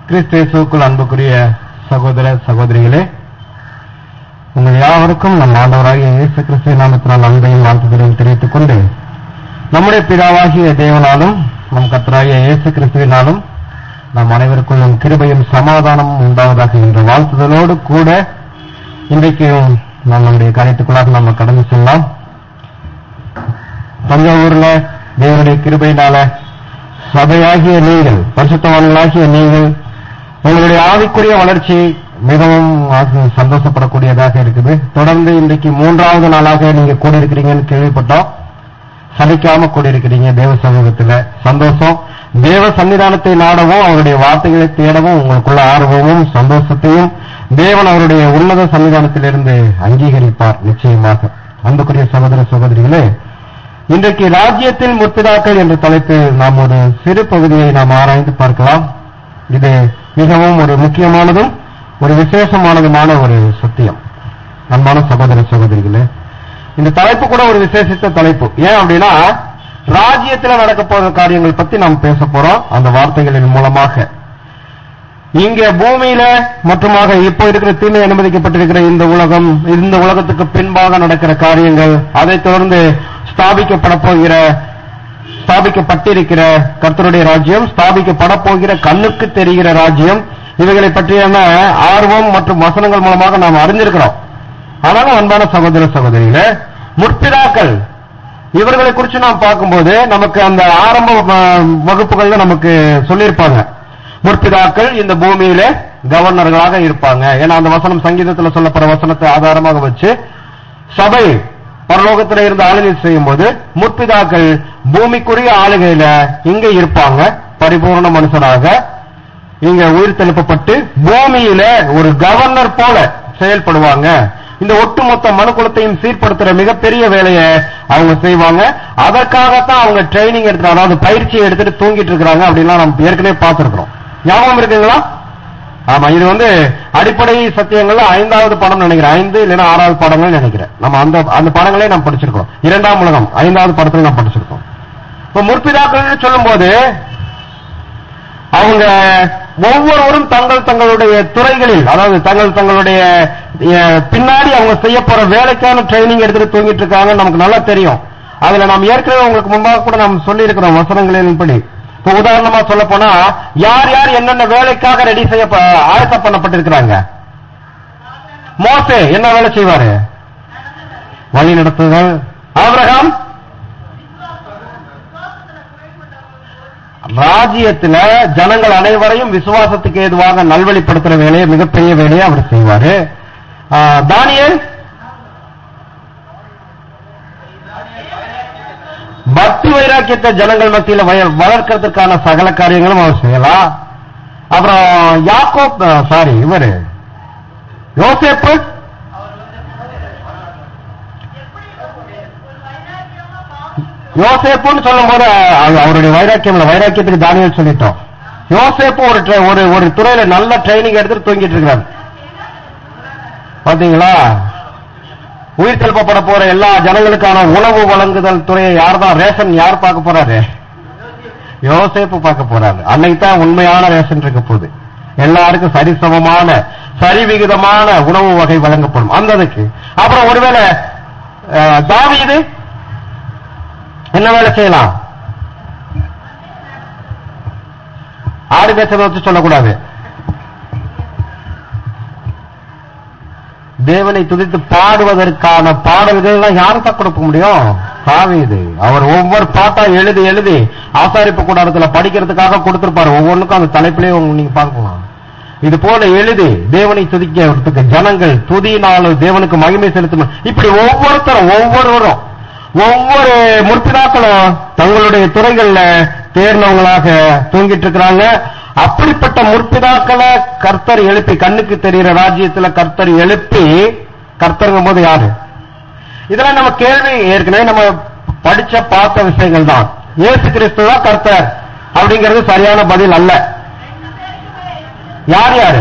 கிறிஸ்து இயேசுவுக்குள் அன்புக்குரிய சகோதர சகோதரிகளே உங்கள் யாவருக்கும் நம் ஆண்டவராகிய இயேசு கிறிஸ்து நாமத்தினால் அன்பையும் வாழ்த்துதலையும் தெரிவித்துக் கொண்டு நம்முடைய பிதாவாகிய தேவனாலும் நம் கர்த்தராகிய இயேசு கிறிஸ்துவினாலும் நம் அனைவருக்குள்ளும் கிருபையும் சமாதானமும் உண்டாவதாக என்ற வாழ்த்துதலோடு கூட இன்றைக்கு நாம் நம்முடைய காரியத்துக்குள்ளாக நம்ம கடந்து செல்லலாம் தஞ்சாவூர்ல தேவனுடைய கிருபையினால சபையாகிய நீங்கள் பரிசுத்தவான்களாகிய நீங்கள் உங்களுடைய ஆவிக்குரிய வளர்ச்சி மிகவும் ஆசி- சந்தோஷப்படக்கூடியதாக இருக்குது தொடர்ந்து இன்றைக்கு மூன்றாவது நாளாக நீங்க கூடியிருக்கிறீங்கன்னு கேள்விப்பட்டோம் சலிக்காம கூடியிருக்கிறீங்க தேவ சமூகத்துல சந்தோஷம் தேவ சன்னிதானத்தை நாடவும் அவருடைய வார்த்தைகளை தேடவும் உங்களுக்குள்ள ஆர்வமும் சந்தோஷத்தையும் தேவன் அவருடைய உன்னத சன்னிதானத்திலிருந்து அங்கீகரிப்பார் நிச்சயமாக அன்புக்குரிய சகோதர சகோதரிகளே இன்றைக்கு ராஜ்யத்தில் முற்பிதாக்கள் என்ற தலைப்பில் நாம் ஒரு சிறு பகுதியை நாம் ஆராய்ந்து பார்க்கலாம் இது மிகவும் ஒரு முக்கியமானதும் ஒரு விசேஷமானதுமான ஒரு சத்தியம் அன்பான சகோதர சகோதரிகளே இந்த தலைப்பு கூட ஒரு விசேஷித்த தலைப்பு ஏன் அப்படின்னா ராஜ்யத்தில் நடக்க போற காரியங்கள் பத்தி நாம் பேச போறோம் அந்த வார்த்தைகளின் மூலமாக இங்க பூமியில மற்றுமாக இப்போ இருக்கிற தீமை அனுமதிக்கப்பட்டிருக்கிற இந்த உலகம் இந்த உலகத்துக்கு பின்பாக நடக்கிற காரியங்கள் அதைத் தொடர்ந்து ஸ்தாபிக்கப்பட போகிற ஸ்தாபிக்கப்பட்டிருக்கிற கர்த்தருடைய ராஜ்யம் ஸ்தாபிக்கப்பட போகிற கண்ணுக்கு தெரிகிற ராஜ்யம் இவைகளை பற்றியான ஆர்வம் மற்றும் வசனங்கள் மூலமாக நாம் அறிந்திருக்கிறோம் ஆனாலும் அன்பான சகோதர சகோதரிகளே முற்பிதாக்கள் இவர்களை குறித்து நாம் பார்க்கும்போது நமக்கு அந்த ஆரம்ப வ- வகுப்புகள்ல நமக்கு சொல்லியிருப்பாங்க முற்பிதாக்கள் இந்த பூமியில கவர்னர்களாக இருப்பாங்க ஏன்னா அந்த வசனம் சங்கீதத்துல சொல்லப்படுற வசனத்தை ஆதாரமாக வச்சு சபை பரலோகத்துல இருந்து ஆளுகை செய்யும் போது முற்பிதாக்கள் பூமிக்குரிய ஆளுகையில இங்க இருப்பாங்க பரிபூர்ண மனுஷராக இங்க உயிர் தெளிப்பப்பட்டு பூமியில ஒரு கவர்னர் போல செயல்படுவாங்க இந்த ஒட்டுமொத்த மனுக்குலத்தையும் சீர்படுத்துற மிகப்பெரிய வேலையை அவங்க செய்வாங்க அதற்காகத்தான் அவங்க ட்ரைனிங் எடுத்து அதாவது பயிற்சியை எடுத்துட்டு தூங்கிட்டு இருக்காங்க அப்படின்லாம் நம்ம ஏற்கனவே பார்த்திருக்கிறோம் ஞாபகம் இருக்குங்களா ஆமா இது வந்து அடிப்படை சத்தியங்கள்ல ஐந்தாவது படம் நினைக்கிறேன் ஐந்து இல்லைன்னா ஆறாவது படங்கள் நினைக்கிறேன் நம்ம அந்த அந்த படங்களே நாம் படிச்சிருக்கோம் இரண்டாம் உலகம் ஐந்தாவது படத்துல நாம் படிச்சிருக்கோம் இப்ப முற்பிதாக்கள் சொல்லும்போது அவங்க ஒவ்வொருவரும் தங்கள் தங்களுடைய துறைகளில் அதாவது தங்கள் தங்களுடைய அஹ், பின்னாடி அவங்க செய்ய போற வேலைக்கான ட்ரைனிங் எடுத்துட்டு தூங்கிட்டு இருக்காங்க நமக்கு நல்லா தெரியும் அதுல நாம் ஏற்கனவே உங்களுக்கு முன்பாக கூட நாம் சொல்லி இருக்கிறோம் வசனங்களின்படி இப்ப உதாரணமா சொல்ல போனா யார் யார் என்னென்ன வேலைக்காக ரெடி செய்ய ப- ஆயத்தம் பண்ணப்பட்டிருக்கிறாங்க மோசே என்ன வேலை செய்வாரு வழி நடத்துதல் ஆபிரகாம் ராஜ்யத்துல ஜனங்கள் அனைவரையும் விசுவாசத்துக்கு ஏதுவாக நல்வழிப்படுத்துற வேலையை மிகப்பெரிய வேலையை அவர் செய்வாரு ஆ, தானியேல் பக்தி வைராக்கியத்தை ஜனங்கள் மத்தியில வய- வளர்க்கறதுக்கான சகல காரியங்களும் அவர் செய்யலாம் அப்புறம் யாக்கோப் சாரி இவரு யோசேப்பு யோசேப்புன்னு சொல்லும் போது அவருடைய வைராக்கியம் இல்ல வைராக்கியத்துக்கு தானியல் சொல்லிட்டோம் யோசேப்பு ஒரு tra- ஒரு ஒரு துறையில நல்ல ட்ரைனிங் எடுத்துட்டு தூங்கிட்டு இருக்கிறார் பாத்தீங்களா உயிர் தெழுப்பப்பட போற எல்லா ஜனங்களுக்கான உணவு வழங்குதல் துறையை யார் தான் ரேஷன் யார் பார்க்க போறாரு யோசேப்பு பார்க்க போறாரு அன்னைக்கு தான் உண்மையான ரேஷன் இருக்க போகுது எல்லாருக்கும் சரிசமமான சரிவிகிதமான உணவு வகை வழங்கப்படும் அந்த இதுக்கு அப்புறம் ஒருவேளை அஹ், தாவீது என்ன வேலை செய்யலாம் ஆடு பேசுறத வச்சு சொல்லக்கூடாது தேவனை துதித்து பாடுவதற்கான பாடல்கள் எல்லாம் யாருக்கு கொடுக்க முடியும் தாவீது அவர் ஒவ்வொரு பாட்டா எழுதி எழுதி ஆசாரிப்பு கூடாரத்துல படிக்கிறதுக்காக கொடுத்திருப்பாரு ஒவ்வொன்றுக்கும் அந்த தலைப்பிலே உங்க- நீங்க பார்க்கலாம் இது போல எழுதி தேவனை துதிக்கிறதுக்கு ஜனங்கள் துதினாலும் தேவனுக்கு மகிமை செலுத்தும் இப்படி ஒவ்வொருத்தரும் ஒவ்வொருவரும் ஒவ்வொரு முற்பிதாக்களும் தங்களுடைய துறைகள்ல தேர்ந்தவங்களாக தூங்கிட்டு இருக்கிறாங்க அப்படிப்பட்ட முற்பிதாக்களை கர்த்தர் எழுப்பி கண்ணுக்கு தெரிகிற ராஜ்யத்துல கர்த்தர் எழுப்பி கர்த்தருங்கும் போது யாரு இதெல்லாம் நம்ம கேள்வி ஏற்கனவே நம்ம படிச்ச பார்த்த விஷயங்கள் தான் இயேசு கிறிஸ்து தான் கர்த்தர் அப்படிங்கிறது சரியான பதில் அல்ல யார் யாரு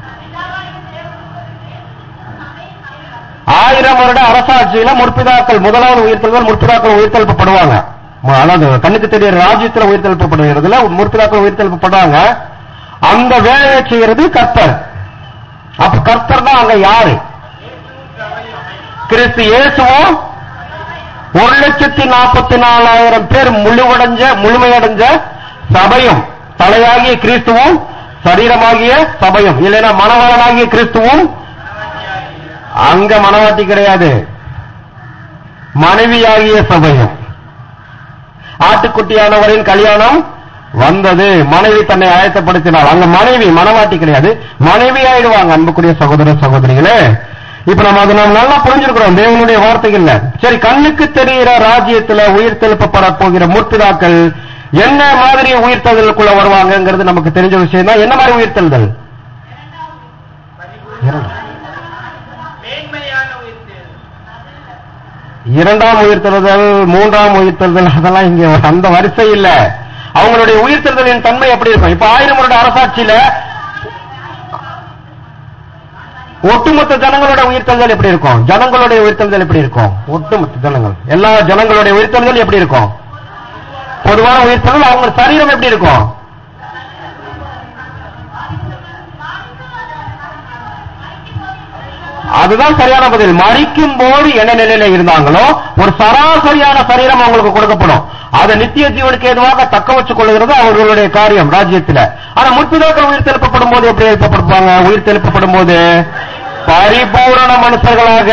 ஆயிரம் வருட அரசாட்சியில முற்பிதாக்கள் முதலாவது உயிர்த்தல்கள் முற்பிதாக்கள் உயிர்த்தெழுப்பப்படுவாங்க ம- அதாவது கண்ணுக்கு தெரியற ராஜ்யத்துல உயிர்த்தெழுப்பப்படுகிறதுல முற்பிதாக்கள் உயிர்த்தெழுப்பப்படுறாங்க அந்த வேலையை செய்யறது கர்த்தர் அப்ப கர்த்தர் தான் அங்க யாரு கிறிஸ்து இயேசுவும் ஒரு லட்சத்தி நாற்பத்தி நாலாயிரம் பேர் முழுவடைஞ்ச முழுமையடைஞ்ச சபையும் தலையாகிய கிறிஸ்துவும் சரீரமாகிய சபையும் இல்லைன்னா மணவாளனாகிய கிறிஸ்துவும் அங்க மனவாட்டி கிடையாது மனைவியாகிய சபையும் ஆட்டுக்குட்டியானவரின் கல்யாணம் வந்தது மனைவி தன்னை ஆயத்தப்படுத்தினாள் அங்க மனைவி மனவாட்டி கிடையாது மனைவி ஆயிடுவாங்க அன்புக்குரிய சகோதர சகோதரிகளே இப்ப நம்ம அதை நாம் நல்லா புரிஞ்சிருக்கிறோம் தேவனுடைய வார்த்தைகள்ல சரி கண்ணுக்கு தெரிகிற ராஜ்யத்துல உயிர் தெழுப்பப்பட போகிற முற்பிதாக்கள் என்ன மாதிரி உயிர்த்தெழுதலுக்குள்ள வருவாங்கங்கிறது நமக்கு தெரிஞ்ச விஷயம் தான் என்ன மாதிரி உயிர்த்தெழுதல் இரண்டு. மேன்மையான உயிர்த்தெழுதல் இரண்டாம் உயிர்த்தெழுதல் மூன்றாம் உயிர்த்தெழுதல் அதெல்லாம் இங்க அந்த வரிசை இல்ல அவங்களுடைய உயிர்த்தெழுதலின் தன்மை எப்படி இருக்கும் இப்ப ஆயிரம் வருட அரசாட்சியில ஒட்டுமொத்த ஜனங்களோட உயிர்த்தெழுதல் எப்படி இருக்கும் ஜனங்களுடைய உயிர்த்தெழுதல் எப்படி இருக்கும் ஒட்டுமொத்த ஜனங்கள் எல்லா ஜனங்களுடைய உயிர்த்தெழுதல் எப்படி இருக்கும் பொதுவான உயிர்த்தெழுதல் அவங்க சரீரம் எப்படி இருக்கும் அதுதான் சரியான பதில் மறிக்கும் போது என்ன நிலையில இருந்தாங்களோ ஒரு சராசரியான சரீரம் அவங்களுக்கு கொடுக்கப்படும் அதை நித்திய ஜீவனுக்கு ஏதுவாக தக்க வச்சுக் கொள்கிறது அவர்களுடைய காரியம் ராஜ்யத்துல ஆனா முற்பிதாக்கள் உயிர் தெழுப்பப்படும் போது எப்படி எழுப்பப்படுவாங்க உயிர் தெழுப்பப்படும் போது பரிபூரண மனுஷர்களாக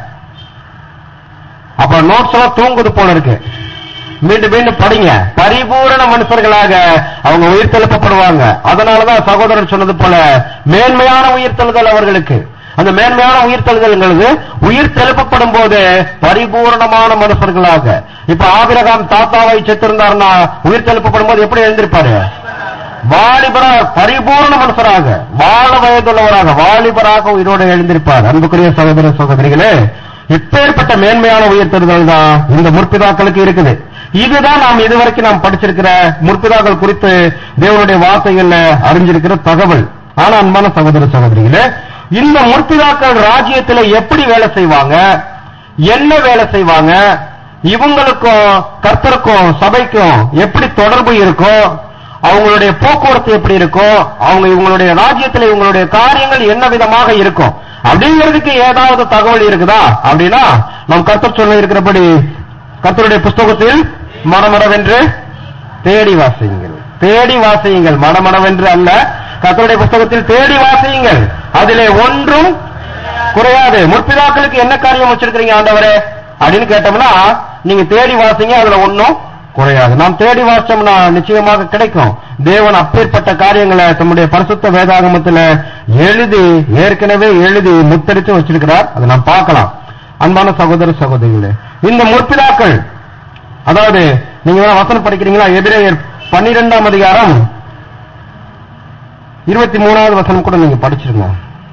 அப்ப நோட்ஸ் எல்லாம் தூங்குது போல இருக்கு மீண்டும் மீண்டும் படிங்க பரிபூரண மனுஷர்களாக அவங்க உயிர் தெழுப்பப்படுவாங்க அதனாலதான் சகோதரர் சொன்னது போல மேன்மையான உயிர் தெழுதல் அவர்களுக்கு அந்த மேன்மையான உயிர் தெழுதல்ங்கிறது உயிர் தெழுப்பப்படும் போது பரிபூரணமான மனுஷர்களாக இப்ப ஆபிரகாம் தாத்தாவை செத்திருந்தாருன்னா உயிர் தெழுப்பப்படும் போது எப்படி எழுந்திருப்பாரு வாலிபரா பரிபூர்ண மனுஷராக வாழ வயதுள்ளவராக வாலிபராக உயிரோடு எழுந்திருப்பார் அன்புக்குரிய சகோதர சகோதரிகளே இப்பேற்பட்ட மேன்மையான உயர்த்தெழுதல் தான் இந்த முற்பிதாக்களுக்கு இருக்குது இதுதான் நாம் இதுவரைக்கும் நாம் படிச்சிருக்கிற முற்பிதாக்கள் குறித்து தேவனுடைய வார்த்தைகள்ல அறிஞ்சிருக்கிற தகவல் ஆனா அன்பான சகோதர சகோதரிகளே இந்த முற்பிதாக்கள் ராஜ்யத்துல எப்படி வேலை செய்வாங்க என்ன வேலை செய்வாங்க இவங்களுக்கும் கர்த்தருக்கும் சபைக்கும் எப்படி தொடர்பு இருக்கும் அவங்களுடைய போக்குவரத்து எப்படி இருக்கும் அவங்க இவங்களுடைய ராஜ்யத்துல இவங்களுடைய காரியங்கள் என்ன விதமாக இருக்கும் அப்படிங்கிறதுக்கு ஏதாவது தகவல் இருக்குதா அப்படின்னா நம் கர்த்தர் சொல்ல இருக்கிறபடி கர்த்தருடைய புஸ்தகத்தில் மனமரவென்று தேடி வாசியுங்கள் தேடி வாசியுங்கள் மனமனவென்று அல்ல கர்த்தருடைய புஸ்தகத்தில் தேடி வாசியுங்கள் அதிலே ஒன்றும் குறையாது முற்பிதாக்களுக்கு என்ன காரியம் வச்சிருக்கிறீங்க ஆண்டவரே அப்படின்னு கேட்டோம்னா நீங்க தேடி வாசிங்க அதுல ஒன்றும் குறையாது நாம் தேடி வாசிச்சோம்னா நிச்சயமாக கிடைக்கும் தேவன் அப்பேற்பட்ட காரியங்களை தம்முடைய பரிசுத்த வேதாகமத்துல எழுதி ஏற்கனவே எழுதி முத்தரித்து வச்சிருக்கிறார் அதை நாம் பார்க்கலாம் அன்பான சகோதர சகோதரிகளே இந்த முற்பிதாக்கள் அதாவது நீங்க வேணா வசனம் படிக்கிறீங்களா எதிரேயர் பன்னிரெண்டாம் அதிகாரம் இருபத்தி மூணாவது வசனம் கூட நீங்க படிச்சிருங்க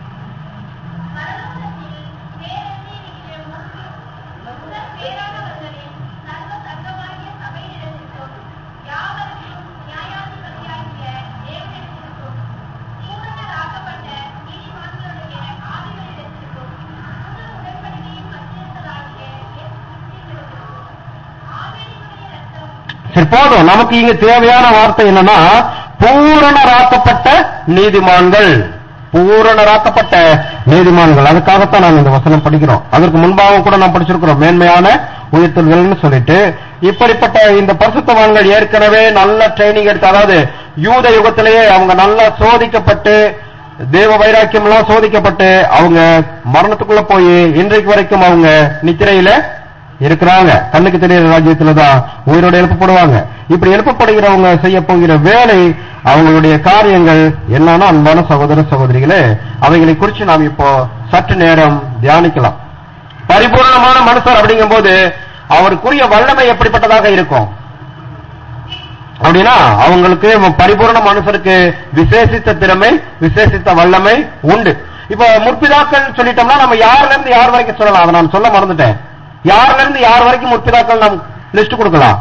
சரி போதும் நமக்கு இங்க தேவையான வார்த்தை என்னன்னா பூரணராக்கப்பட்ட நீதிமான்கள் பூரணராக்கப்பட்ட நீதிமான்கள் அதுக்காகத்தான் நாம் இந்த வசனம் படிக்கிறோம் அதற்கு முன்பாக கூட நாம் படிச்சிருக்கிறோம் மேன்மையான உயிர்த்தல்கள்னு சொல்லிட்டு இப்படிப்பட்ட இந்த பரிசுத்தவான்கள் ஏற்கனவே நல்ல ட்ரைனிங் எடுத்து அதாவது யூத யுகத்திலேயே அவங்க நல்லா சோதிக்கப்பட்டு தேவ வைராக்கியம் எல்லாம் சோதிக்கப்பட்டு அவங்க மரணத்துக்குள்ள போய் இன்றைக்கு வரைக்கும் அவங்க நித்திரையில இருக்கிறாங்க கண்ணுக்கு தெரியாத ராஜ்யத்துல தான் உயிரோடு எழுப்பப்படுவாங்க இப்படி எழுப்பப்படுகிறவங்க செய்ய போகிற வேலை அவங்களுடைய காரியங்கள் என்னன்னா அன்பான சகோதர சகோதரிகளே அவைகளை குறித்து நாம் இப்போ சற்று நேரம் தியானிக்கலாம் பரிபூர்ணமான மனுஷர் அப்படிங்கும்போது அவருக்குரிய வல்லமை எப்படிப்பட்டதாக இருக்கும் அப்படின்னா அவங்களுக்கு பரிபூர்ண மனுஷருக்கு விசேஷித்த திறமை விசேஷித்த வல்லமை உண்டு இப்ப முற்பிதாக்கள் சொல்லிட்டோம்னா நம்ம யார்ல இருந்து யார் வரைக்கும் சொல்லலாம் அதை நான் சொல்ல மறந்துட்டேன் யார்ல இருந்து யார் வரைக்கும் முற்பிதாக்கள் நாம் லிஸ்ட் கொடுக்கலாம்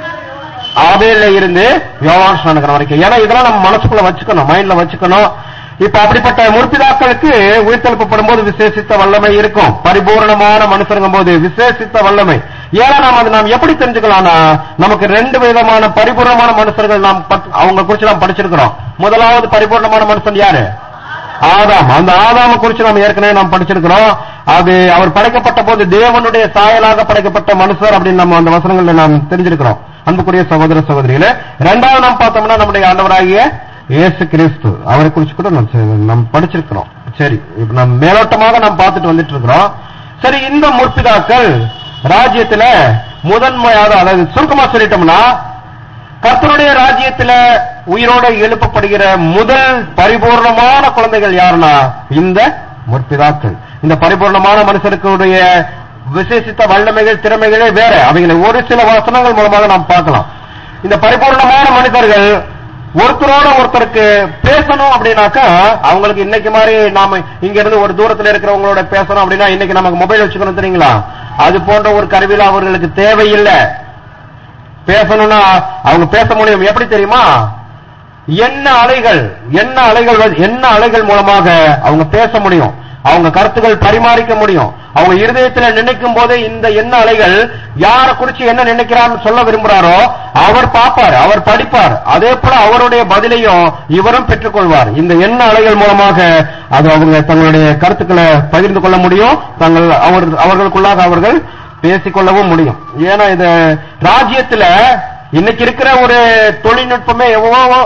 ஆபேல்ல இருந்து யோவான் ஸ்நானகர் வரைக்கும் ஏன்னா இதெல்லாம் நம்ம மனசுக்குள்ள வச்சுக்கணும் மைண்ட்ல வச்சுக்கணும் இப்ப அப்படிப்பட்ட முற்பிதாக்களுக்கு உயிர்த்தெழுப்பப்படும் போது விசேஷித்த வல்லமை இருக்கும் பரிபூர்ணமான மனுஷருங்கும் போது விசேஷித்த வல்லமை ஏன்னா நாம் அது நாம் எப்படி தெரிஞ்சுக்கலாம்னா நமக்கு ரெண்டு விதமான பரிபூர்ணமான மனுஷர்கள் நாம் பட்- அவங்க குறிச்சு நாம் படிச்சிருக்கிறோம் முதலாவது பரிபூர்ணமான மனுஷன் யாரு ஆதாம் அந்த ஆதாம குறிச்சு நாம் ஏற்கனவே நாம் படிச்சிருக்கிறோம் அது அவர் படைக்கப்பட்ட போது தேவனுடைய சாயலாக படைக்கப்பட்ட மனுஷர் அப்படின்னு நம்ம அந்த வசனங்கள்ல நாம் தெரிஞ்சிருக்கிறோம் அன்புக்குரிய சகோதர சகோதரிகளே இரண்டாவது நாம் பார்த்தோம்னா நம்முடைய ஆண்டவராகிய இயேசு கிறிஸ்து அவரை குறிச்சு கூட நாம் செ- நாம் படிச்சிருக்கிறோம் சரி இப்ப நாம் மேலோட்டமாக நாம் பார்த்துட்டு வந்துட்டு இருக்கிறோம் சரி இந்த முற்பிதாக்கள் ராஜ்யத்துல முதன்மையாக அதாவது சுருக்கமா சொல்லிட்டோம்னா கர்த்தருடைய ராஜ்யத்துல உயிரோட எழுப்பப்படுகிற முதல் பரிபூர்ணமான குழந்தைகள் யாருன்னா இந்த முற்பிதாக்கள் இந்த பரிபூர்ணமான மனுஷருக்குடைய விசேஷித்த வல்லமைகள் திறமைகளே வேற அவைகளை ஒரு சில வசனங்கள் மூலமாக நாம் பார்க்கலாம் இந்த பரிபூர்ணமான மனிதர்கள் ஒருத்தரோட ஒருத்தருக்கு பேசணும் அப்படின்னாக்கா அவங்களுக்கு இன்னைக்கு மாதிரி நாம இங்க இருந்து ஒரு தூரத்துல இருக்கிறவங்களோட பேசணும் அப்படின்னா இன்னைக்கு நமக்கு மொபைல் வச்சுக்கணும் தெரியுங்களா அது போன்ற ஒரு கருவியில் அவர்களுக்கு தேவையில்லை பேசணும்னா அவங்க பேச முடியும் எப்படி தெரியுமா என்ன அலைகள் என்ன அலைகள் வந்து- என்ன அலைகள் மூலமாக அவங்க பேச முடியும் அவங்க கருத்துக்கள் பரிமாறிக்க முடியும் அவங்க இருதயத்துல நினைக்கும் போதே இந்த எண்ண அலைகள் யார குறிச்சு என்ன நினைக்கிறான்னு சொல்ல விரும்புறாரோ அவர் பார்ப்பார் அவர் படிப்பார் அதே போல அவருடைய பதிலையும் இவரும் பெற்றுக்கொள்வார் இந்த எண்ண அலைகள் மூலமாக அது அவங்க தங்களுடைய கருத்துக்களை பகிர்ந்து கொள்ள முடியும் தங்கள் அவர் அவர்களுக்குள்ளாக அவர்கள் பேசிக்கொள்ளவும் முடியும் ஏன்னா இது ராஜ்யத்துல இன்னைக்கு இருக்கிற ஒரு தொழில்நுட்பமே எவ்வளவோ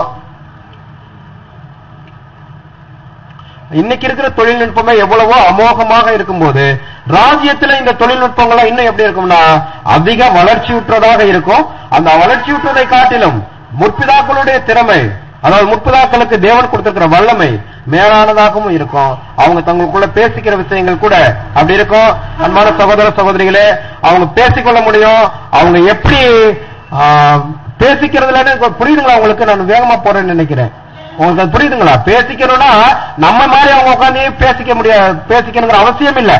இன்னைக்கு இருக்கிற தொழில்நுட்பமே எவ்வளவோ அமோகமாக இருக்கும்போது ராஜ்யத்துல இந்த தொழில்நுட்பங்கள்லாம் இன்னும் எப்படி இருக்கும்னா அதிக வளர்ச்சியுற்றதாக இருக்கும் அந்த வளர்ச்சியுற்றதை காட்டிலும் முற்பிதாக்களுடைய திறமை அதாவது முற்பிதாக்களுக்கு தேவன் கொடுத்திருக்கிற வல்லமை மேலானதாகவும் இருக்கும் அவங்க தங்களுக்குள்ள பேசிக்கிற விஷயங்கள் கூட அப்படி இருக்கும் அன்பான சகோதர சகோதரிகளே அவங்க பேசிக்கொள்ள முடியும் அவங்க எப்படி ஆ, பேசிக்கிறதுல புரியுதுங்களா உங்களுக்கு நான் வேகமா போறேன்னு நினைக்கிறேன் உங்களுக்கு அது புரியுதுங்களா பேசிக்கணும்னா நம்ம மாதிரி அவங்க உட்காந்து பேசிக்க முடியாது பேசிக்கணுங்கிற அவசியம் இல்ல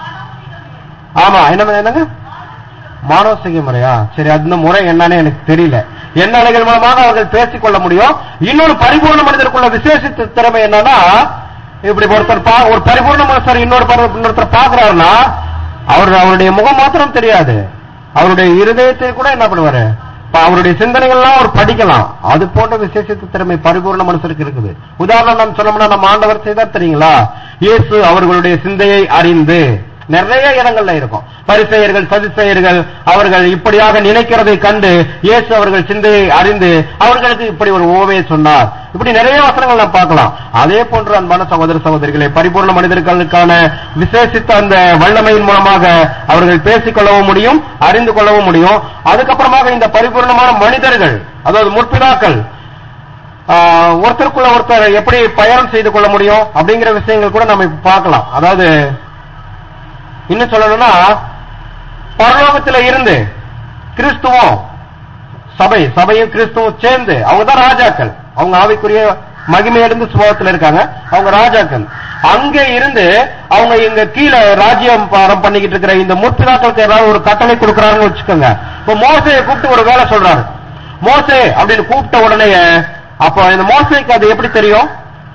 ஆமா என்ன என்னங்க மானோசிக முறையா சரி அந்த முறை என்னன்னு எனக்கு தெரியல என்ன அலைகள் மூலமாக அவர்கள் பேசிக்கொள்ள முடியும் இன்னொரு பரிபூர்ண மனிதருக்குள்ள விசேஷித்த திறமை என்னன்னா இப்படி ஒருத்தர் பா- ஒரு பரிபூர்ண மனுஷர் இன்னொரு பரி- இன்னொருத்தர் பாக்குறாருன்னா அவர் அவருடைய முகம் மாத்திரம் தெரியாது அவருடைய இருதயத்தை கூட என்ன பண்ணுவாரு இப்ப அவருடைய சிந்தனைகள்லாம் அவர் படிக்கலாம் அது போன்ற விசேஷித்த திறமை பரிபூர்ண மனுஷருக்கு இருக்குது உதாரணம் நம்ம சொன்னோம்னா நம்ம ஆண்டவர் செய்தார் தெரியுங்களா இயேசு அவர்களுடைய சிந்தையை அறிந்து நிறைய இடங்கள்ல இருக்கும் பரிசெயர்கள் சதிசெயர்கள் அவர்கள் இப்படியாக நினைக்கிறதை கண்டு இயேசு அவர்கள் சிந்தையை அறிந்து அவர்களுக்கு இப்படி ஒரு ஓவையை சொன்னார் இப்படி நிறைய வசனங்கள் நாம் பார்க்கலாம் அதே போன்று அன்பான சகோதர சகோதரிகளை பரிபூர்ண மனிதர்களுக்கான விசேஷித்த அந்த வல்லமையின் மூலமாக அவர்கள் பேசிக்கொள்ளவும் முடியும் அறிந்து கொள்ளவும் முடியும் அதுக்கப்புறமாக இந்த பரிபூர்ணமான மனிதர்கள் அதாவது முற்பிதாக்கள் ஆஹ், ஒருத்தருக்குள்ள ஒருத்தர் எப்படி பயணம் செய்து கொள்ள முடியும் அப்படிங்கிற விஷயங்கள் கூட நம்ம இப்ப பார்க்கலாம் அதாவது இன்னும் சொல்லணும்னா பரலோகத்துல இருந்து கிறிஸ்துவம் சபை சபையும் கிறிஸ்துவும் சேர்ந்து அவங்க தான் ராஜாக்கள் அவங்க ஆவிக்குரிய மகிமையடைந்து சுபாவத்தில் இருக்காங்க அவங்க ராஜாக்கள் அங்க இருந்து அவங்க இங்க கீழே ராஜ்யம் பாரம் பண்ணிக்கிட்டு இருக்கிற இந்த முற்பிதாக்களுக்கு ஏதாவது ஒரு கட்டளை கொடுக்கறாருன்னு வச்சுக்கோங்க இப்ப மோசையை கூப்பிட்டு ஒரு வேலை சொல்றாரு மோசே அப்படின்னு கூப்பிட்ட உடனே அப்ப இந்த மோசைக்கு அது எப்படி தெரியும்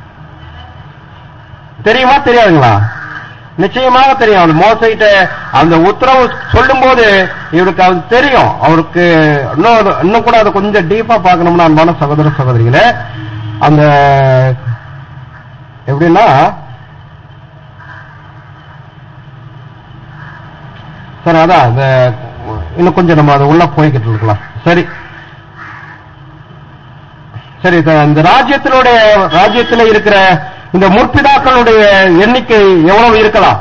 தெரியுமா தெரியாதுங்களா நிச்சயமாக தெரியும் அந்த மோசைட்ட அந்த உத்தரவு சொல்லும் போது இவருக்கு அது தெரியும் அவருக்கு இன்னும் அது- இன்னும் கூட அதை கொஞ்சம் டீப்பா பார்க்கணும்னா அன்பான சகோதர சகோதரிகளே அந்த எப்படின்னா சரி அதான் அந்த இன்னும் கொஞ்சம் நம்ம அது உள்ள போய்கிட்டு இருக்கலாம் சரி சரி சார் இந்த ராஜ்யத்தினுடைய ராஜ்யத்துல இருக்கிற இந்த முற்பிதாக்களுடைய எண்ணிக்கை எவ்வளவு இருக்கலாம்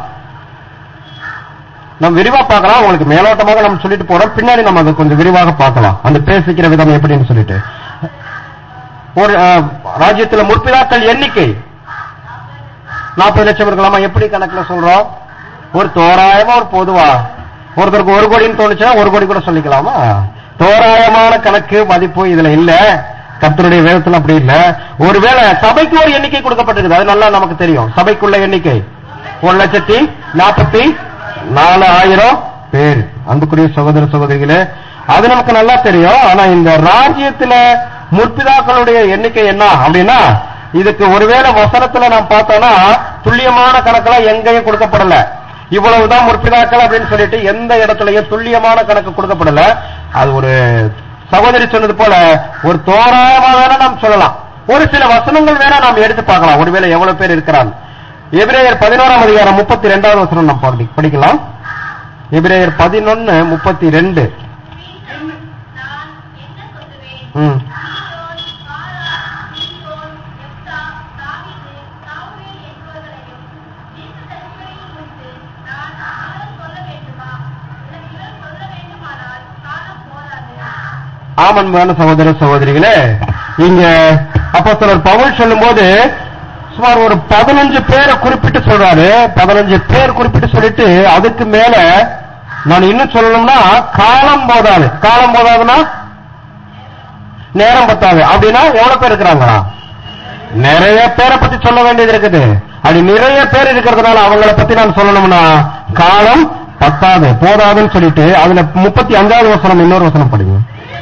நம்ம விரிவா பார்க்கலாம் உங்களுக்கு மேலோட்டமாக நம்ம சொல்லிட்டு போறோம் பின்னாடி நம்ம அதை கொஞ்சம் விரிவாக பார்க்கலாம் அந்த பேசிக்கிற விதம் எப்படின்னு சொல்லிட்டு ஒரு அஹ், ராஜ்யத்துல முற்பிதாக்கள் எண்ணிக்கை நாற்பது லட்சம் இருக்கலாமா எப்படி கணக்குல சொல்றோம் ஒரு தோராயமா ஒரு பொதுவா ஒருத்தருக்கு ஒரு கோடின்னு தோணுச்சுன்னா ஒரு கோடி கூட சொல்லிக்கலாமா தோராயமான கணக்கு மதிப்பு இதுல இல்ல கர்த்தருடைய வேதத்துல அப்படி இல்ல ஒருவேளை சபைக்கு ஒரு எண்ணிக்கை கொடுக்கப்பட்டிருக்குது அது நல்லா நமக்கு தெரியும் சபைக்குள்ள எண்ணிக்கை ஒரு லட்சத்தி நாற்பத்தி நாலு ஆயிரம் பேர் அன்புக்குரிய சகோதர சகோதரிகளே அது நமக்கு நல்லா தெரியும் ஆனா இந்த ராஜ்யத்துல முற்பிதாக்களுடைய எண்ணிக்கை என்ன அப்படின்னா இதுக்கு ஒருவேளை வசனத்துல நாம் பார்த்தோம்னா துல்லியமான கணக்கெல்லாம் எங்கேயும் கொடுக்கப்படல இவ்வளவுதான் முற்பிதாக்கள் அப்படின்னு சொல்லிட்டு எந்த இடத்துலயும் துல்லியமான கணக்கு கொடுக்கப்படல அது ஒரு சகோதரி சொன்னது போல ஒரு தோராயமா வேணா நாம் சொல்லலாம் ஒரு சில வசனங்கள் வேணா நாம் எடுத்து பார்க்கலாம் ஒருவேளை எவ்வளவு பேர் இருக்கிறாங்க எபிரேயர் பதினோராம் அதிகாரம் முப்பத்தி ரெண்டாவது வசனம் நாம் படி- படிக்கலாம் எபிரேயர் பதினொன்னு முப்பத்தி ரெண்டு நான் என்ன சொல்லுவேன் ம் சீயோன், பாராக், சீயோன், எப்தா, தாவீது, சாமுவேல் என்பவர்களையும் தீர்க்கதரிசிகளையும் குறித்து நான் இவர் சொல்ல வேண்டுமா எனக்கு இவர் சொல்ல வேண்டுமானால் காலம் போதாது ஆமன்பான சகோதர சகோதரிகளே இங்க அப்போஸ்தலர் பவுல் சொல்லும்போது சுமார் ஒரு பதினஞ்சு பேரை குறிப்பிட்டு சொல்றாரு பதினஞ்சு பேர் குறிப்பிட்டு சொல்லிட்டு அதுக்கு மேல நான் இன்னும் சொல்லணும்னா காலம் போதாது காலம் போதாதுன்னா நேரம் பத்தாது அப்படின்னா எவ்வளவு பேர் இருக்கிறாங்களா நிறைய பேரை பத்தி சொல்ல வேண்டியது இருக்குது அப்படி நிறைய பேர் இருக்கிறதுனால அவங்கள பத்தி நான் சொல்லணும்னா காலம் பத்தாது போதாதுன்னு சொல்லிட்டு அதுல முப்பத்தி அஞ்சாவது வசனம் இன்னொரு வசனம் படிங்க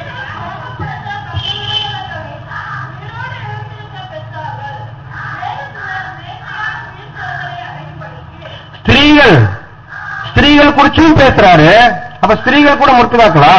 ஸ்திரீகள் ஸ்திரீகள் குறிச்சும் பேசுறாரு அப்ப ஸ்திரீகள் கூட முற்பிதாக்களா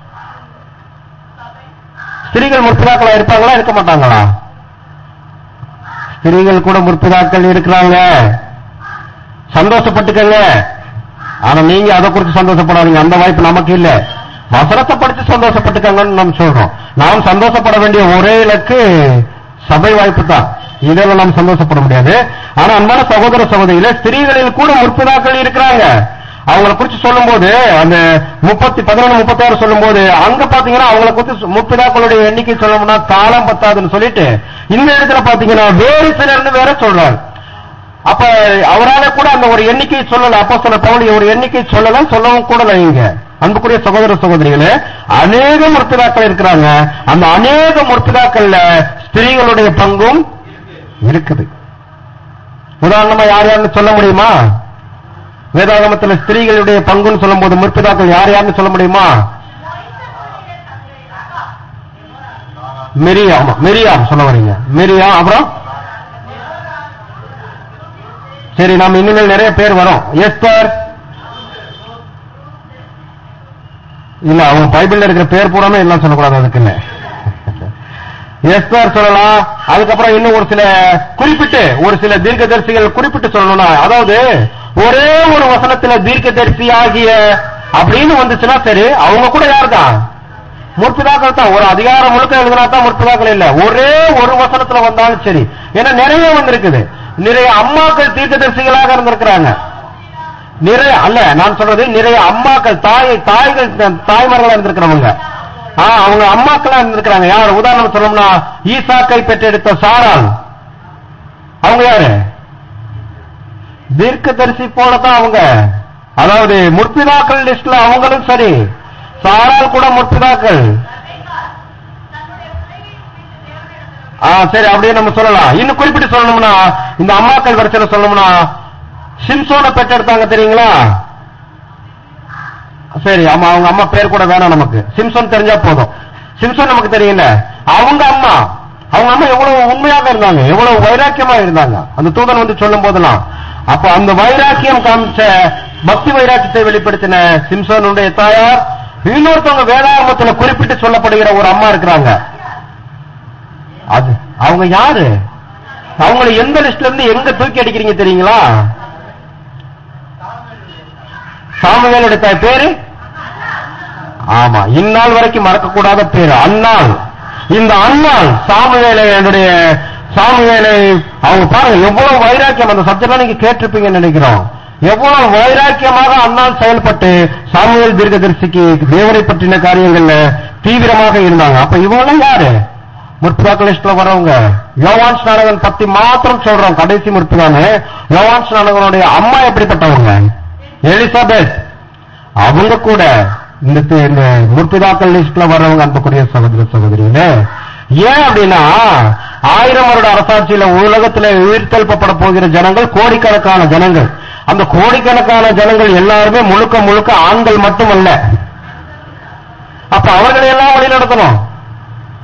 ஸ்திரீகள் முற்பிதாக்களா இருப்பாங்களா இருக்க மாட்டாங்களா ஸ்திரீகள் கூட முற்பிதாக்கள் இருக்கிறாங்க சந்தோஷப்பட்டுக்கங்க ஆனா நீங்க அதை குறித்து சந்தோஷப்படாதீங்க அந்த வாய்ப்பு நமக்கு இல்ல வசனத்தை படிச்சு சந்தோஷப்பட்டுக்கங்கன்னு நம்ம சொல்றோம் நாம் சந்தோஷப்பட வேண்டிய ஒரே இலக்கு சபை வாய்ப்பு தான் இதெல்லாம் நாம் சந்தோஷப்பட முடியாது ஆனா அன்பான சகோதர சகோதரிகளே ஸ்திரீகளில் கூட முற்பிதாக்கள் இருக்கிறாங்க அவங்கள குறிச்சு சொல்லும்போது அந்த முப்பத்தி பதினொன்று முப்பத்தாறு சொல்லும்போது அங்க பாத்தீங்கன்னா அவங்கள குறித்து முற்பிதாக்களுடைய எண்ணிக்கை சொல்லணும்னா காலம் பத்தாதுன்னு சொல்லிட்டு இந்த இடத்துல பாத்தீங்கன்னா வேறு சிலர்னு வேற சொல்றாங்க அப்ப அவரால கூட அந்த ஒரு எண்ணிக்கை சொல்லல அப்போ சொல்ல பவுல் ஒரு எண்ணிக்கை சொல்லல சொல்லவும் கூடல இங்க அன்புக்குரிய சகோதர சகோதரிகளே அநேக முற்பிதாக்கள் இருக்கிறாங்க அந்த அநேக முற்பிதாக்கள்ல ஸ்திரீகளுடைய பங்கும் இருக்குது உதாரணமா யார் யாருன்னு சொல்ல முடியுமா வேதாகமத்துல ஸ்திரீகளுடைய பங்குன்னு சொல்லும்போது முற்பிதாக்கள் யார் யாருன்னு சொல்ல முடியுமா மெரியாம் மெரியாம் சொல்ல வரீங்க மெரியாம் அப்புறம் சரி நாம இனிமேல் நிறைய பேர் வரோம் எஸ்தர் இல்ல அவங்க பைபிள்ல இருக்கிற பேர் பூராமே எல்லாம் சொல்லக்கூடாது அதுக்குன்னு எஸ்தர் சொல்லலாம் அதுக்கப்புறம் இன்னும் ஒரு சில குறிப்பிட்டு ஒரு சில தீர்க்கதரிசிகள் குறிப்பிட்டு சொல்லணும்னா அதாவது ஒரே ஒரு வசனத்துல தீர்க்கதரிசி ஆகிய அப்படின்னு வந்துச்சுன்னா சரி அவங்க கூட யார் தான் முற்பிதாக்கள் தான் ஒரு அதிகாரம் முழுக்க எழுதினா தான் முற்பிதாக்கள் இல்ல ஒரே ஒரு வசனத்துல வந்தாலும் சரி ஏன்னா நிறைய வந்திருக்குது நிறைய அம்மாக்கள் தீர்க்கதரிசிகளாக இருந்திருக்கிறாங்க நிறைய அல்ல நான் சொல்றது நிறைய அம்மாக்கள் தாய் தாய்கள் தாய்மார்களா இருந்திருக்கிறவங்க ஆ, அவங்க அம்மாக்களா இருந்திருக்கிறாங்க யார் உதாரணம் சொல்லணும்னா ஈசாக்கை பெற்றெடுத்த சாராள் அவங்க யாரு தீர்க்கதரிசி போலதான் அவங்க அதாவது முற்பிதாக்கள் லிஸ்ட்ல அவங்களும் சரி சாரால் கூட முற்பிதாக்கள் ஆ சரி அப்படியே நம்ம சொல்லலாம் இன்னும் குறிப்பிட்டு சொல்லணும்னா இந்த அம்மாக்கள் வரிசையில சொல்லணும்னா சிம்சோனை பெற்றெடுத்தாங்க தெரியுங்களா சரி ஆமா அவங்க அம்மா பேர் கூட வேணாம் நமக்கு சிம்சோன் தெரிஞ்சா போதும் சிம்சோன் நமக்கு தெரியல அவங்க அம்மா அவங்க அம்மா எவ்வளவு உண்மையாக இருந்தாங்க எவ்வளவு வைராக்கியமா இருந்தாங்க அந்த தூதன் வந்து சொல்லும் போதெல்லாம் அப்ப அந்த வைராக்கியம் காமிச்ச பக்தி வைராக்கியத்தை வெளிப்படுத்தின சிம்சோனுடைய தாயார் இன்னொருத்தவங்க வேதாகமத்துல குறிப்பிட்டு சொல்லப்படுகிற ஒரு அம்மா இருக்கிறாங்க அது அவங்க யாரு அவங்களை எந்த லிஸ்ட்ல இருந்து எங்க தூக்கி அடிக்கிறீங்க தெரியுங்களா சாமுவேலுடைய தாய் பேரு ஆமா இந்நாள் வரைக்கும் மறக்கக்கூடாத பேரு அன்னாள் இந்த அன்னாள் சாமுவேலுடைய சாமுவேலை அவங்க பாருங்க எவ்வளவு வைராக்கியம் அந்த சப்ஜெக்ட்லாம் நீங்க கேட்டிருப்பீங்கன்னு நினைக்கிறோம் எவ்வளவு வைராக்கியமாக அன்னாள் செயல்பட்டு சாமுவேல் தீர்க்கதரிசிக்கு தேவனை பற்றின காரியங்கள்ல தீவிரமாக இருந்தாங்க அப்ப இவங்க யாரு முற்பிதாக்கள் லிஸ்ட்ல வரவங்க யோவான் ஸ்நானகன் பத்தி மாத்திரம் சொல்றோம் கடைசி முற்பிதானு யோவான் ஸ்நானகனுடைய அம்மா எப்படிப்பட்டவங்க எலிசபெத் அவங்க கூட இந்த தி- இந்த முற்பிதாக்கள் லிஸ்ட்ல வர்றவங்க அன்புக்குரிய சகோதர சகோதரிகளே ஏன் அப்படின்னா ஆயிரம் வருட அரசாட்சியில உலகத்துல உயிர்த்தெழுப்பப்பட போகிற ஜனங்கள் கோடிக்கணக்கான ஜனங்கள் அந்த கோடிக்கணக்கான ஜனங்கள் எல்லாருமே முழுக்க முழுக்க ஆண்கள் மட்டுமல்ல அப்ப அவர்களை எல்லாம் வழி நடத்தணும்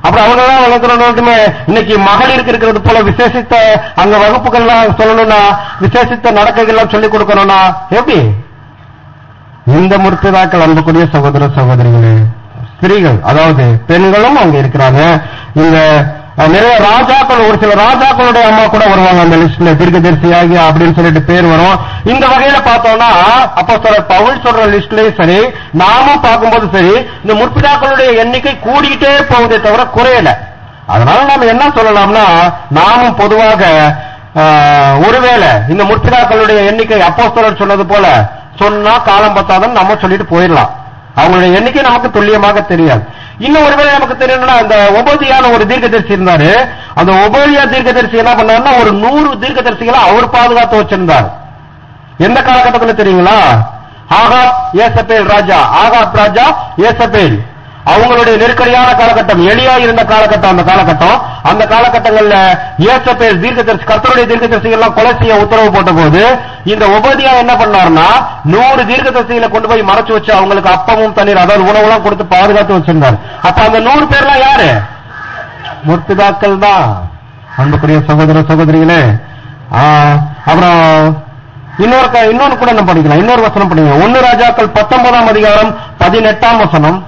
அப்புறம் அவங்க எல்லாம் வளர்க்கணுமே இன்னைக்கு மகளிருக்கு இருக்கிறது போல விசேஷித்த அங்க வகுப்புகள்லாம் சொல்லணும்னா விசேஷித்த நடக்கைகள்லாம் சொல்லிக் கொடுக்கணும்னா எப்படி இந்த முற்பிதாக்கள் அன்புக்குரிய சகோதர சகோதரிகளே ஸ்திரீகள் அதாவது பெண்களும் அங்க இருக்கிறாங்க இந்த அஹ், நிறைய ராஜாக்கள் ஒரு சில ராஜாக்களுடைய அம்மா கூட வருவாங்க அந்த லிஸ்ட்ல தீர்க்கதரிசியாகி அப்படின்னு சொல்லிட்டு பேர் வரும் இந்த வகையில பார்த்தோம்னா அப்போ சொல்ற பவுல் சொல்ற லிஸ்ட்லயும் சரி நாமும் பார்க்கும்போது சரி இந்த முற்பிதாக்களுடைய எண்ணிக்கை கூடிக்கிட்டே போகுதே தவிர குறையல அதனால நாம என்ன சொல்லலாம்னா நாமும் பொதுவாக ஆஹ், ஒருவேளை இந்த முற்பிதாக்களுடைய எண்ணிக்கை அப்போஸ்தலர் சொன்னது போல சொன்னா காலம் பத்தாதன்னு நம்ம சொல்லிட்டு போயிடலாம் அவங்களுடைய எண்ணிக்கை நமக்கு துல்லியமாக தெரியாது இன்னும் ஒருவேளை நமக்கு தெரியணும்னா அந்த உபதியான ஒரு தீர்க்கதரிசி இருந்தாரு அந்த உபதியா தீர்க்கதரிசி என்ன பண்ணாருன்னா ஒரு நூறு தீர்க்கதரிசிகளை அவர் பாதுகாத்து வச்சிருந்தார் எந்த காலகட்டத்தில் தெரியுங்களா ஆகாப் ஏசபேல் ராஜா ஆகாப் ராஜா ஏசபேல் அவங்களுடைய நெருக்கடியான காலகட்டம் எளியா இருந்த காலகட்டம் அந்த காலகட்டம் அந்த காலகட்டங்கள்ல ஏசபேல் தீர்க்கதரிசி கர்த்தருடைய தீர்க்கதரிசிகள் எல்லாம் கொலை செய்ய உத்தரவு போட்ட போது இந்த உபதியா என்ன பண்ணாருன்னா நூறு தீர்க்கதரிசிகளை கொண்டு போய் மறைச்சு வச்சு அவங்களுக்கு அப்பமும் தண்ணீர் அதாவது உணவுலாம் கொடுத்து பாதுகாத்து வச்சிருந்தார் அப்ப அந்த நூறு பேர்லாம் யாரு முர்த்திதாக்கள் தான் அன்புக்குரிய சகோதர சகோதரிகளே ஆ, அப்புறம் இன்னொரு க- இன்னொன்னு கூட நம்ம படிக்கலாம் இன்னொரு வசனம் படிங்க ஒன்னு ராஜாக்கள் பத்தொன்பதாம் அதிகாரம் பதினெட்டாம் வசனம்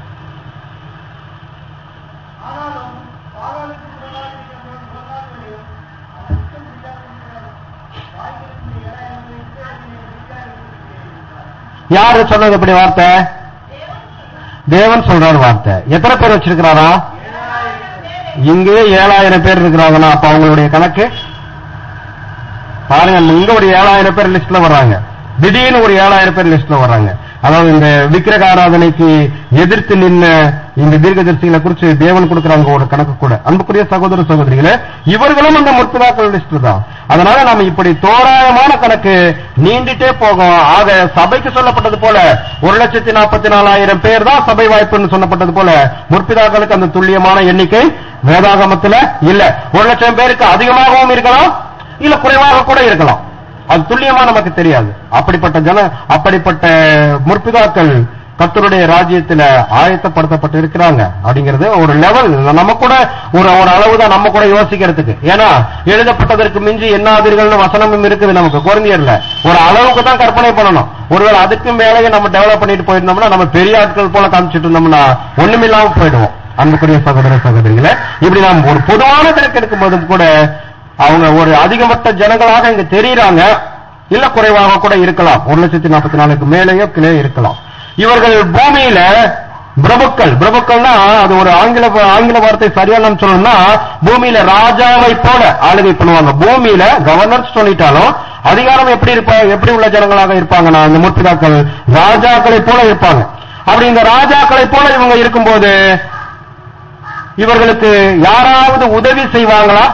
ஆனாலும் பாகாலுக்கு முரணாக முரணாகளையும் அவன் யுத்தம் செய்யாதிருக்கிறார் வாய்களுக்கு ஏழாயிரம் இருக்கிறார் யாரு சொன்னது இப்படி வார்த்தை தேவன் சொல்றாரு வார்த்தை எத்தனை பேர் வச்சிருக்கிறாரா இங்கே ஏழாயிரம் பேர் இருக்கிறாங்கன்னா அப்ப அவங்களுடைய கணக்கு பாருங்க இங்க ஒரு ஏழாயிரம் பேர் லிஸ்ட்ல வர்றாங்க திடீர்னு ஒரு ஏழாயிரம் பேர் லிஸ்ட்ல வர்றாங்க அதாவது இந்த விக்கிரக ஆராதனைக்கு எதிர்த்து நின்ன இந்த தீர்க்கதரிசிகளை குறிச்சு தேவன் கொடுக்கறாங்க ஒரு கணக்கு கூட அன்புக்குரிய சகோதர சகோதரிகளே இவர்களும் அந்த முற்பதாக்கள் லிஸ்ட் தான் அதனால நாம இப்படி தோராயமான கணக்கு நீண்டிட்டே போகும் ஆக சபைக்கு சொல்லப்பட்டது போல ஒரு லட்சத்தி நாற்பத்தி நாலாயிரம் பேர் தான் சபை வாய்ப்புன்னு சொல்லப்பட்டது போல முற்பிதாக்களுக்கு அந்த துல்லியமான எண்ணிக்கை வேதாகமத்துல இல்ல ஒரு லட்சம் பேருக்கு அதிகமாகவும் இருக்கலாம் இல்ல குறைவாக கூட இருக்கலாம் அது துல்லியமா நமக்கு தெரியாது அப்படிப்பட்ட ஜன அப்படிப்பட்ட முற்பிதாக்கள் கர்த்தருடைய ராஜ்யத்துல ஆயத்தப்படுத்தப்பட்டு இருக்கிறாங்க அப்படிங்கிறது ஒரு லெவல் நம்ம கூட ஒரு ஒரு அளவு தான் நம்ம கூட யோசிக்கிறதுக்கு ஏன்னா எழுதப்பட்டதற்கு மிஞ்சி என்னாதீர்கள்னு வசனமும் இருக்குது நமக்கு குறைஞ்சியர்ல ஒரு அளவுக்கு தான் கற்பனை பண்ணணும் ஒருவேளை அதுக்கு மேலேயே நம்ம டெவலப் பண்ணிட்டு போயிருந்தோம்னா நம்ம பெரிய ஆட்கள் போல காமிச்சிட்டு இருந்தோம்னா ஒண்ணுமில்லாம போயிடுவோம் அன்புக்குரிய சகோதர சகோதரிகளே இப்படி நாம் ஒரு பொதுவான கணக்கு எடுக்கும் போதும் கூட அவங்க ஒரு அதிகபட்ச ஜனங்களாக இங்க தெரியுறாங்க இல்ல குறைவாக கூட இருக்கலாம் ஒரு லட்சத்தி நாற்பத்தி நாலுக்கு மேலேயோ கீழே இருக்கலாம் இவர்கள் பூமியில பிரபுக்கள் பிரபுக்கள்னா அது ஒரு ஆங்கில ஆங்கில வார்த்தை சரியா நம்ம சொல்லணும்னா பூமியில ராஜாவை போல ஆளுகை பண்ணுவாங்க பூமியில கவர்னர் சொல்லிட்டாலும் அதிகாரம் எப்படி இருப்பா எப்படி உள்ள ஜனங்களாக இருப்பாங்கன்னா இந்த முற்பிதாக்கள் ராஜாக்களை போல இருப்பாங்க அப்படி இந்த ராஜாக்களை போல இவங்க இருக்கும்போது இவர்களுக்கு யாராவது உதவி செய்வாங்களா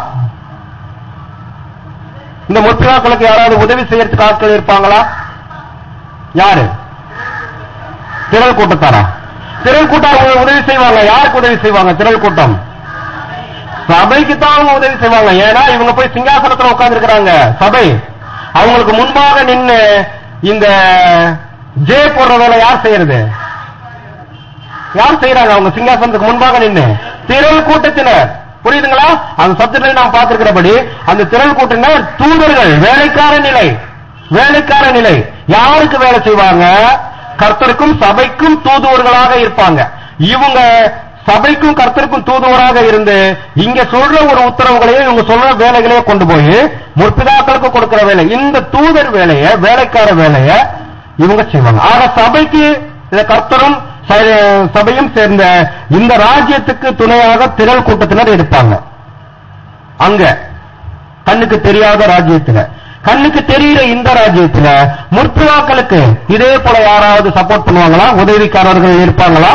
இந்த முற்பிதாக்களுக்கு யாராவது உதவி செய்யறதுக்கு ஆட்கள் இருப்பாங்களா யாரு திரள் கூட்டத்தாரா திரள் கூட்டம் அவங்க உதவி செய்வாங்க யாருக்கு உதவி செய்வாங்க திரள் கூட்டம் சபைக்கு தான் அவங்க உதவி செய்வாங்க ஏன்னா இவங்க போய் சிங்காசனத்துல உட்கார்ந்து இருக்கிறாங்க சபை அவங்களுக்கு முன்பாக நின்னு இந்த ஜே போடுற வேலை யார் செய்யறது யார் செய்யறாங்க அவங்க சிங்காசனத்துக்கு முன்பாக நின்னு திரள் கூட்டத்தினர் புரியுதுங்களா அந்த சப்ஜெக்ட்ல நாம் பார்த்திருக்கிறபடி அந்த திரள் கூட்டினர் தூதர்கள் வேலைக்கார நிலை வேலைக்கார நிலை யாருக்கு வேலை செய்வாங்க கர்த்தருக்கும் சபைக்கும் தூதுவர்களாக இருப்பாங்க இவங்க சபைக்கும் கர்த்தருக்கும் தூதுவராக இருந்து இங்க சொல்ற ஒரு உத்தரவுகளையும் இவங்க சொல்ற வேலைகளையும் கொண்டு போய் முற்பிதாக்களுக்கு கொடுக்கிற வேலை இந்த தூதர் வேலைய வேலைக்கார வேலைய இவங்க செய்வாங்க ஆக சபைக்கு இந்த கர்த்தரும் ச- சபையும் சேர்ந்த இந்த ராஜ்யத்துக்கு துணையாக திரள் கூட்டத்தினர் இருப்பாங்க அங்க கண்ணுக்கு தெரியாத ராஜ்யத்துல கண்ணுக்கு தெரிகிற இந்த ராஜ்யத்துல முற்பிதாக்களுக்கு இதே போல யாராவது சப்போர்ட் பண்ணுவாங்களா உதவிக்காரர்கள் இருப்பாங்களா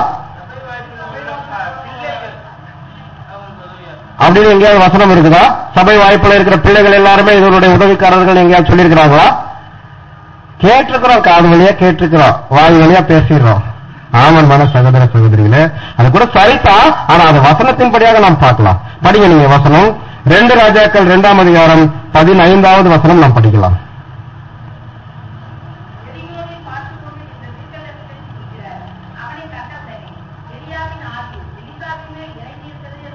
அப்படின்னு எங்கேயாவது வசனம் இருக்குதா சபை வாய்ப்புல இருக்கிற பிள்ளைகள் எல்லாருமே இதனுடைய உதவிக்காரர்கள் எங்கேயாவது சொல்லியிருக்கிறாங்களா கேட்டிருக்கிறோம் காது வழியா கேட்டிருக்கிறோம் வாய் வழியா பேசிடுறோம் ஆமன் மன சகோதர சகோதரிகளே அது கூட சரிதான் ஆனா அது வசனத்தின்படியாக நாம் பார்க்கலாம் படிங்க நீங்க வசனம் ரெண்டு ராஜாக்கள் இரண்டாம் அதிகாரம் பதினைந்தாவது வசனம் நாம் படிக்கலாம் எலியோவை பார்த்துக்கொண்டு இந்த சிக்கலத்தில் இருக்கிற அவனை கண்டவுடனே எலியாவின் ஆவி எலிசாவின் மேல் இறங்கியிருக்கிறது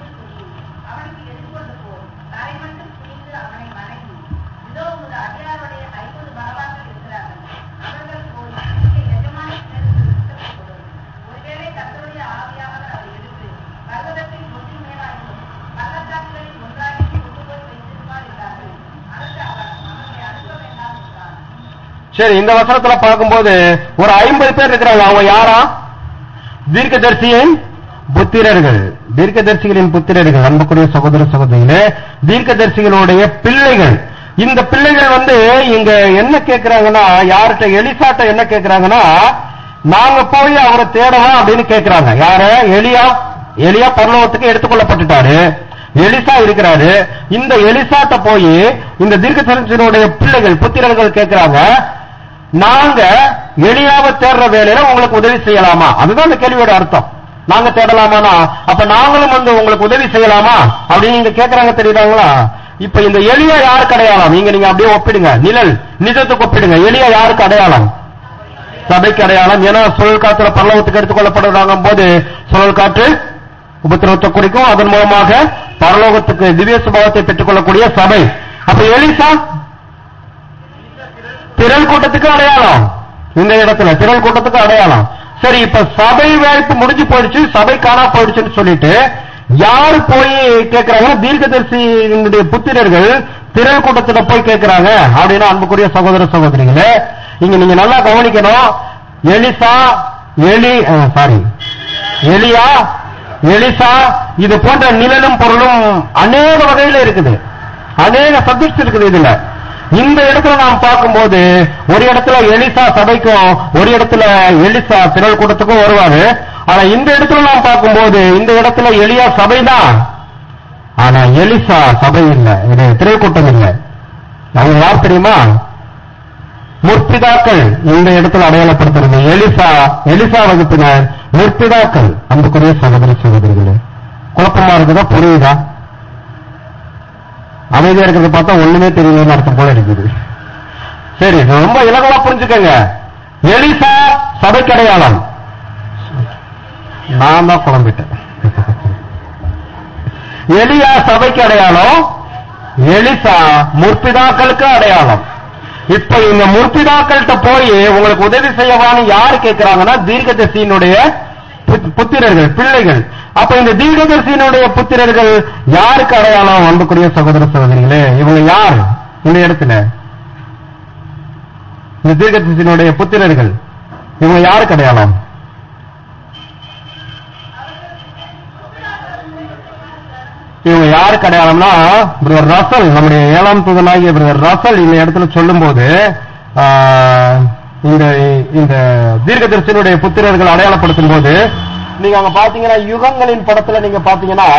சரி இந்த வசனத்துல பார்க்கும்போது ஒரு ஐம்பது பேர் இருக்கிறாங்க அவங்க யாரா தீர்க்கதரிசியின் புத்திரர்கள் தீர்க்கதரிசிகளின் புத்திரர்கள் அன்புக்குரிய சகோதர சகோதரிகளே தீர்க்கதரிசிகளுடைய பிள்ளைகள் இந்த பிள்ளைகள் வந்து இங்க என்ன கேக்குறாங்கன்னா யார்கிட்ட எலிசாட்ட என்ன கேக்குறாங்கன்னா நாங்க போய் அவரை தேடலாம் அப்படின்னு கேக்குறாங்க யார எலியா எலியா பரலோகத்துக்கு எடுத்துக்கொள்ளப்பட்டுட்டாரு எலிசா இருக்கிறாரு இந்த எலிசாட்ட போய் இந்த தீர்க்கதரிசியினுடைய பிள்ளைகள் புத்திரர்கள் கேக்குறாங்க நாங்க எளியாவை தேடுற வேலையில உங்களுக்கு உதவி செய்யலாமா அதுதான் இந்த கேள்வியோட அர்த்தம் நாங்க தேடலாமானா அப்ப நாங்களும் வந்து உங்களுக்கு உதவி செய்யலாமா அப்படின்னு நீங்க கேக்குறாங்க தெரியுறாங்களா இப்ப இந்த எளியா யாருக்கு அடையாளம் நீங்க நீங்க அப்படியே ஒப்பிடுங்க நிழல் நிஜத்துக்கு ஒப்பிடுங்க எளியா யாருக்கு அடையாளம் சபைக்கு அடையாளம் ஏன்னா சுழல் காத்துல பரலோகத்துக்கு எடுத்துக்கொள்ளப்படுறாங்க போது சுழல் காற்று உபத்திரவத்தை குறிக்கும் அதன் மூலமாக பரலோகத்துக்கு திவ்ய சுபாவத்தை பெற்றுக்கொள்ளக்கூடிய சபை அப்ப எலிசா திரள் கூட்டத்துக்கு அடையாளம் இந்த இடத்துல திரள் கூட்டத்துக்கு அடையாளம் சரி இப்ப சபை வாய்ப்பு முடிஞ்சு போயிடுச்சு சபை காணா போயிடுச்சுன்னு சொல்லிட்டு யாரு போய் கேட்கிறாங்க தீர்க்கதரிசியினுடைய புத்திரர்கள் திரள் கூட்டத்துல போய் கேட்கிறாங்க அப்படின்னா அன்புக்குரிய சகோதர சகோதரிகளே இங்க நீங்க நல்லா கவனிக்கணும் எலிசா எலி சாரி எலியா எலிசா இது போன்ற நிழலும் பொருளும் அநேக வகையில இருக்குது அநேக சப்ஜெக்ட்ஸ் இருக்குது இதுல இந்த இடத்துல நாம் பார்க்கும்போது ஒரு இடத்துல எலிசா சபைக்கும் ஒரு இடத்துல எலிசா திரள் கூட்டத்துக்கும் வருவாரு ஆனா இந்த இடத்துல நாம் பார்க்கும்போது இந்த இடத்துல எலியா சபைதான் ஆனா எலிசா சபை இல்ல இது திரள் கூட்டம் இல்ல அவங்க யார் தெரியுமா முற்பிதாக்கள் இந்த இடத்துல அடையாளப்படுத்துறது எலிசா எலிசா வகுப்பினர் முற்பிதாக்கள் அன்புக்குரிய சகோதரி சகோதரிகளே குழப்பமா இருக்குதா புரியுதா அமைதியா இருக்கிறத பார்த்தா ஒண்ணுமே தெரியலன்னு அர்த்தம் போல இருக்குது சரி இது ரொம்ப இலகுவா புரிஞ்சுக்கங்க எலிசா சபைக்கு அடையாளம் நான் தான் குழம்பிட்டேன் எலியா சபைக்கு அடையாளம் எலிசா முற்பிதாக்களுக்கு அடையாளம் இப்ப இந்த முற்பிதாக்கள்கிட்ட போய் உங்களுக்கு உதவி செய்யவான்னு யாரு கேட்கிறாங்கன்னா தீர்க்கதரிசியினுடைய புத்- புத்திரர்கள் பிள்ளைகள் அப்ப இந்த தீர்க்கதரிசியினுடைய புத்திரர்கள் யாருக்கு அடையாளம் அன்புக்குரிய சகோதர சகோதரிகளே இவங்க யார் இந்த இடத்துல இந்த தீர்க்கதரிசியினுடைய புத்திரர்கள் இவங்க யாருக்கு அடையாளம் இவங்க யாருக்கு அடையாளம்னா பிரதர் ரசல் நம்முடைய ஏழாம் தூதனாகிய பிரதர் ரசல் இந்த இடத்துல சொல்லும்போது ஆஹ், இந்த இந்த தீர்க்கதரிசனுடைய புத்திரர்கள் அடையாளப்படுத்தும் போது நீங்க அங்க பாத்தீங்கன்னா யுகங்களின் படத்துல நீங்க பாத்தீங்கன்னா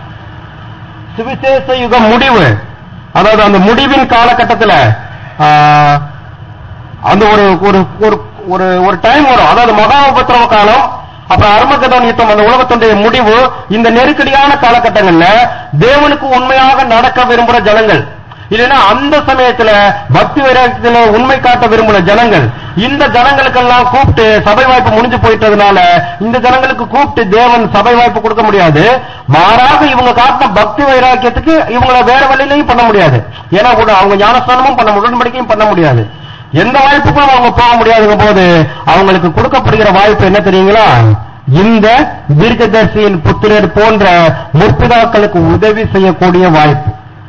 சுவிசேஷ யுகம் முடிவு அதாவது அந்த முடிவின் காலகட்டத்துல ஆஹ், அந்த ஒரு ஒரு ஒரு ஒரு ஒரு டைம் வரும் அதாவது மகா உபத்திரவ காலம் அப்புறம் அருமகதான் யுத்தம் அந்த உலகத்துடைய முடிவு இந்த நெருக்கடியான காலகட்டங்கள்ல தேவனுக்கு உண்மையாக நடக்க விரும்புற ஜனங்கள் இல்லைன்னா அந்த சமயத்துல பக்தி வைராக்கியத்துல உண்மை காட்ட விரும்புற ஜனங்கள் இந்த ஜனங்களுக்கெல்லாம் கூப்பிட்டு சபை வாய்ப்பு முடிஞ்சு போயிட்டதுனால இந்த ஜனங்களுக்கு கூப்பிட்டு தேவன் சபை வாய்ப்பு கொடுக்க முடியாது மாறாக இவங்க காட்டின பக்தி வைராக்கியத்துக்கு இவங்கள வேற வழியிலையும் பண்ண முடியாது ஏன்னா கூட அவங்க ஞானஸ்தானமும் பண்ண உடன்படிக்கையும் பண்ண முடியாது எந்த வாய்ப்புக்கும் அவங்க போக முடியாதுங்க போது அவங்களுக்கு கொடுக்கப்படுகிற வாய்ப்பு என்ன தெரியுங்களா இந்த தீர்க்கதரிசியின் புத்திரர் போன்ற முற்பிதாக்களுக்கு உதவி செய்யக்கூடிய வாய்ப்பு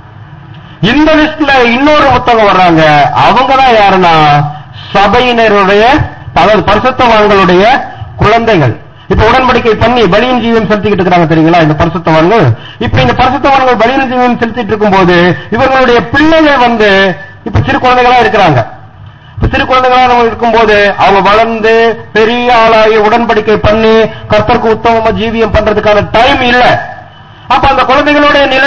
இந்த லிஸ்ட்ல இன்னொரு புத்தகம் வர்றாங்க அவங்க தான் யாருன்னா சபையினருடைய அதாவது பரிசுத்தவான்களுடைய குழந்தைகள் இப்ப உடன்படிக்கை பண்ணி பலியின் ஜீவன் செலுத்திக்கிட்டு இருக்காங்க தெரியுங்களா இந்த பரிசுத்தவான்கள் இப்ப இந்த பரிசுத்தவான்கள் பலியின் ஜீவன் செலுத்திட்டு இருக்கும்போது இவர்களுடைய பிள்ளைகள் வந்து இப்ப சிறு குழந்தைகளா இருக்கிறாங்க இப்ப சிறு குழந்தைகளா இருக்கும்போது அவங்க வளர்ந்து பெரிய ஆளாகி உடன்படிக்கை பண்ணி கர்த்தருக்கு உத்தமமா ஜீவியம் பண்றதுக்கான டைம் இல்ல அப்ப அந்த குழந்தைகளுடைய நிலை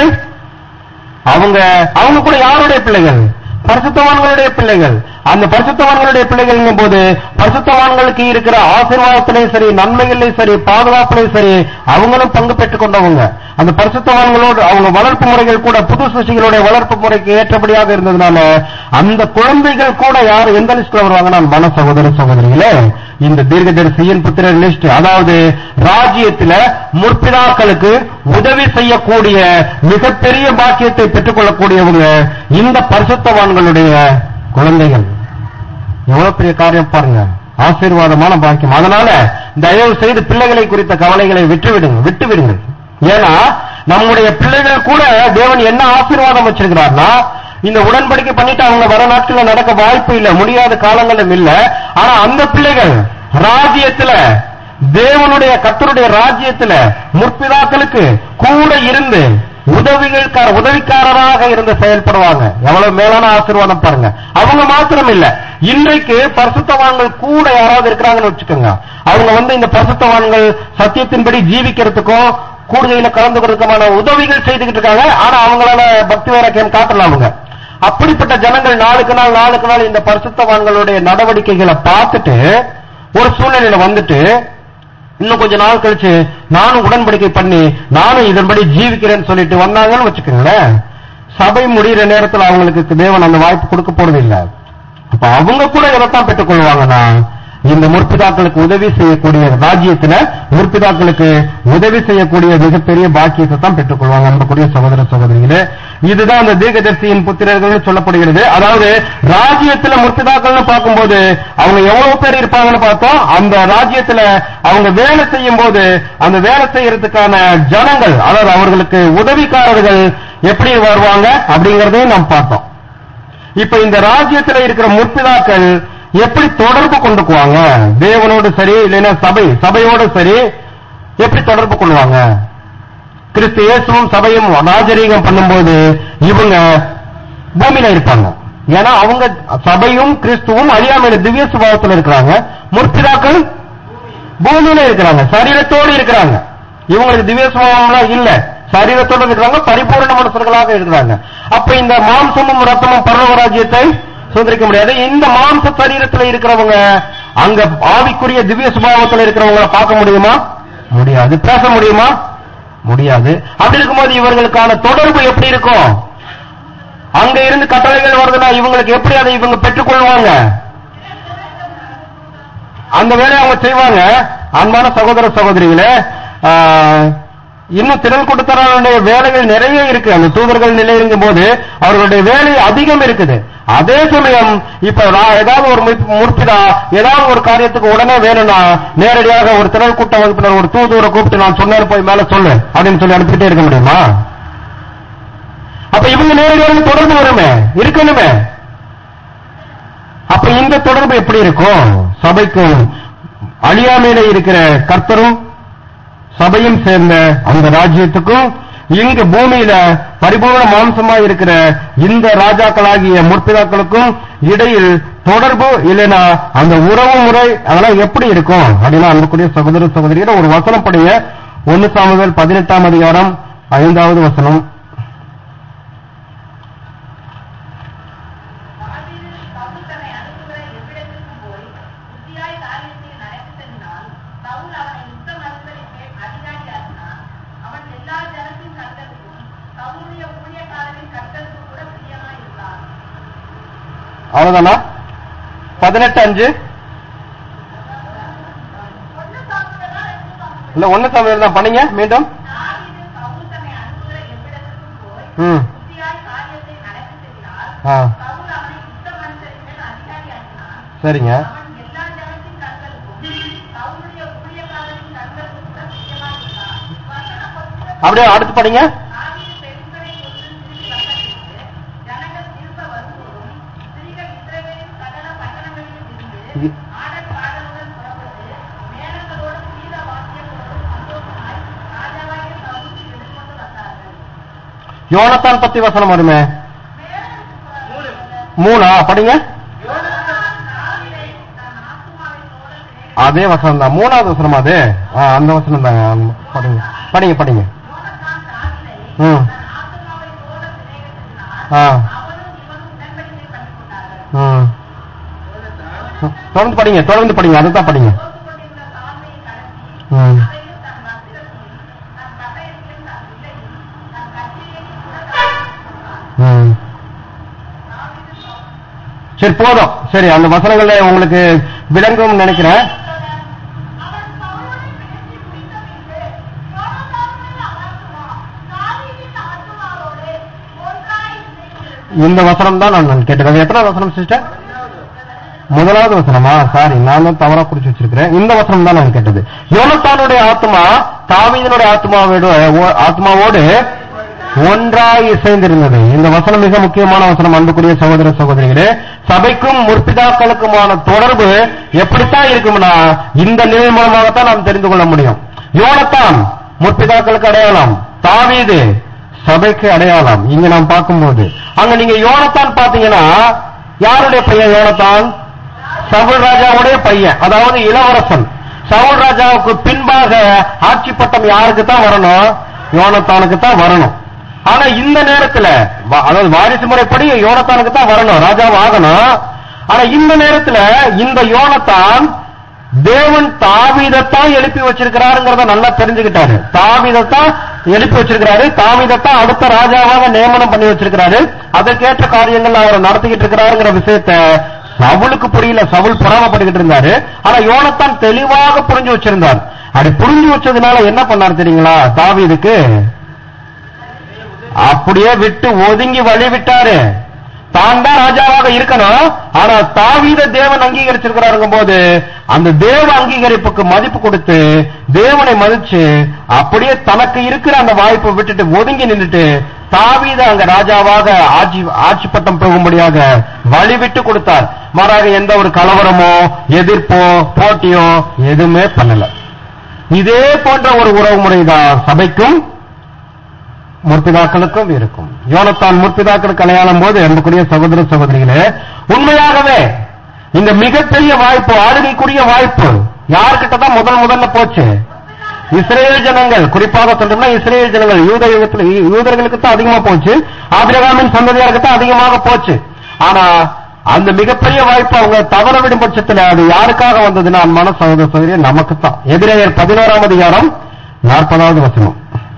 அவங்க அவங்க கூட யாருடைய பிள்ளைகள் பரிசுத்தவான்களுடைய பிள்ளைகள் அந்த பரிசுத்தவான்களுடைய பிள்ளைகள் போது பரிசுத்தவான்களுக்கு இருக்கிற ஆசீர்வாதத்திலையும் சரி நன்மைகளையும் சரி பாதுகாப்புலையும் சரி அவங்களும் பங்கு பெற்றுக் கொண்டவங்க அந்த பரிசுத்தவான்களோடு அவங்க வளர்ப்பு முறைகள் கூட புது சிசிகளுடைய வளர்ப்பு முறைக்கு ஏற்றபடியாக இருந்ததுனால அந்த குழந்தைகள் கூட யார் எந்த லிஸ்ட்ல வருவாங்கன்னா மன சகோதர சகோதரிகளே இந்த தீர்க்கதரிசியின் புத்திரர் லிஸ்ட் அதாவது ராஜ்யத்துல முற்பிதாக்களுக்கு உதவி செய்யக்கூடிய மிகப்பெரிய பாக்கியத்தை பெற்றுக்கொள்ளக்கூடியவங்க இந்த பரிசுத்தவான்களுடைய குழந்தைகள் எவ்வளவு பெரிய காரியம் பாருங்க ஆசீர்வாதமான பாக்கியம் அதனால தயவு செய்து பிள்ளைகளை குறித்த கவலைகளை விட்டுவிடுங்க விட்டுவிடுங்கள் ஏன்னா நம்முடைய பிள்ளைகள் கூட தேவன் என்ன ஆசீர்வாதம் வச்சிருக்கிறார்னா இந்த உடன்படிக்கை பண்ணிட்டு அவங்க வர நாட்கள்ல நடக்க வாய்ப்பு இல்ல முடியாத காலங்களும் இல்ல ஆனா அந்த பிள்ளைகள் ராஜ்யத்துல தேவனுடைய கர்த்தருடைய ராஜ்யத்துல முற்பிதாக்களுக்கு கூட இருந்து உதவிகள் உதவிக்காரராக இருந்து செயல்படுவாங்க எவ்வளவு மேலான ஆசீர்வாதம் பாருங்க அவங்க மாத்திரம் இல்ல இன்றைக்கு பரிசுத்தவான்கள் கூட யாராவது இருக்கிறாங்கன்னு வச்சுக்கோங்க அவங்க வந்து இந்த பரிசுத்தவான்கள் சத்தியத்தின்படி ஜீவிக்கிறதுக்கும் கூடுதல கலந்துக்கிறதுக்குமான உதவிகள் செய்துகிட்டு இருக்காங்க ஆனா அவங்களால பக்தி வைராக்கியம் காட்டல அவங்க அப்படிப்பட்ட ஜனங்கள் நாளுக்கு நாள் நாளுக்கு நாள் இந்த பரிசுத்தவான்களுடைய நடவடிக்கைகளை பார்த்துட்டு ஒரு சூழ்நிலையில வந்துட்டு இன்னும் கொஞ்ச நாள் கழிச்சு நானும் உடன்படிக்கை பண்ணி நானும் இதன்படி ஜீவிக்கிறேன்னு சொல்லிட்டு வந்தாங்கன்னு வச்சுக்கோங்களேன் சபை முடியிற நேரத்துல அவங்களுக்கு தேவன் அந்த வாய்ப்பு கொடுக்க போறது இல்ல அப்ப அவங்க கூட எதைத்தான் பெற்றுக் கொள்வாங்கன்னா இந்த முற்பிதாக்களுக்கு உதவி செய்யக்கூடிய ராஜ்யத்துல முற்பிதாக்களுக்கு உதவி செய்யக்கூடிய மிகப்பெரிய பாக்கியத்தை தான் பெற்றுக் கொள்வாங்க அன்பக்கூடிய சகோதர சகோதரிகளே இதுதான் அந்த தீர்க்கதரிசியின் புத்திரர்கள் சொல்லப்படுகிறது அதாவது ராஜ்யத்துல முற்பிதாக்கள்னு பார்க்கும்போது அவங்க எவ்வளவு பேர் இருப்பாங்கன்னு பார்த்தோம் அந்த ராஜ்யத்துல அவங்க வேலை செய்யும் போது அந்த வேலை செய்யறதுக்கான ஜனங்கள் அதாவது அவர்களுக்கு உதவிக்காரர்கள் எப்படி வருவாங்க அப்படிங்கறதையும் நாம் பார்த்தோம் இப்ப இந்த ராஜ்யத்துல இருக்கிற முற்பிதாக்கள் எப்படி தொடர்பு கொண்டுக்குவாங்க தேவனோடு சரி இல்லைன்னா சபை சபையோடு சரி எப்படி தொடர்பு கொள்வாங்க கிறிஸ்து இயேசுவும் சபையும் ராஜரீகம் பண்ணும்போது இவங்க பூமியில இருப்பாங்க ஏன்னா அவங்க சபையும் கிறிஸ்துவும் அழியாமையில திவ்ய சுபாவத்தில் இருக்கிறாங்க முற்பிதாக்கள் பூமியில இருக்கிறாங்க சரீரத்தோடு இருக்கிறாங்க இவங்களுக்கு திவ்ய சுபாவம்லாம் இல்ல சரீரத்தோடு இருக்கிறாங்க பரிபூர்ண மனுஷர்களாக இருக்கிறாங்க அப்ப இந்த மாம்சமும் ரத்தமும் பரலோக ராஜ்யத்தை சுதந்திரிக்க முடியாது இந்த மாம்ச சரீரத்துல இருக்கிறவங்க அங்க ஆவிக்குரிய திவ்ய சுபாவத்துல இருக்கிறவங்கள பார்க்க முடியுமா முடியாது பேச முடியுமா முடியாது அப்படி இருக்கும்போது இவர்களுக்கான தொடர்பு எப்படி இருக்கும் அங்க இருந்து கட்டளைகள் வருதுன்னா இவங்களுக்கு எப்படி அதை இவங்க பெற்றுக்கொள்வாங்க அந்த வேலையை அவங்க செய்வாங்க அன்பான சகோதர சகோதரிகளே ஆஹ், இன்னும் திறன் கொடுத்தவர்களுடைய வேலைகள் நிறைய இருக்கு அந்த தூதர்கள் நிலையிருக்கும் போது அவர்களுடைய வேலை அதிகம் இருக்குது அதே சமயம் இப்ப நான் ஏதாவது ஒரு முற்- முற்பிதா ஏதாவது ஒரு காரியத்துக்கு உடனே வேணும்னா நேரடியாக ஒரு திரள் கூட்ட வகுப்பினர் ஒரு தூதுவரை கூப்பிட்டு நான் சொன்னேன் போய் மேல சொல்லு அப்படின்னு சொல்லி அனுப்பிட்டே இருக்க முடியுமா அப்ப இவங்க நேரடியாக தொடர்பு வருமே இருக்கணுமே அப்ப இந்த தொடர்பு எப்படி இருக்கும் சபைக்கும் அழியாமையில இருக்கிற கர்த்தரும் சபையும் சேர்ந்த அந்த ராஜ்யத்துக்கும் இங்கு பூமியில பரிபூர்ண மாம்சமா இருக்கிற இந்த ராஜாக்களாகிய முற்பிதாக்களுக்கும் இடையில் தொடர்பு இல்லைன்னா அந்த உறவு முறை அதெல்லாம் எப்படி இருக்கும் அப்படின்னா அன்புக்குரிய சகோதர சகோதரிகள் ஒரு வசனம் படிய ஒன்னு சாமுவேல் பதினெட்டாம் அதிகாரம் ஐந்தாவது வசனம் தாவீது சவுல் தன்னை அனுப்புகிற எவ்விடத்திற்கும் போய் புத்தியாய் காரியத்தை நடப்பித்ததினால் சவுல் அவனை யுத்த மருந்தலின் மேல் அதிகாரியாக்கினான் அவன் எல்லா ஜனத்தின் கண்களுக்கும் சவுலுடைய ஊழியக்காரரின் கண்களுக்கும் கூட பிரியமாய் இருந்தான் அவ்வளவுதானா பதினெட்டு அஞ்சு ஒன்னு சாப்பிட்டதா ரெண்டு சாப்பிட்டதா இல்ல ஒன்னு சமையல் தான் பண்ணீங்க மீண்டும் தாவீது சவுல் தன்னை அனுப்புகிற எவ்விடத்திற்கும் போய் ம் புத்தியாய் காரியத்தை நடப்பித்ததினால் ஆ சவுல் அவனை யுத்த மருந்தலின் மேல் அதிகாரியாக்கினான் சரிங்க அவன் எல்லா ஜனத்தின் கண்களுக்கும் சவுலுடைய ஊழியக்காரரின் கண்களுக்கும் கூட பிரியமாய் இருந்தான் வசனம் கொஞ்சம் அப்படியே அடுத்து படிங்க தாவீது பெண்களை கொண்டு திரும்பி வந்தபின்பு, ஜனங்கள் திரும்ப வரும்போதும், ஸ்திரீகள் இஸ்ரவேலின் சகல பட்டணங்களிலும் இருந்து, இது- ஆடல் பாடலுடன் புறப்பட்டு, மேளங்களோடும் கீத வாத்தியங்களோடும் சந்தோஷமாய், ராஜாவாகிய சவுலுக்கு எதிர்கொண்டு வந்தார்கள். யோனத்தான் பத்தி வசனம் வருமே மூணு மூணா படிங்க யோனத்தான் தாவீதை தன் ஆத்துமாவினோடு சிநேகித்தார். அதே வசனம் தான் மூணாவது வசனம் அது ஆ, அந்த வசனம் தாங்க படிங்க படிங்க படிங்க யோனத்தான் தாவீதை ம் தன் ஆத்துமாவினோடு சிநேகித்ததினால், ஆ அவனும் இவனும் உடன்படிக்கை பண்ணிக்கொண்டார்கள். ம் தொடர்ந்து படிங்க தொடர்ந்து படிங்க அதுதான் படிங்க போட்டுக் கொண்டிருந்த தாழ்மையை கடத்தி, ம் அதையும் தன் வஸ்திரத்தையும், தன் பட்டயத்தையும், தன் வில்லையும், தன் கத்தியையும் கூட தாவீதுக்கு கொடுத்தான். ம் தாவீது சவுல் சரி போதும் சரி அந்த வசனங்கள்ல உங்களுக்கு விளங்கும் நினைக்கிறேன் அவன் சவுலோடு பேசி முடித்த பின்பு, யோனத்தானுடைய ஆத்துமா தாவீதின் ஆத்துமாவோடு ஒன்றாய் இணைந்திருந்தது. இந்த வசனம் தான் நான் கேட்டது அது எத்தனை வசனம் சிஸ்டர் முதலாவது வசனமா சாரி நான் தான் தவறா குறிச்சு வச்சிருக்கிறேன் இந்த வசனம் தான் நான் கேட்டது யோனத்தானுடைய ஆத்மா தாவீதனுடைய ஆத்மாவோட ஆத்மாவோடு ஒன்றாய் இசைந்திருந்தது இந்த வசனம் மிக முக்கியமான வசனம் அன்புக்குரிய சகோதர சகோதரிகளே சபைக்கும் முற்பிதாக்களுக்குமான தொடர்பு எப்படித்தான் இருக்கும்னா இந்த நிலை மூலமாகத்தான் நாம் தெரிந்து கொள்ள முடியும் யோனத்தான் முற்பிதாக்களுக்கு அடையாளம் தாவீது சபைக்கு அடையாளம் இங்க நாம் பார்க்கும்போது அங்க நீங்க யோனத்தான் பாத்தீங்கன்னா யாருடைய பையன் யோனத்தான் சவுல் ராஜாவுடைய பையன் அதாவது இளவரசன் சவுல் ராஜாவுக்கு பின்பாக ஆட்சி பட்டம் யாருக்கு தான் வரணும் யோனத்தானுக்கு தான் வரணும் ஆனா இந்த நேரத்துல வ- அதாவது வாரிசு முறைப்படி யோனத்தானுக்கு தான் வரணும் ராஜாவும் ஆகணும் ஆனா இந்த நேரத்துல இந்த யோனத்தான் தேவன் தாவீதத்தான் எழுப்பி வச்சிருக்கிறாருங்கிறத நல்லா தெரிஞ்சுக்கிட்டாரு தாவீதத்தான் எழுப்பி வச்சிருக்கிறாரு தாவீதத்தான் அடுத்த ராஜாவாக நியமனம் பண்ணி வச்சிருக்கிறாரு அதற்கேற்ற காரியங்கள் அவர் நடத்திக்கிட்டு இருக்கிறாருங்கிற விஷயத்த சவுலுக்கு புரியல சவுல் பொறாமப்பட்டுக்கிட்டு இருந்தாரு ஆனா யோனத்தான் தெளிவாக புரிஞ்சு வச்சிருந்தார் அப்படி புரிஞ்சு வச்சதுனால என்ன பண்ணார் தெரியுங்களா தாவீதுக்கு அப்படியே விட்டு ஒதுங்கி வழி விட்டாரு தான் தான் ராஜாவாக இருக்கணும் ஆனா தாவீத தேவன் அங்கீகரிச்சிருக்கிறாருங்கும் போது அந்த தேவ அங்கீகரிப்புக்கு மதிப்பு கொடுத்து தேவனை மதிச்சு அப்படியே தனக்கு இருக்கிற அந்த வாய்ப்பை விட்டுட்டு ஒதுங்கி நின்னுட்டு தாவீத அங்க ராஜாவாக ஆட்சி ஆட்சி பட்டம் போகும்படியாக வழி விட்டு கொடுத்தார் மாறாக எந்த ஒரு கலவரமோ எதிர்ப்போ போட்டியோ எதுவுமே பண்ணல இதே போன்ற ஒரு உறவு முறைதான் சபைக்கும் முற்பிதாக்களுக்கும் இருக்கும் யோனத்தான் முற்பிதாக்களுக்கு அடையாளம் போது அன்புக்குரிய சகோதர சகோதரிகளே உண்மையாகவே இந்த மிகப்பெரிய வாய்ப்பு ஆளுகைக்குரிய வாய்ப்பு யார்கிட்ட தான் முதல் முதல்ல போச்சு இஸ்ரேல் ஜனங்கள் குறிப்பாக சொல்றோம்னா இஸ்ரேல் ஜனங்கள் யூத யுகத்துல யூதர்களுக்கு தான் அதிகமா போச்சு ஆபிரகாமின் சந்ததியாருக்கு தான் அதிகமாக போச்சு ஆனா அந்த மிகப்பெரிய வாய்ப்பு அவங்க தவற விடும் பட்சத்துல அது யாருக்காக வந்ததுன்னா அன்பான சகோதர சகோதரி நமக்கு தான் எதிரேயர் பதினோராம் அதிகாரம் நாற்பதாவது வசனம்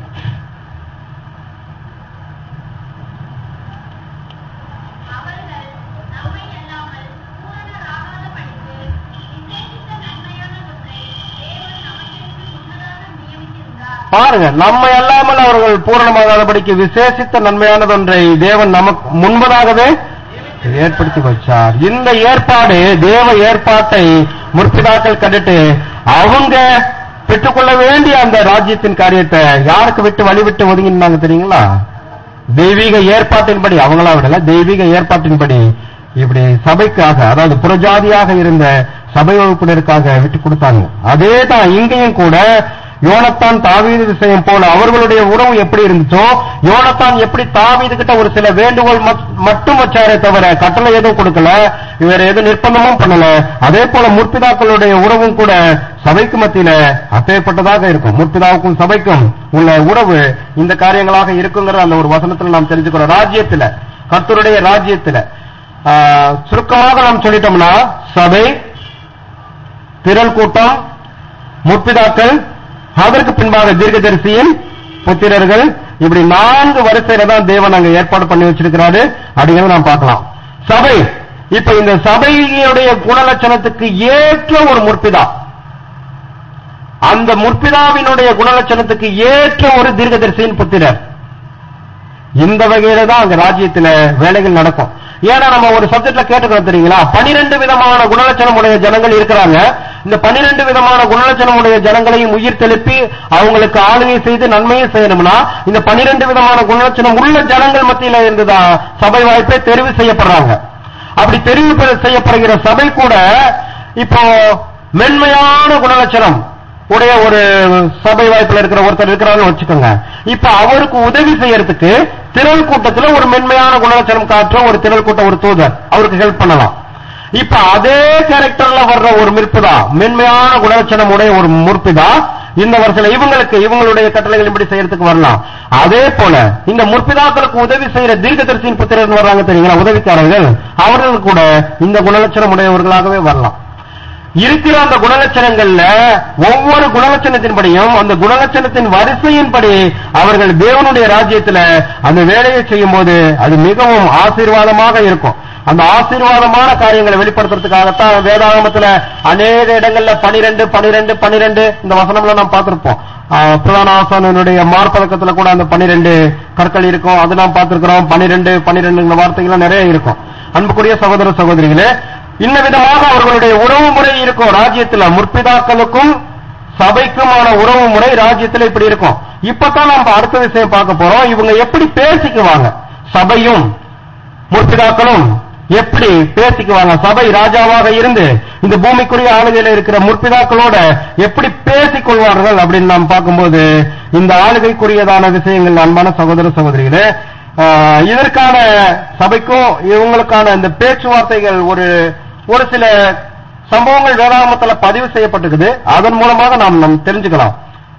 அவர்கள் நம்மை அல்லாமல் பூரணராகாதபடிக்கு விசேஷித்த நன்மையானதொன்றை தேவன் நமக்கென்று முன்னதாக நியமித்திருந்தார். பாருங்க நம்மை அல்லாமல் அவர்கள் பூரணமாகாதபடிக்கு விசேஷித்த நன்மையானதொன்றை தேவன் நமக்கு முன்பதாகவே ஏற்படுத்தி வச்சார் இந்த ஏற்பாடு தேவ ஏற்பாட்டை முற்பிதாக்கள் கண்டுட்டு அவங்க பெற்றுக்கொள்ள வேண்டிய அந்த ராஜ்யத்தின் காரியத்தை யாருக்கு விட்டு வழி விட்டு ஒதுங்கினாங்க தெரியுங்களா தெய்வீக ஏற்பாட்டின்படி அவங்களா விடல தெய்வீக ஏற்பாட்டின்படி இப்படி சபைக்காக அதாவது புறஜாதியாக இருந்த சபை வகுப்பினருக்காக விட்டு கொடுத்தாங்க அதே தான் இங்கேயும் கூட யோனத்தான் தாவீது விஷயம் போல அவர்களுடைய உறவு எப்படி இருந்துச்சோ யோனத்தான் எப்படி தாவீது கிட்ட ஒரு சில வேண்டுகோள் மட்- மட்டும் வச்சாரே தவிர கட்டளை எதுவும் கொடுக்கல இவர் எதுவும் நிர்பந்தமும் பண்ணல அதே போல முற்பிதாக்களுடைய உறவும் கூட சபைக்கு மத்தியில அப்பேற்பட்டதாக இருக்கும் முற்பிதாவுக்கும் சபைக்கும் உள்ள உறவு இந்த காரியங்களாக இருக்குங்கிற அந்த ஒரு வசனத்துல நாம் தெரிஞ்சுக்கிறோம் ராஜ்யத்துல கர்த்தருடைய ராஜ்யத்துல ஆஹ், சுருக்கமாக நாம் சொல்லிட்டோம்னா சபை திரள் கூட்டம் முற்பிதாக்கள் அதற்கு பின்பாக தீர்க்கதரிசியின் புத்திரர்கள் இப்படி நான்கு வரிசையில தான் தேவன் அங்க ஏற்பாடு பண்ணி வச்சிருக்கிறாரு அப்படிங்கறத நாம் பார்க்கலாம் சபை இப்ப இந்த சபையுடைய குணலட்சணத்துக்கு ஏற்ற ஒரு முற்பிதா அந்த முற்பிதாவினுடைய குணலட்சணத்துக்கு ஏற்ற ஒரு தீர்க்கதரிசியின் புத்திரர் இந்த வகையில தான் அங்க ராஜ்யத்துல வேலைகள் நடக்கும் ஏன்னா நம்ம ஒரு சப்ஜெக்ட்ல கேட்டுக்கிறோம் தெரியுங்களா பனிரெண்டு விதமான குணலட்சணம் உடைய ஜனங்கள் இருக்கிறாங்க இந்த பனிரெண்டு விதமான குணலட்சணம் உடைய ஜனங்களையும் உயிர் தெளிப்பி அவங்களுக்கு ஆளுகை செய்து நன்மையும் செய்யணும்னா இந்த பனிரெண்டு விதமான குணலட்சணம் உள்ள ஜனங்கள் மத்தியில இருந்துதான் சபை வாய்ப்பே தெரிவு செய்யப்படுறாங்க அப்படி தெரிவு பெற- செய்யப்படுகிற சபை கூட இப்போ மென்மையான குணலட்சணம் உடைய ஒரு சபை வாய்ப்புல இருக்கிற ஒருத்தர் இருக்கிறாருன்னு வச்சுக்கோங்க இப்ப அவருக்கு உதவி செய்யறதுக்கு திரள் கூட்டத்துல ஒரு மென்மையான குணலட்சணம் காட்டுற ஒரு திரள் கூட்டம் ஒரு தூதர் அவருக்கு ஹெல்ப் பண்ணலாம் இப்ப அதே கேரக்டர்ல வர்ற ஒரு மிற்புதா மென்மையான குணலட்சணம் உடைய ஒரு முற்பிதா இந்த வருஷத்துல இவங்களுக்கு இவங்களுடைய கட்டளைகள் இப்படி செய்யறதுக்கு வரலாம் அதே போல இந்த முற்பிதாக்களுக்கு உதவி செய்யற தீர்க்கதரிசியின் புத்திரர் வர்றாங்க தெரியுங்களா உதவிக்காரர்கள் அவர்கள் கூட இந்த குணலட்சணம் உடையவர்களாகவே வரலாம் இருக்கிற அந்த குணலட்சணங்கள்ல ஒவ்வொரு குணலட்சணத்தின்படியும் அந்த குணலட்சணத்தின் வரிசையின்படி அவர்கள் தேவனுடைய ராஜ்யத்துல அந்த வேலையை செய்யும் போது அது மிகவும் ஆசீர்வாதமாக இருக்கும் அந்த ஆசீர்வாதமான காரியங்களை வெளிப்படுத்துறதுக்காகத்தான் வேதாகமத்துல அநேக இடங்கள்ல பனிரெண்டு பனிரெண்டு பனிரெண்டு இந்த வசனம்ல நாம் பார்த்திருப்போம் ஆஹ் பிரதான ஆசானனுடைய மார்பதக்கத்துல கூட அந்த பனிரெண்டு கற்கள் இருக்கும் அது நாம் பார்த்திருக்கிறோம் பனிரெண்டு பனிரெண்டு வார்த்தைகள்லாம் நிறைய இருக்கும் அன்புக்குரிய சகோதர சகோதரிகளே இன்ன விதமாக அவர்களுடைய உறவு முறை இருக்கும் ராஜ்யத்துல முற்பிதாக்களுக்கும் சபைக்குமான உறவு முறை ராஜ்யத்துல இப்படி இருக்கும் இப்பதான் நம்ம அடுத்த விஷயம் பார்க்க போறோம் இவங்க எப்படி பேசிக்குவாங்க சபையும் முற்பிதாக்களும் எப்படி பேசிக்குவாங்க சபை ராஜாவாக இருந்து இந்த பூமிக்குரிய ஆளுகையில இருக்கிற முற்பிதாக்களோட எப்படி பேசிக் கொள்வார்கள் அப்படின்னு நாம் பார்க்கும்போது இந்த ஆளுகைக்குரியதான விஷயங்கள் அன்பான சகோதர சகோதரிகளே ஆஹ், இதற்கான சபைக்கும் இவங்களுக்கான இந்த பேச்சுவார்த்தைகள் ஒரு ஒரு சில சம்பவங்கள் வேதாகமத்துல பதிவு செய்யப்பட்டிருக்குது அதன் மூலமாக நாம் நாம் தெரிஞ்சுக்கலாம்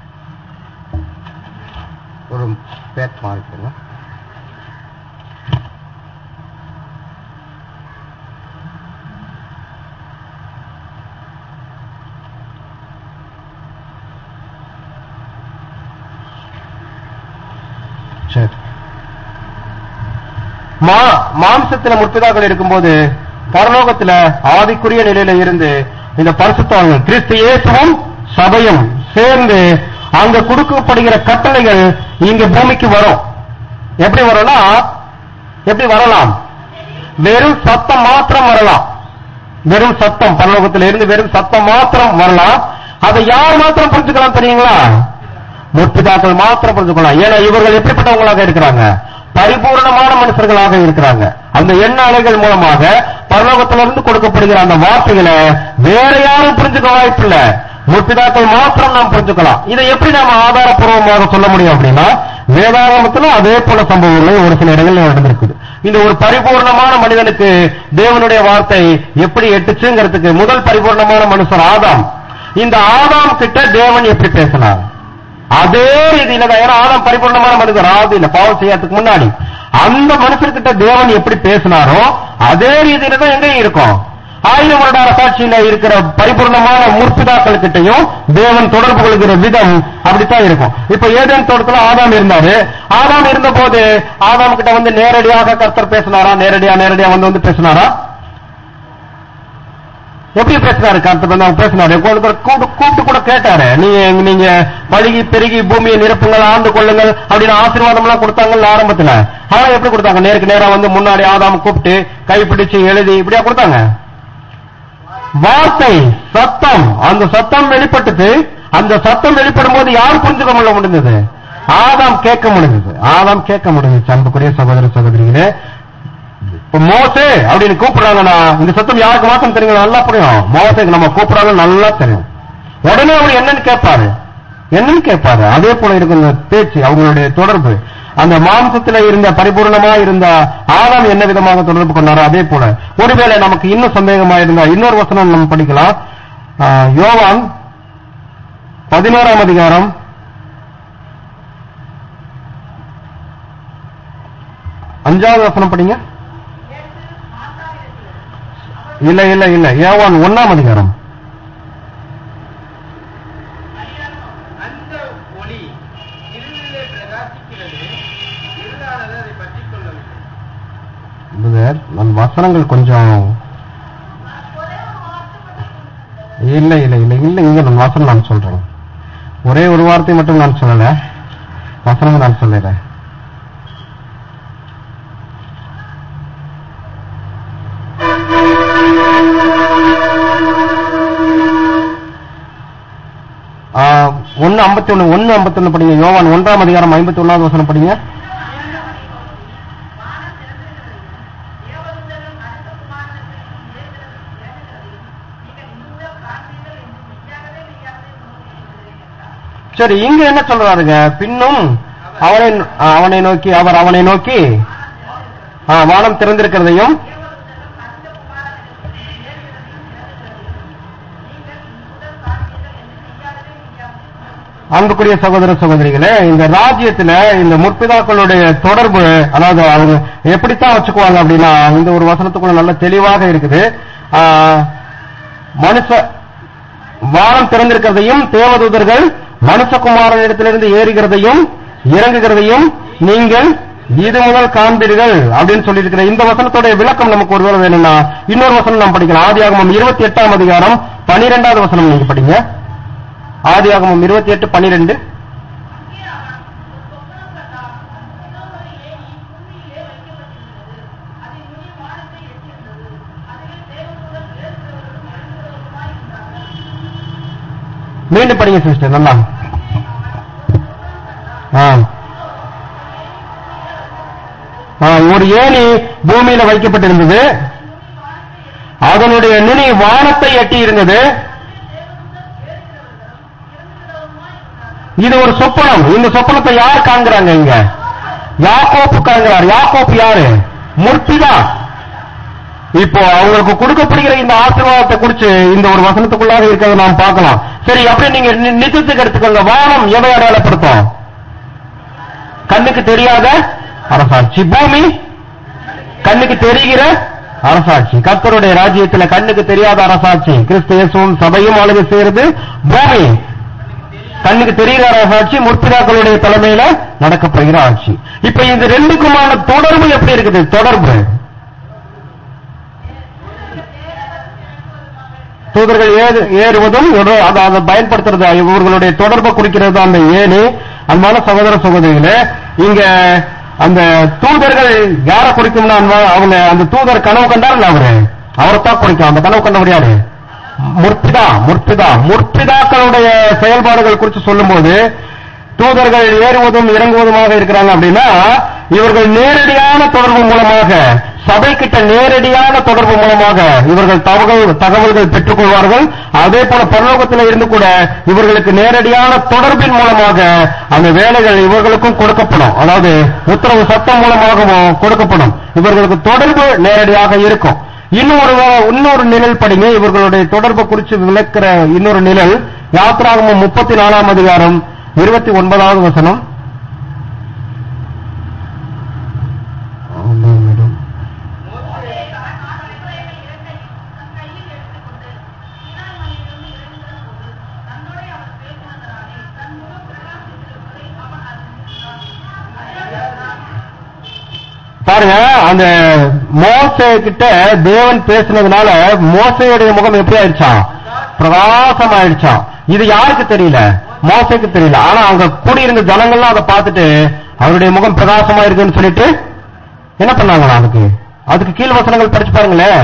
ஒரு பேட் மாறிக்கிறேன் சரி மா மாம்சத்துல முற்பிதாக்கள் இருக்கும்போது பரலோகத்துல ஆதிக்குரிய நிலையில இருந்து இந்த பரிசுத்தவான்கள் கிறிஸ்து இயேசுவும் சபையும் சேர்ந்து அங்க கொடுக்கப்படுகிற கட்டளைகள் இங்க பூமிக்கு வரும் எப்படி வரும்னா எப்படி வரலாம் வெறும் சத்தம் மாத்திரம் வரலாம் வெறும் சத்தம் பரலோகத்துல இருந்து வெறும் சத்தம் மாத்திரம் வரலாம் அதை யார் மாத்திரம் புரிஞ்சுக்கலாம் தெரியுங்களா முற்பிதாக்கள் மாத்திரம் புரிஞ்சுக்கலாம் ஏன்னா இவர்கள் எப்படிப்பட்டவங்களாக இருக்கிறாங்க பரிபூர்ணமான மனுஷர்களாக இருக்கிறாங்க அந்த எண்ண அலைகள் மூலமாக பரலோகத்திலிருந்து கொடுக்கப்படுகிற அந்த வார்த்தைகளை வேற யாரும் புரிஞ்சுக்க வாய்ப்பில்ல முற்பிதாக்கள் மாத்திரம் நாம் புரிஞ்சுக்கலாம் இதை எப்படி நாம ஆதாரப்பூர்வமாக சொல்ல முடியும் அப்படின்னா வேதாகமத்துல அதே போல சம்பவங்கள் ஒரு சில இடங்கள்ல நடந்திருக்குது இந்த ஒரு பரிபூர்ணமான மனிதனுக்கு தேவனுடைய வார்த்தை எப்படி எட்டுச்சுங்கிறதுக்கு முதல் பரிபூர்ணமான மனுஷன் ஆதாம் இந்த ஆதாம் கிட்ட தேவன் எப்படி பேசினார் அதே ரீதியில தான் ஏன்னா ஆதாம் பரிபூர்ணமான மனிதர் ஆதி இல்ல பாவம் செய்யறதுக்கு முன்னாடி அந்த மனுஷர்கிட்ட தேவன் எப்படி பேசினாரோ அதே ரீதியில தான் எங்கேயும் இருக்கும் ஆயிரம் வருட அரசாட்சியில இருக்கிற பரிபூர்ணமான முற்பிதாக்கள் கிட்டையும் தேவன் தொடர்பு கொள்கிற விதம் அப்படித்தான் இருக்கும் இப்ப ஏதேன் தோட்டத்துல ஆதாம் இருந்தாரு ஆதாம் இருந்த போது ஆதாம் கிட்ட வந்து நேரடியாக கர்த்தர் பேசினாரா நேரடியா நேரடியா வந்து வந்து பேசினாரா எப்படி பேசினாரு கருத்து வந்து அவங்க பேசினாரு கூப்பிட்டு கூப்பிட்டு- கூப்பிட்டு கூட கேட்டாரு நீங்க நீங்க பழுகி பெருகி பூமியை நிரப்புங்கள் ஆண்டு கொள்ளுங்கள் அப்படின்னு ஆசீர்வாதம் எல்லாம் கொடுத்தாங்கல்ல ஆரம்பத்துல ஆனா எப்படி கொடுத்தாங்க நேருக்கு நேரா வந்து முன்னாடி ஆதாம் கூப்பிட்டு கைப்பிடிச்சு எழுதி இப்படியா கொடுத்தாங்க வார்த்தை சத்தம் அந்த சத்தம் வெளிப்பட்டது அந்த சத்தம் வெளிப்படும் போது யார் புரிஞ்சுக்க முடிய முடிந்தது ஆதாம் கேட்க முடிஞ்சது ஆதாம் கேட்க முடிஞ்சது அன்புக்குரிய சகோதர சகோதரிகளே இப்ப மோசே அப்படின்னு கூப்பிடுறாங்கன்னா இந்த சத்தம் யாருக்கு மாத்திரம் தெரியும் நல்லா புரியும் மோசேக்கு நம்ம கூப்பிடுறாங்க நல்லா தெரியும் உடனே அவர் என்னன்னு கேட்பாரு என்னன்னு கேட்பாரு அதே போல இருக்கும் இந்த பேச்சு அவங்களுடைய தொடர்பு அந்த மாம்சத்துல இருந்த பரிபூர்ணமா இருந்த ஆதாம் என்ன விதமாக தொடர்பு கொண்டாரோ அதே போல ஒருவேளை நமக்கு இன்னும் சந்தேகமா இருந்தா இன்னொரு வசனம் நம்ம படிக்கலாம் ஆ, யோவான் பதினோராம் அதிகாரம் அஞ்சாவது வசனம் படிங்க இல்ல இல்ல இல்ல யோவான் ஒன்னாம் அதிகாரம் அந்த ஒளி இருளிலே பிரகாசிக்கிறது இருளானது அதை பற்றிக் கொள்ளவில்லை பிரதர், நான் வசனங்கள் கொஞ்சம் இல்ல இல்ல இல்ல இல்ல இங்க நான் வசனம் நான் சொல்றேன் ஒரே ஒரு வார்த்தை மட்டும் நான் சொல்லல வசனம் நான் சொல்லுறேன் ஒன்னு ஐம்பத்தி ஒண்ணு ஒன்னு ஐம்பத்தி ஒண்ணு படிங்க யோவான் ஒன்றாம் அதிகாரம் ஐம்பத்தி ஒன்னாவது வசனம் படிங்க சரி இங்க என்ன சொல்றாருங்க பின்னும் அவனை அவனை நோக்கி அவர் அவனை நோக்கி ஆ, வானம் திறந்திருக்கிறதையும் அன்புக்குரிய சகோதர சகோதரிகளே இந்த ராஜ்யத்துல இந்த முற்பிதாக்களுடைய தொடர்பு அதாவது அவங்க எப்படித்தான் வச்சுக்குவாங்க அப்படின்னா இந்த ஒரு வசனத்துக்குள்ள நல்ல தெளிவாக இருக்குது ஆ, மனுஷ வானம் திறந்திருக்கிறதையும் தேவதூதர்கள் மனுஷகுமாரனிடத்திலிருந்து ஏறுகிறதையும் இறங்குகிறதையும் நீங்கள் இது முதல் காண்பீர்கள் அப்படின்னு சொல்லியிருக்கிற இந்த வசனத்துடைய விளக்கம் நமக்கு ஒருவேளை வேணும்னா இன்னொரு வசனம் நாம் படிக்கலாம் ஆதியாகமம் இருபத்தி எட்டாம் அதிகாரம் பனிரெண்டாவது வசனம் நீங்க படிங்க ஆதியாகமம் இருபத்தி எட்டு பனிரெண்டு மீண்டும் படிங்க சிஸ்டர் நல்லா ஆ ஆ, ஒரு ஏணி பூமியில வைக்கப்பட்டிருந்தது அதனுடைய நுனி வானத்தை எட்டி இருந்தது இது ஒரு சொப்பனம் இந்த சொப்பனத்தை யார் காண்கிறாங்க இங்க யாக்கோப்பு காண்கிறார் யாக்கோப்பு யாரு முர்த்திதா இப்போ அவங்களுக்கு கொடுக்கப்படுகிற இந்த ஆசீர்வாதத்தை குறிச்சு இந்த ஒரு வசனத்துக்குள்ளாக இருக்கிறத நாம் பார்க்கலாம் சரி அப்படியே நீங்க நி- நிஜத்துக்கு எடுத்துக்கோங்க வானம் எதை அடையாளப்படுத்தும் கண்ணுக்கு தெரியாத அரசாட்சி பூமி கண்ணுக்கு தெரிகிற அரசாட்சி கர்த்தருடைய ராஜ்யத்துல கண்ணுக்கு தெரியாத அரசாட்சி கிறிஸ்து இயேசுவும் சபையும் ஆளுகை செய்யறது பூமி கண்ணுக்கு தெரிகிற அரசாட்சி முற்பிதாக்களுடைய தலைமையில நடக்கப்படுகிற ஆட்சி இப்ப இந்த ரெண்டுக்குமான தொடர்பு எப்படி இருக்குது தொடர்பு தூதர்கள் ஏறு ஏறுவதும் ஒரு- அதை அதை பயன்படுத்துறது இவர்களுடைய தொடர்பை குறிக்கிறது தான் அந்த ஏணி அன்பான சகோதர சகோதரிகளே இங்க அந்த தூதர்கள் யாரை குறிக்கும்னா அன்பா- அவங்க அந்த தூதர் கனவு கண்டார் அவரு அவரைத்தான் குறிக்கும் அந்த கனவு கண்டவர் யாரு முற்பிதா முற்பிதா முற்பிதாக்களுடைய செயல்பாடுகள் குறித்து சொல்லும்போது தூதர்கள் ஏறுவதும் இறங்குவதுமாக இருக்கிறாங்க அப்படின்னா இவர்கள் நேரடியான தொடர்பு மூலமாக சபை கிட்ட நேரடியான தொடர்பு மூலமாக இவர்கள் தகவல் தகவல்கள் பெற்றுக் கொள்வார்கள் அதே போல பரலோகத்தில் இருந்து கூட இவர்களுக்கு நேரடியான தொடர்பின் மூலமாக அந்த வேலைகள் இவர்களுக்கும் கொடுக்கப்படும் அதாவது உத்தரவு சத்தம் மூலமாகவும் கொடுக்கப்படும் இவர்களுக்கு தொடர்பு நேரடியாக இருக்கும் இன்னொரு இன்னொரு நிழல் படிங்க இவர்களுடைய தொடர்பை குறித்து விளக்குற இன்னொரு நிழல் யாத்ராகமம் முப்பத்தி நாலாம் அதிகாரம் இருபத்தி ஒன்பதாவது வசனம் பாருங்க அந்த மோசே கிட்ட தேவன் பேசினதுனால மோசையுடைய முகம் எப்படி ஆயிடுச்சான் பிரகாசம் ஆயிடுச்சான் இது யாருக்கு தெரியல மோசைக்கு தெரியல ஆனா அங்க கூடியிருந்த ஜனங்கள்லாம் அதை பார்த்துட்டு அவருடைய முகம் பிரகாசமா இருக்குன்னு சொல்லிட்டு என்ன பண்ணாங்களா அதுக்கு அதுக்கு கீழ் வசனங்கள் படிச்சு பாருங்களேன்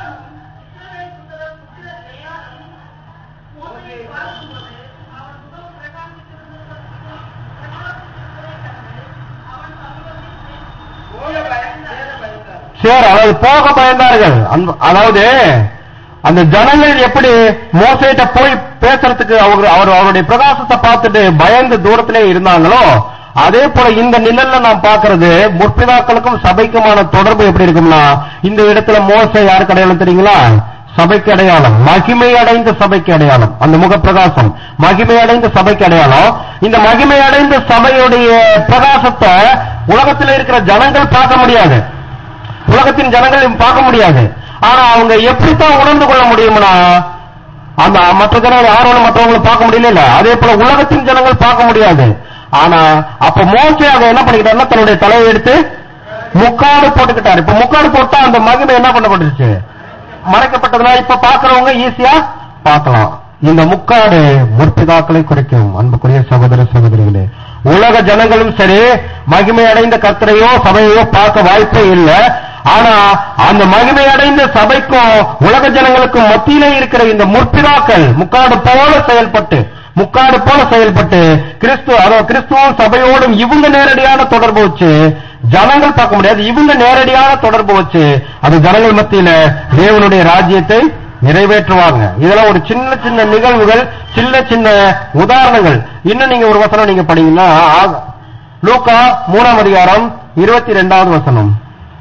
போல பயம் சேர பயந்தார் சரி அதாவது போக பயந்தார்கள் அந்த- அதாவது அந்த ஜனங்கள் எப்படி மோசைட்ட போய் பேசுறதுக்கு அவர் அவர் அவருடைய பிரகாசத்தை பார்த்துட்டு பயந்து தூரத்திலே இருந்தாங்களோ அதே போல இந்த நிழல்ல நாம் பார்க்கிறது முற்பிதாக்களுக்கும் சபைக்குமான தொடர்பு எப்படி இருக்கும்னா இந்த இடத்துல மோசை யாருக்கு அடையாளம் தெரியுங்களா சபைக்கு அடையாளம் மகிமை அடைந்த சபைக்கு அடையாளம் அந்த முகப்பிரகாசம் மகிமை அடைந்த சபைக்கு அடையாளம் இந்த மகிமை அடைந்த சபையுடைய பிரகாசத்தை உலகத்தில் இருக்கிற ஜனங்கள் பார்க்க முடியாது உலகத்தின் ஜனங்கள் பார்க்க முடியாது ஆனா அவங்க எப்படித்தான் உணர்ந்து கொள்ள முடியும்னா அந்த மற்ற ஜனங்கள் யாரும் மற்றவங்களை பார்க்க முடியல அதே போல உலகத்தின் ஜனங்கள் பார்க்க முடியாது ஆனா அப்ப மோசே அதை என்ன பண்ணிக்கிட்டாருன்னா தன்னுடைய தலையை எடுத்து முக்காடு போட்டுக்கிட்டாரு இப்ப முக்காடு போட்டா அந்த மகிமை என்ன பண்ணப்பட்டுருச்சு மறைக்கப்பட்டதுனால இப்ப பாக்குறவங்க ஈஸியா பார்க்கலாம் இந்த முக்காடு முற்பிதாக்களை குறைக்கும் அன்புக்குரிய சகோதர சகோதரிகளே உலக ஜனங்களும் சரி மகிமை அடைந்த கர்த்தரையோ சபையோ பார்க்க வாய்ப்பே இல்லை ஆனா அந்த மகிமை அடைந்த சபைக்கும் உலக ஜனங்களுக்கும் மத்தியிலே இருக்கிற இந்த முற்பிதாக்கள் முக்காடு போல செயல்பட்டு முக்காடு போல செயல்பட்டு கிறிஸ்து அதாவது கிறிஸ்துவும் சபையோடும் இவங்க நேரடியான தொடர்பு வச்சு ஜனங்கள் பார்க்க முடியாது இவங்க நேரடியான தொடர்பு வச்சு அது ஜனங்கள் மத்தியில தேவனுடைய ராஜ்யத்தை நிறைவேற்றுவாங்க இதெல்லாம் ஒரு சின்ன சின்ன நிகழ்வுகள் சின்ன சின்ன உதாரணங்கள் இன்னும் நீங்க ஒரு வசனம் நீங்க படிங்கன்னா ஆக- லூக்கா மூணாம் அதிகாரம் இருபத்தி ரெண்டாவது வசனம்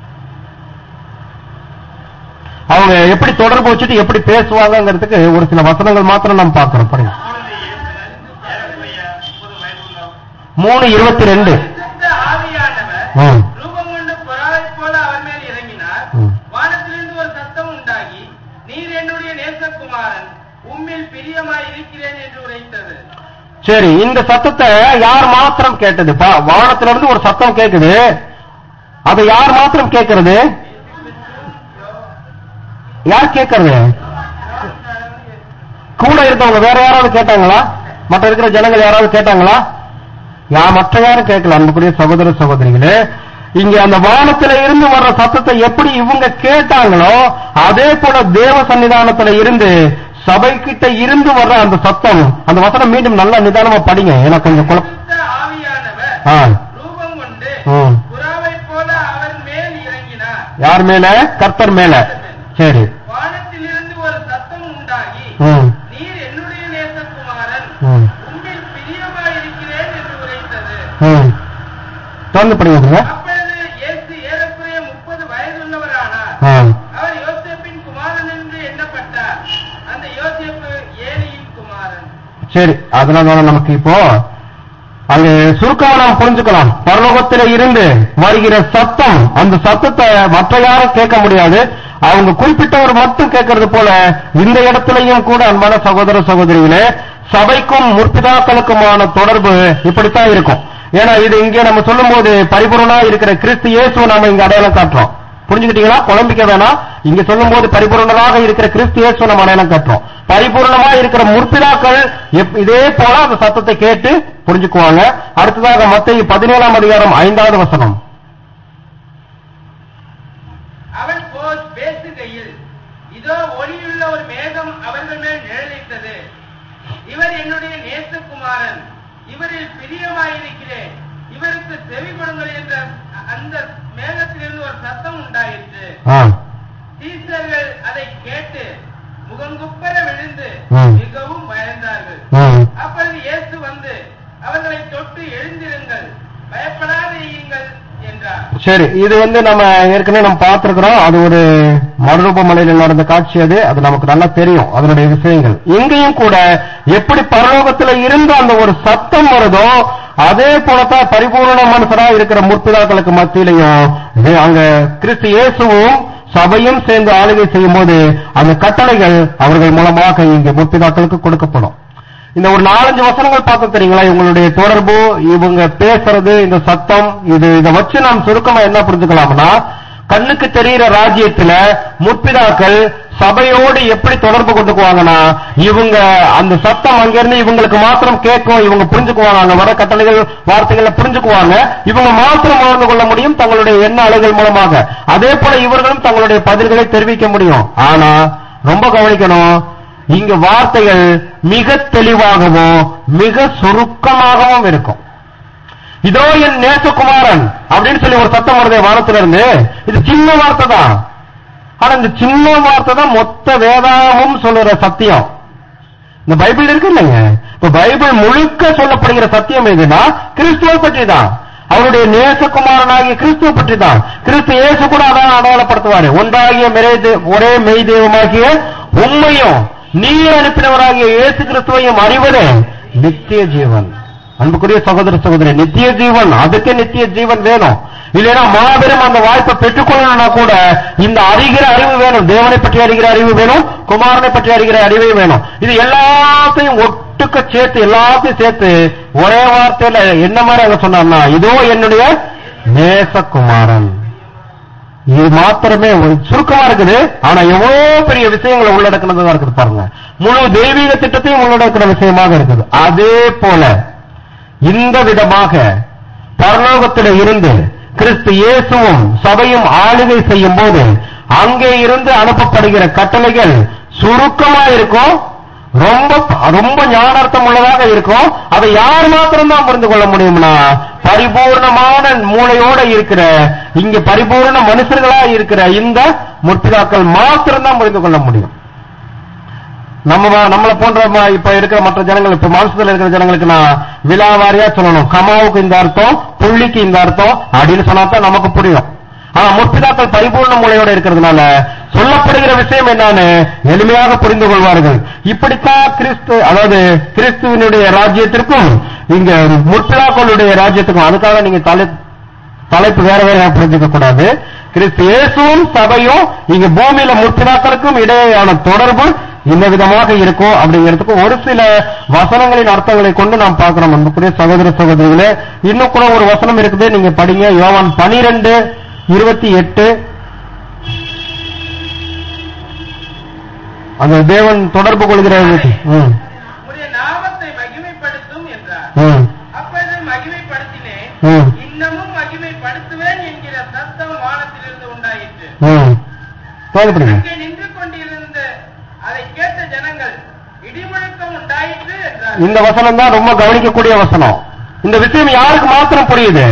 அவங்க எப்படி தொடர்பு வச்சுட்டு எப்படி பேசுவாங்கங்கிறதுக்கு ஒரு சில வசனங்கள் மாத்திரம் நம்ம பார்க்கிறோம் படிங்க மூணு இருபத்தி ரெண்டு பரிசுத்த ஆவியானவர் ம். ரூபம் கொண்டு புறாவைப் போல அவர் மேல் இறங்கினார் ம். வானத்திலிருந்து ஒரு சத்தம் உண்டாகி நீர் என்னுடைய நேசகுமாரன் உம்மில் பிரியமாய் இருக்கிறேன் என்று உரைத்தது சரி இந்த சத்தத்தை யார் மாத்திரம் கேட்டது பா- வானத்துல இருந்து ஒரு சத்தம் கேக்குது அதை யார் மாத்திரம் கேட்கறது யார் கேட்கறது கூட இருந்தவங்க வேற யாராவது கேட்டாங்களா மற்ற இருக்கிற ஜனங்கள் யாராவது கேட்டாங்களா யா மற்ற யாரும் கேட்கல அன்புக்குரிய சகோதர சகோதரிகளே இங்க அந்த வானத்துல இருந்து வர்ற சத்தத்தை எப்படி இவங்க கேட்டாங்களோ அதே போல தேவ சன்னிதானத்துல இருந்து சபை கிட்ட இருந்து வர்ற அந்த சத்தம் அந்த வசனம் மீண்டும் நல்லா நிதானமா படிங்க எனக்கு கொஞ்சம் குழப்ப பரிசுத்த ஆவியானவர் ஆ ரூபம் கொண்டு ம். புறாவைப் போல அவர் மேல் இறங்கினார் யார் மேல கர்த்தர் மேல சரி வானத்திலிருந்து ஒரு சத்தம் உண்டாகி ம் நீர் என்னுடைய நேசகுமாரன் ம் உம்மில் பிரியமாயிருக்கிறேன் என்று உரைத்தது ம் தொடர்ந்து படிங்க அப்பொழுது இயேசு ஏறக்குறைய முப்பது வயதுள்ளவரானார் ஆ அவர் யோசேப்பின் குமாரன் என்று எண்ணப்பட்டார் அந்த யோசேப்பு ஏலியின் குமாரன் சரி அதனால தான் நமக்கு இப்போ அங்க சுருக்கமா நாம் புரிஞ்சுக்கலாம் பரலோகத்தில இருந்து வருகிற சத்தம் அந்த சத்தத்தை மற்ற யாரும் கேட்க முடியாது அவங்க குறிப்பிட்டவர் மட்டும் கேட்கறது போல இந்த இடத்துலயும் கூட அன்பான சகோதர சகோதரிகளே சபைக்கும் முற்பிதாக்களுக்குமான தொடர்பு இப்படித்தான் இருக்கும் ஏன்னா இது இங்கே நம்ம சொல்லும்போது பரிபூரணா இருக்கிற கிறிஸ்து இயேசுவை நாம இங்க அடையாளம் காட்டுறோம் புரிஞ்சுக்கிட்டீங்களா குழம்பிக்க வேணாம் இங்க சொல்லும்போது பரிபூர்ணமாக இருக்கிற கிறிஸ்து இயேசுவை நம்ம அடையாளம் காட்டுறோம் பரிபூர்ணமா இருக்கிற முற்பிதாக்கள் எப்- இதே போல அந்த சத்தத்தை கேட்டு புரிஞ்சுக்குவாங்க அடுத்ததாக மத்திய பதினேழாம் அதிகாரம் ஐந்தாவது வசனம் அவன் போய் பேசுகையில் இதோ ஒளியுள்ள ஒரு மேகம் அவர்கள் மேல் நிழலிட்டது இவர் என்னுடைய நேசகுமாரன் இவரில் பிரியமாயிருக்கிறேன் இவருக்கு செவி கொடுங்கள் என்ற அந்த மேகத்திலிருந்து ஒரு சத்தம் உண்டாயிற்று ஆ, சீசர்கள் அதை கேட்டு முகங்குப்பர விழுந்து ம். மிகவும் பயந்தார்கள் ம், அப்பொழுது இயேசு வந்து அவர்களை தொட்டு எழுந்திருங்கள் பயப்படாதீங்கள் என்றார் சரி இது வந்து நம்ம ஏற்கனவே நம்ம பார்த்திருக்கிறோம் அது ஒரு மறுரூப மலையில் நடந்த காட்சி அது அது நமக்கு நல்லா தெரியும் அதனுடைய விஷயங்கள் இங்கேயும் கூட எப்படி பரலோகத்துல இருந்து அந்த ஒரு சத்தம் வருதோ அதே போலத்தான் பரிபூர்ண மனுஷரா இருக்கிற முற்பிதாக்களுக்கு மத்தியிலையும் இது அங்க கிறிஸ்து இயேசுவும் சபையும் சேர்ந்து ஆளுகை செய்யும் போது அந்த கட்டளைகள் அவர்கள் மூலமாக இங்க முற்பிதாக்களுக்கு கொடுக்கப்படும் இந்த ஒரு நாலஞ்சு வசனங்கள் பார்த்து தெரியுங்களா இவங்களுடைய தொடர்பு இவங்க பேசுறது இந்த சத்தம் இது இதை வச்சு நாம் சுருக்கமா என்ன புரிஞ்சுக்கலாம்னா கண்ணுக்கு தெரிகிற ராஜ்யத்துல முற்பிதாக்கள் சபையோடு எப்படி தொடர்பு கொண்டுக்குவாங்கன்னா இவங்க அந்த சத்தம் அங்கிருந்து இவங்களுக்கு மாத்திரம் கேட்கும் இவங்க புரிஞ்சுக்குவாங்க அங்க வர கட்டளைகள் வார்த்தைகளை புரிஞ்சுக்குவாங்க இவங்க மாத்திரம் உணர்ந்து கொள்ள முடியும் தங்களுடைய எண்ண அலைகள் மூலமாக அதே போல இவர்களும் தங்களுடைய பதில்களை தெரிவிக்க முடியும் ஆனா ரொம்ப கவனிக்கணும் இங்க வார்த்தைகள் மிக தெளிவாகவும் மிக சுருக்கமாகவும் இருக்கும் இதோ என் நேசகுமாரன் அப்படின்னு சொல்லி ஒரு சத்தம் வருதே வானத்துல இருந்து இது சின்ன வார்த்தை தான் ஆனா இந்த சின்ன வார்த்தை தான் மொத்த வேதாகமும் சொல்லுற சத்தியம் இந்த பைபிள் இருக்கு இல்லைங்க இப்ப பைபிள் முழுக்க சொல்லப்படுகிற சத்தியம் எதுனா கிறிஸ்துவ பற்றி தான் அவருடைய நேசகுமாரனாகிய கிறிஸ்துவ பற்றி தான் கிறிஸ்து இயேசு கூட அதான் அடையாளப்படுத்துவாரு ஒன்றாகிய மெரே தே- ஒரே மெய் தெய்வமாகிய உண்மையும் நீர் அனுப்பினவராகிய இயேசு கிறிஸ்துவையும் அறிவதே நித்திய ஜீவன் அன்புக்குரிய சகோதர சகோதரி நித்திய ஜீவன் அதுக்கு நித்திய ஜீவன் வேணும் இல்லைன்னா மாபெரும் அந்த வாய்ப்பை பெற்றுக்கொள்ளணும்னா கூட இந்த அறிகிற அறிவு வேணும் தேவனை பற்றி அறிகிற அறிவு வேணும் குமாரனை பற்றி அறிகிற அறிவு வேணும் இது எல்லாத்தையும் ஒட்டுக்க சேர்த்து எல்லாத்தையும் சேர்த்து ஒரே வார்த்தையில என்ன மாதிரி அங்க சொன்னார்னா இதோ என்னுடைய நேசகுமாரன் இது மாத்திரமே ஒரு சுருக்கமா இருக்குது ஆனா எவ்வளவு பெரிய விஷயங்களை உள்ளடக்கினதா இருக்குது பாருங்க முழு தெய்வீக திட்டத்தையும் உள்ளடக்கிற விஷயமாக இருக்குது அதே போல இந்த விதமாக பரலோகத்தில் இருந்து கிறிஸ்து இயேசுவும் சபையும் ஆளுகை செய்யும் போது அங்கே இருந்து அனுப்பப்படுகிற கட்டளைகள் சுருக்கமா இருக்கும் ரொம்ப ரொம்ப ஞானார்த்தம் உள்ளதாக இருக்கும் அதை யார் மாத்திரம்தான் புரிந்து கொள்ள முடியும்னா பரிபூர்ணமான மூளையோட இருக்கிற இங்க பரிபூர்ண மனுஷர்களா இருக்கிற இந்த முற்பிதாக்கள் மாத்திரம்தான் புரிந்து கொள்ள முடியும் நம்ம நம்மள போன்ற ம- இப்ப இருக்கிற மற்ற ஜனங்கள் இப்ப மாம்சத்துல இருக்கிற ஜனங்களுக்கு நான் விழாவாரியா சொல்லணும் கமாவுக்கு இந்த அர்த்தம் புள்ளிக்கு இந்த அர்த்தம் அப்படின்னு சொன்னா தான் நமக்கு புரியும் ஆனா முற்பிதாக்கள் பரிபூர்ண மூலையோட இருக்கிறதுனால சொல்லப்படுகிற விஷயம் என்னன்னு எளிமையாக புரிந்து கொள்வார்கள் இப்படித்தான் கிறிஸ்து அதாவது கிறிஸ்துவனுடைய ராஜ்யத்திற்கும் இங்க முற்பிதாக்களுடைய ராஜ்யத்துக்கும் அதுக்காக நீங்க தலை தலைப்பு வேற வேற புரிஞ்சுக்க கூடாது கிறிஸ்து இயேசுவும் சபையும் இங்க பூமியில முற்பிதாக்களுக்கும் இடையேயான தொடர்பு இந்த விதமாக இருக்கும் அப்படிங்கிறதுக்கு ஒரு சில வசனங்களின் அர்த்தங்களை கொண்டு நாம் பார்க்கிறோம் அன்புக்குரிய சகோதர சகோதரிகளே இன்னும் கூட ஒரு வசனம் இருக்குது நீங்க படிங்க யோவான் பனிரெண்டு இருபத்தி எட்டு அந்த தேவன் தொடர்பு கொள்கிற ம், உடைய நாமத்தை மகிமைப்படுத்தும் என்றார் ம், அப்பொழுது மகிமைப்படுத்தினேன் ம், இன்னமும் மகிமைப்படுத்துவேன் என்கிற சத்தம் வானத்திலிருந்து உண்டாயிற்று ம். தொடர்ந்து படிங்க அங்கே நின்று கொண்டிருந்த அதை கேட்ட ஜனங்கள் இடிமுழக்கம் உண்டாயிற்று என்றார் இந்த வசனம் தான் ரொம்ப கவனிக்கக்கூடிய வசனம் இந்த விஷயம் யாருக்கு மாத்திரம் புரியுது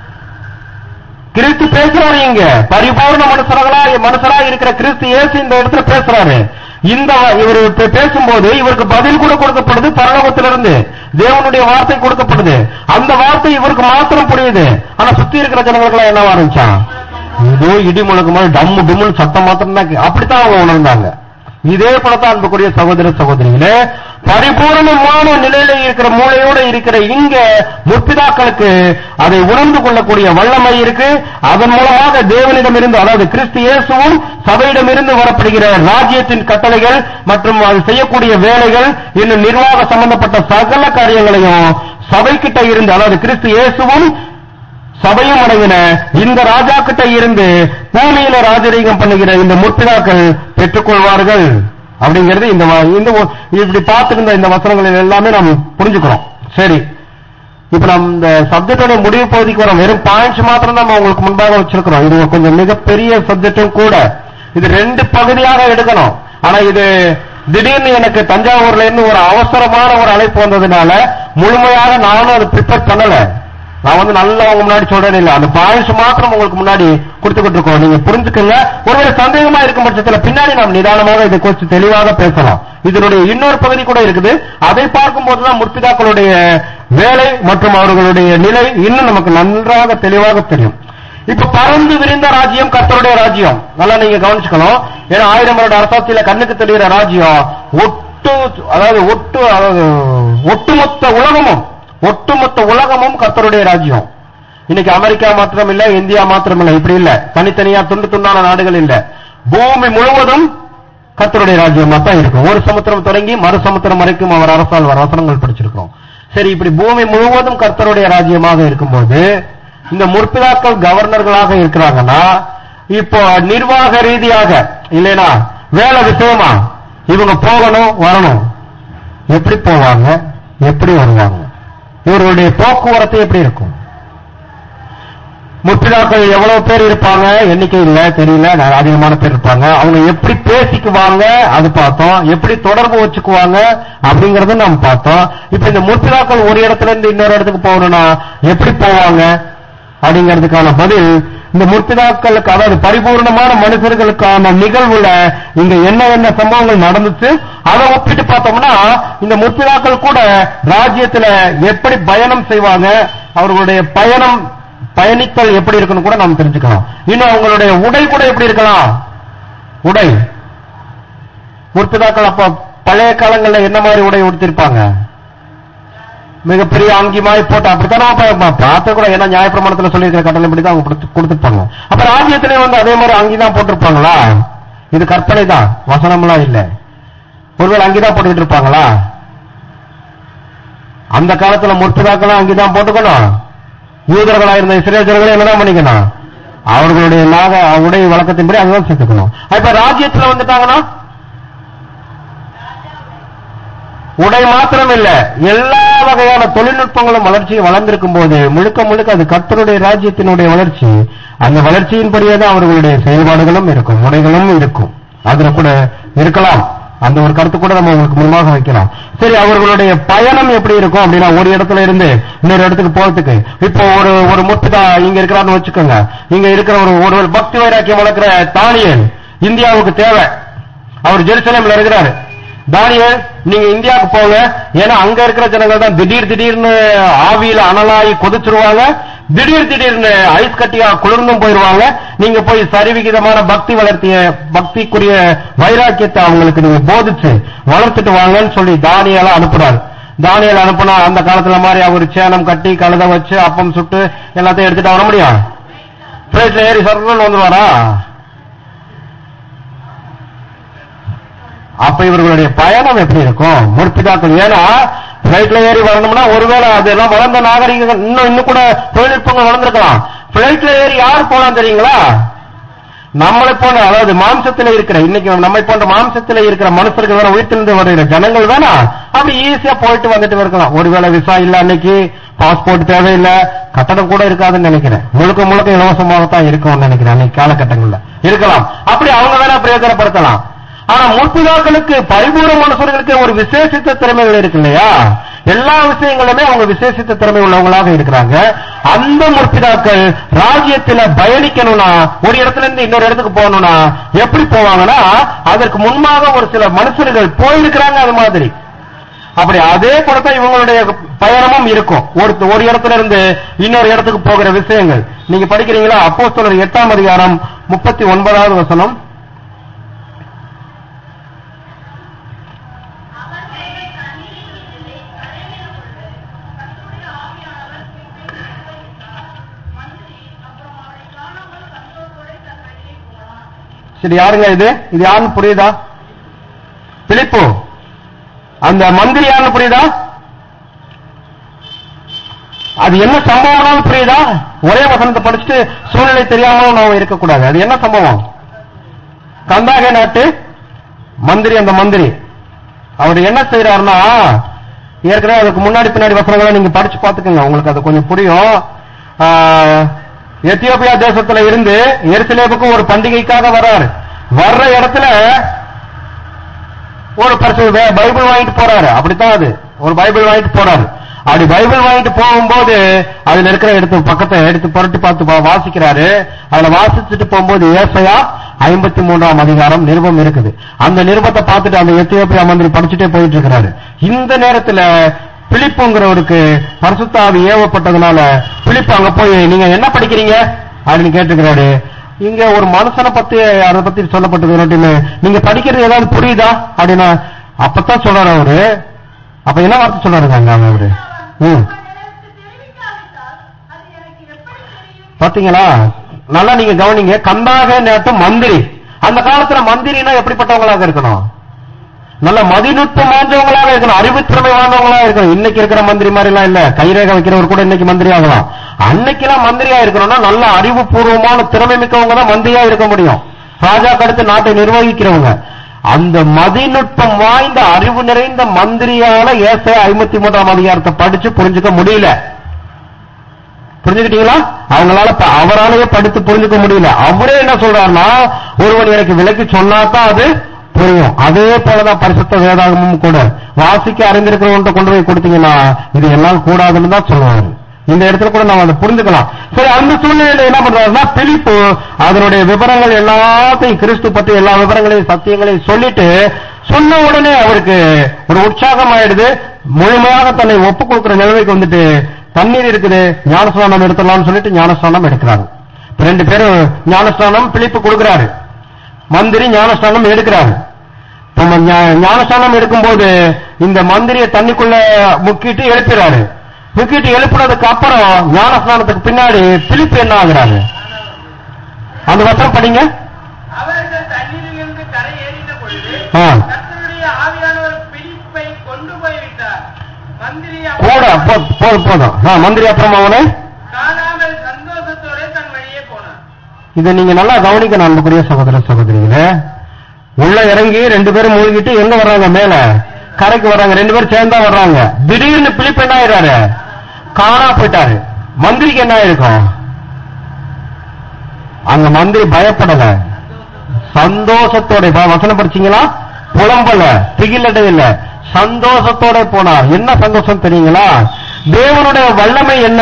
கிறிஸ்து பேசுறாரு இங்க பரிபூர்ண மனுஷர்களா மனுஷரா இருக்கிற கிறிஸ்து இயேசு இந்த இடத்துல பேசுறாரு இந்த இவர் இப்ப பேசும்போது இவருக்கு பதில் கூட கொடுக்கப்படுது பரலோகத்திலிருந்து தேவனுடைய வார்த்தை கொடுக்கப்படுது அந்த வார்த்தை இவருக்கு மாத்திரம் புரியுது ஆனா சுத்தி இருக்கிற ஜனங்களுக்கு என்ன ஆரம்பிச்சான் இதோ இடி முழக்கு மாதிரி டம்மு டிம்முன்னு சத்தம் மாத்திரம் தான் கே- அப்படித்தான் அவங்க உணர்ந்தாங்க இதே போலத்தான் அன்புக்குரிய சகோதர சகோதரிகளே பரிபூர்ணமான நிலையில இருக்கிற மூளையோட இருக்கிற இங்க முற்பிதாக்களுக்கு அதை உணர்ந்து கொள்ளக்கூடிய வல்லமை இருக்கு அதன் மூலமாக தேவனிடமிருந்து அதாவது கிறிஸ்து இயேசுவும் சபையிடமிருந்து வரப்படுகிற ராஜ்யத்தின் கட்டளைகள் மற்றும் அது செய்யக்கூடிய வேலைகள் இன்னும் நிர்வாக சம்பந்தப்பட்ட சகல காரியங்களையும் சபைக்கிட்ட இருந்து அதாவது கிறிஸ்து இயேசுவும் சபையும் அடங்கின இந்த ராஜா கிட்ட இருந்து பூமியில ராஜரீகம் பண்ணுகிற இந்த முற்பிதாக்கள் பெற்றுக்கொள்வார்கள் அப்படிங்கிறது இந்த வ- இந்த ஒ- இப்படி பார்த்துக்கிற இந்த வசனங்களில் எல்லாமே நாம் புரிஞ்சுக்கிறோம் சரி இப்ப நம்ம இந்த சப்ஜெக்டோட முடிவு பகுதிக்கு வரோம் வெறும் பாயிண்ட்ஸ் மாத்திரம் நம்ம உங்களுக்கு முன்பாக வச்சிருக்கிறோம் இது கொஞ்சம் மிகப்பெரிய சப்ஜெக்டும் கூட இது ரெண்டு பகுதியாக எடுக்கணும் ஆனா இது திடீர்னு எனக்கு தஞ்சாவூர்ல இருந்து ஒரு அவசரமான ஒரு அழைப்பு வந்ததுனால முழுமையாக நானும் அதை ப்ரிப்பேர் பண்ணல நான் வந்து நல்லா உங்க முன்னாடி சொல்றேன் இல்ல அந்த பாயிண்ட்ஸ் மாத்திரம் உங்களுக்கு முன்னாடி கொடுத்துக்கிட்டு இருக்கோம் நீங்க புரிஞ்சுக்கங்க ஒருவேளை சந்தேகமா இருக்கும் பட்சத்துல பின்னாடி நாம் நிதானமாக இதை குறித்து தெளிவாக பேசலாம் இதனுடைய இன்னொரு பகுதி கூட இருக்குது அதை பார்க்கும்போதுதான் முற்பிதாக்களுடைய வேலை மற்றும் அவர்களுடைய நிலை இன்னும் நமக்கு நன்றாக தெளிவாக தெரியும் இப்ப பறந்து விரிந்த ராஜ்யம் கர்த்தருடைய ராஜ்யம் நல்லா நீங்க கவனிச்சுக்கணும் ஏன்னா ஆயிரம் வருட அரசாட்சியில கண்ணுக்கு தெரிகிற ராஜ்யம் ஒட்டு அதாவது ஒட்டு அதாவது ஒட்டுமொத்த உலகமும் ஒட்டுமொத்த உலகமும் கர்த்தருடைய ராஜ்யம் இன்னைக்கு அமெரிக்கா மாத்திரம் இல்ல இந்தியா மாத்திரம் இல்ல இப்படி இல்ல தனித்தனியா துண்டு துண்டான நாடுகள் இல்ல பூமி முழுவதும் கர்த்தருடைய ராஜ்யமா தான் இருக்கும் ஒரு சமுத்திரம் தொடங்கி மறு சமுத்திரம் வரைக்கும் அவர் அரசால் வர வசனங்கள் படிச்சிருக்கிறோம் சரி இப்படி பூமி முழுவதும் கர்த்தருடைய ராஜ்யமாக இருக்கும்போது இந்த முற்பிதாக்கள் கவர்னர்களாக இருக்கிறாங்கன்னா இப்போ நிர்வாக ரீதியாக இல்லைனா வேலை விஷயமா இவங்க போகணும் வரணும் எப்படி போவாங்க எப்படி வருவாங்க இவர்களுடைய போக்குவரத்து எப்படி இருக்கும் முற்பிதாக்கள் எவ்வளவு பேர் இருப்பாங்க எண்ணிக்கை இல்ல தெரியல நிறைய அதிகமான பேர் இருப்பாங்க அவங்க எப்படி பேசிக்குவாங்க அது பார்த்தோம் எப்படி தொடர்பு வச்சுக்குவாங்க அப்படிங்கறதும் நம்ம பார்த்தோம் இப்ப இந்த முற்பிதாக்கள் ஒரு இடத்துல இருந்து இன்னொரு இடத்துக்கு போகணும்னா எப்படி போவாங்க அப்படிங்கிறதுக்கான பதில் இந்த முற்பிதாக்களுக்கு அதாவது பரிபூர்ணமான மனுஷர்களுக்கான நிகழ்வுல இங்க என்ன என்ன சம்பவங்கள் நடந்துச்சு அதை ஒப்பிட்டு பார்த்தோம்னா இந்த முற்பிதாக்கள் கூட ராஜ்யத்துல எப்படி பயணம் செய்வாங்க அவர்களுடைய பயணம் பயணித்தல் எப்படி இருக்குன்னு கூட நாம் தெரிஞ்சுக்கலாம் இன்னும் அவங்களுடைய உடை கூட எப்படி இருக்கலாம் உடை முற்பிதாக்கள் அப்ப பழைய காலங்கள்ல என்ன மாதிரி உடை உடுத்திருப்பாங்க மிகப்பெரிய அங்கி மாதிரி போட்டு அப்படித்தானே பா- பா- பார்த்த கூட ஏன்னா நியாயப்பிரமாணத்துல சொல்லியிருக்கிற கட்டளை தான் அவங்க கொடுத்து- கொடுத்திருப்பாங்க அப்ப ராஜ்யத்திலே வந்து அதே மாதிரி அங்கி தான் போட்டிருப்பாங்களா இது கற்பனை தான் வசனம்லாம் இல்ல ஒருவேளை அங்கிதான் போட்டுக்கிட்டு இருப்பாங்களா அந்த காலத்துல முற்பதாக்கெல்லாம் அங்கிதான் போட்டுக்கணும் யூதர்களா இருந்த இஸ்ரேஜர்களை என்னதான் பண்ணிக்கணும் அவர்களுடைய நாக உடை வழக்கத்தின்படி அங்கதான் சேர்த்துக்கணும் இப்ப ராஜ்யத்துல வந்துட்டாங்கன்னா உடை மாத்திரம் இல்ல எல்லா வகையான தொழில்நுட்பங்களும் வளர்ச்சி வளர்ந்திருக்கும் போது முழுக்க முழுக்க அது கர்த்தருடைய ராஜ்யத்தினுடைய வளர்ச்சி அந்த வளர்ச்சியின்படியே தான் அவர்களுடைய செயல்பாடுகளும் இருக்கும் உடைகளும் இருக்கும் அதுல கூட இருக்கலாம் அந்த ஒரு கருத்து கூட நம்ம உங்களுக்கு முன்பாக வைக்கலாம் சரி அவர்களுடைய பயணம் எப்படி இருக்கும் அப்படின்னா ஒரு இடத்துல இருந்து இன்னொரு இடத்துக்கு போறதுக்கு இப்போ ஒரு ஒரு முத்துதா இங்க இருக்கிறான்னு வச்சுக்கோங்க இங்க இருக்கிற ஒரு ஒரு பக்தி வைராக்கியம் வளர்க்கிற தானியல் இந்தியாவுக்கு தேவை அவர் ஜெருசலேம்ல இருக்கிறாரு தானியல் நீங்க இந்தியாவுக்கு போங்க ஏன்னா அங்க இருக்கிற ஜனங்கள் தான் திடீர் திடீர்னு ஆவியில அனலாகி கொதிச்சிருவாங்க திடீர் திடீர்னு ஐஸ் கட்டியா குளிர்ந்தும் போயிருவாங்க நீங்க போய் சரிவிகிதமான பக்தி வளர்த்திய பக்திக்குரிய வைராக்கியத்தை அவங்களுக்கு நீங்க போதிச்சு வளர்த்துட்டு வாங்கன்னு சொல்லி தானியல அனுப்புறாரு தானியல் அனுப்புனா அந்த காலத்துல மாதிரி அவர் சேனம் கட்டி கழுத வச்சு அப்பம் சுட்டு எல்லாத்தையும் எடுத்துட்டு வர முடியும் பிளேட்ல ஏறி சர்வன் வந்துருவாரா அப்ப இவர்களுடைய பயணம் எப்படி இருக்கும் முற்பிதாக்கள் ஏன்னா பிளைட்ல ஏறி வரணும்னா ஒருவேளை அதெல்லாம் வளர்ந்த நாகரிகங்கள் இன்னும் இன்னும் கூட தொழில்நுட்பங்கள் வளர்ந்திருக்கலாம் பிளைட்ல ஏறி யார் போலாம் தெரியுங்களா நம்மளை போன்ற அதாவது மாம்சத்துல இருக்கிற இன்னைக்கு நம்மை போன்ற மாம்சத்துல இருக்கிற மனுஷர்கள் வேற உயிர்த்திருந்து வருகிற ஜனங்கள் வேணா அப்படி ஈஸியா போயிட்டு வந்துட்டு இருக்கலாம் ஒருவேளை விசா இல்ல அன்னைக்கு பாஸ்போர்ட் தேவையில்லை கட்டணம் கூட இருக்காதுன்னு நினைக்கிறேன் முழுக்க முழுக்க இலவசமாக தான் இருக்கும்னு நினைக்கிறேன் அன்னைக்கு காலகட்டங்கள்ல இருக்கலாம் அப்படி அவங்க வேணா பிரயோஜனப்படுத்தலாம் ஆனா முற்பிதாக்களுக்கு பரிபூர்ண மனுஷர்களுக்கு ஒரு விசேஷித்த திறமைகள் இருக்கு இல்லையா எல்லா விஷயங்களுமே அவங்க விசேஷித்த திறமை உள்ளவங்களாக இருக்கிறாங்க அந்த முற்பிதாக்கள் ராஜ்யத்துல பயணிக்கணும்னா ஒரு இடத்துல இருந்து இன்னொரு இடத்துக்கு போகணும்னா எப்படி போவாங்கன்னா அதற்கு முன்பாக ஒரு சில மனுஷர்கள் போயிருக்கிறாங்க அது மாதிரி அப்படி அதே போலத்தான் இவங்களுடைய பயணமும் இருக்கும் ஒரு ஒரு இடத்துல இருந்து இன்னொரு இடத்துக்கு போகிற விஷயங்கள் நீங்க படிக்கிறீங்களா அப்போஸ்தலர் எட்டாம் அதிகாரம் முப்பத்தி ஒன்பதாவது வசனம் அவர்கள் தண்ணீரிலே கரையிற பொழுது கர்த்தருடைய ஆவியானவர் பின்பற்றி போய்விட்டார். மந்திரி அப்புறம் அவரை காணாமல் சந்தோஷத்தோட தன் வழியே போனான் சரி யாருங்க இது இது யாருன்னு புரியுதா பிலிப்பு அந்த மந்திரி யாருன்னு புரியுதா அது என்ன சம்பவம்னாலும் புரியுதா ஒரே வசனத்தை படிச்சுட்டு சூழ்நிலை தெரியாமலும் நாம இருக்கக்கூடாது அது என்ன சம்பவம் கந்தாகே நாட்டு மந்திரி அந்த மந்திரி அவர் என்ன செய்யறாருன்னா ஏற்கனவே அதுக்கு முன்னாடி பின்னாடி வசனங்களை நீங்க படிச்சு பாத்துக்கோங்க உங்களுக்கு அது கொஞ்சம் புரியும் ஆஹ், எத்தியோப்பியா தேசத்துல இருந்து எருசலேமுக்கு ஒரு பண்டிகைக்காக வர்றாரு வர்ற இடத்துல ஒரு பரிசு வே- பைபிள் வாங்கிட்டு போறாரு அப்படித்தான் அது ஒரு பைபிள் வாங்கிட்டு போறாரு அப்படி பைபிள் வாங்கிட்டு போகும்போது அதுல இருக்கிற எடுத்து பக்கத்தை எடுத்து புரட்டி பார்த்து பா- வாசிக்கிறாரு அதுல வாசிச்சுட்டு போகும்போது ஏசையா ஐம்பத்தி மூன்றாம் அதிகாரம் நிருபம் இருக்குது அந்த நிருபத்தை பார்த்துட்டு அந்த எத்தியோப்பியா மந்திரி படிச்சுட்டே போயிட்டு இருக்கிறாரு இந்த நேரத்துல பிலிப்புங்கிறவருக்கு பரிசுத்தாவி ஏவப்பட்டதுனால பிலிப்பு அங்க போய் நீங்க என்ன படிக்கிறீங்க அப்படின்னு கேட்டுக்கிறாரு இங்க ஒரு மனுஷனை பத்தி அதை பத்தி சொல்லப்பட்டது அப்படின்னு நீங்க படிக்கிறது ஏதாவது புரியுதா அப்படின்னா அப்பதான் சொல்றாரு அவரு அப்ப என்ன வார்த்தை சொல்றாருங்க அங்க அவரு ம் எனக்கு தெரிவிக்காவிட்டால் அது எனக்கு எப்படி தெரியும் பாத்தீங்களா நல்லா நீங்க கவனிங்க கந்தாக நேட்டு மந்திரி அந்த காலத்துல மந்திரினா எப்படிப்பட்டவங்களாக இருக்கணும் நல்ல மதிநுட்பம் வாய்ந்தவங்களாக இருக்கணும் அறிவுத்திறமை வாய்ந்தவங்களாக இருக்கணும் இன்னைக்கு இருக்கிற மந்திரி மாதிரி எல்லாம் இல்ல கைரேகை வைக்கிறவர் கூட இன்னைக்கு மந்திரி ஆகலாம் அன்னைக்கெல்லாம் மந்திரியா இருக்கணும்னா நல்ல அறிவுபூர்வமான திறமை மிக்கவங்க தான் மந்திரியா இருக்க முடியும் ராஜாக்கு அடுத்து நாட்டை நிர்வகிக்கிறவங்க அந்த மதிநுட்பம் வாய்ந்த அறிவு நிறைந்த மந்திரியால ஏச ஐம்பத்தி மூன்றாம் அதிகாரத்தை படிச்சு புரிஞ்சுக்க முடியல புரிஞ்சுக்கிட்டீங்களா அவங்களால ப- அவராலேயே படித்து புரிஞ்சுக்க முடியல அவரே என்ன சொல்றாருன்னா ஒருவன் எனக்கு விலக்கி சொன்னாதான் அது புரியும் அதே போலதான் பரிசுத்த வேதாகமும் கூட வாசிக்க அறிந்திருக்கிறவன்ட்ட கொண்டு போய் கொடுத்தீங்கன்னா இது எல்லாம் கூடாதுன்னு தான் சொல்லுவாரு இந்த இடத்துல கூட நம்ம அதை புரிஞ்சுக்கலாம் சரி அந்த சூழ்நிலையில என்ன பண்றாருன்னா பிலிப்பு அதனுடைய விவரங்கள் எல்லாத்தையும் கிறிஸ்து பற்றி எல்லா விவரங்களையும் சத்தியங்களையும் சொல்லிட்டு சொன்ன உடனே அவருக்கு ஒரு உற்சாகம் ஆயிடுது முழுமையாக தன்னை ஒப்பு கொடுக்கிற நிலைமைக்கு வந்துட்டு தண்ணீர் இருக்குது ஞானஸ்நானம் எடுத்துடலாம்னு சொல்லிட்டு ஞானஸ்நானம் எடுக்கிறாங்க இப்ப ரெண்டு பேரும் ஞானஸ்நானம் பிலிப்பு கொடுக்கிறாரு மந்திரி ஞானஸ்நானம் எடுக்கிறாரு நம்ம ஞா- ஞானஸ்நானம் எடுக்கும்போது இந்த மந்திரியை தண்ணிக்குள்ள முக்கிட்டு எழுப்புறாரு முக்கிட்டு எழுப்புனதுக்கு அப்புறம் ஞானஸ்நானத்துக்கு பின்னாடி பிலிப்பு என்ன ஆகுறாரு அந்த வசனம் படிங்க அவர்கள் தண்ணீரிலிருந்து கரை ஏறின பொழுது ஆ. கர்த்தருடைய ஆவியானவர் பிலிப்பை கொண்டு போய்விட்டார் மந்திரி கூட போ- போதும் போதும் ஆ, மந்திரி அப்புறம் அவனை காணாமல் சந்தோஷத்தோட தன் வழியே போனான் இதை நீங்க நல்லா கவனிக்கணும் அன்புக்குரிய சகோதர சகோதரிகளே உள்ள இறங்கி ரெண்டு பேரும் மூழ்கிட்டு எங்க வர்றாங்க மேல கரைக்கு வர்றாங்க ரெண்டு பேரும் சேர்ந்தா வர்றாங்க திடீர்னு பிலிப் என்ன ஆயிடுறாரு காணா போயிட்டாரு மந்திரிக்கு என்ன ஆயிருக்கும் அங்க மந்திரி பயப்படல சந்தோஷத்தோட வ- வசனம் படிச்சீங்களா புலம்பல திகிலடை இல்ல சந்தோஷத்தோட போனார் என்ன சந்தோஷம் தெரியுங்களா தேவனுடைய வல்லமை என்ன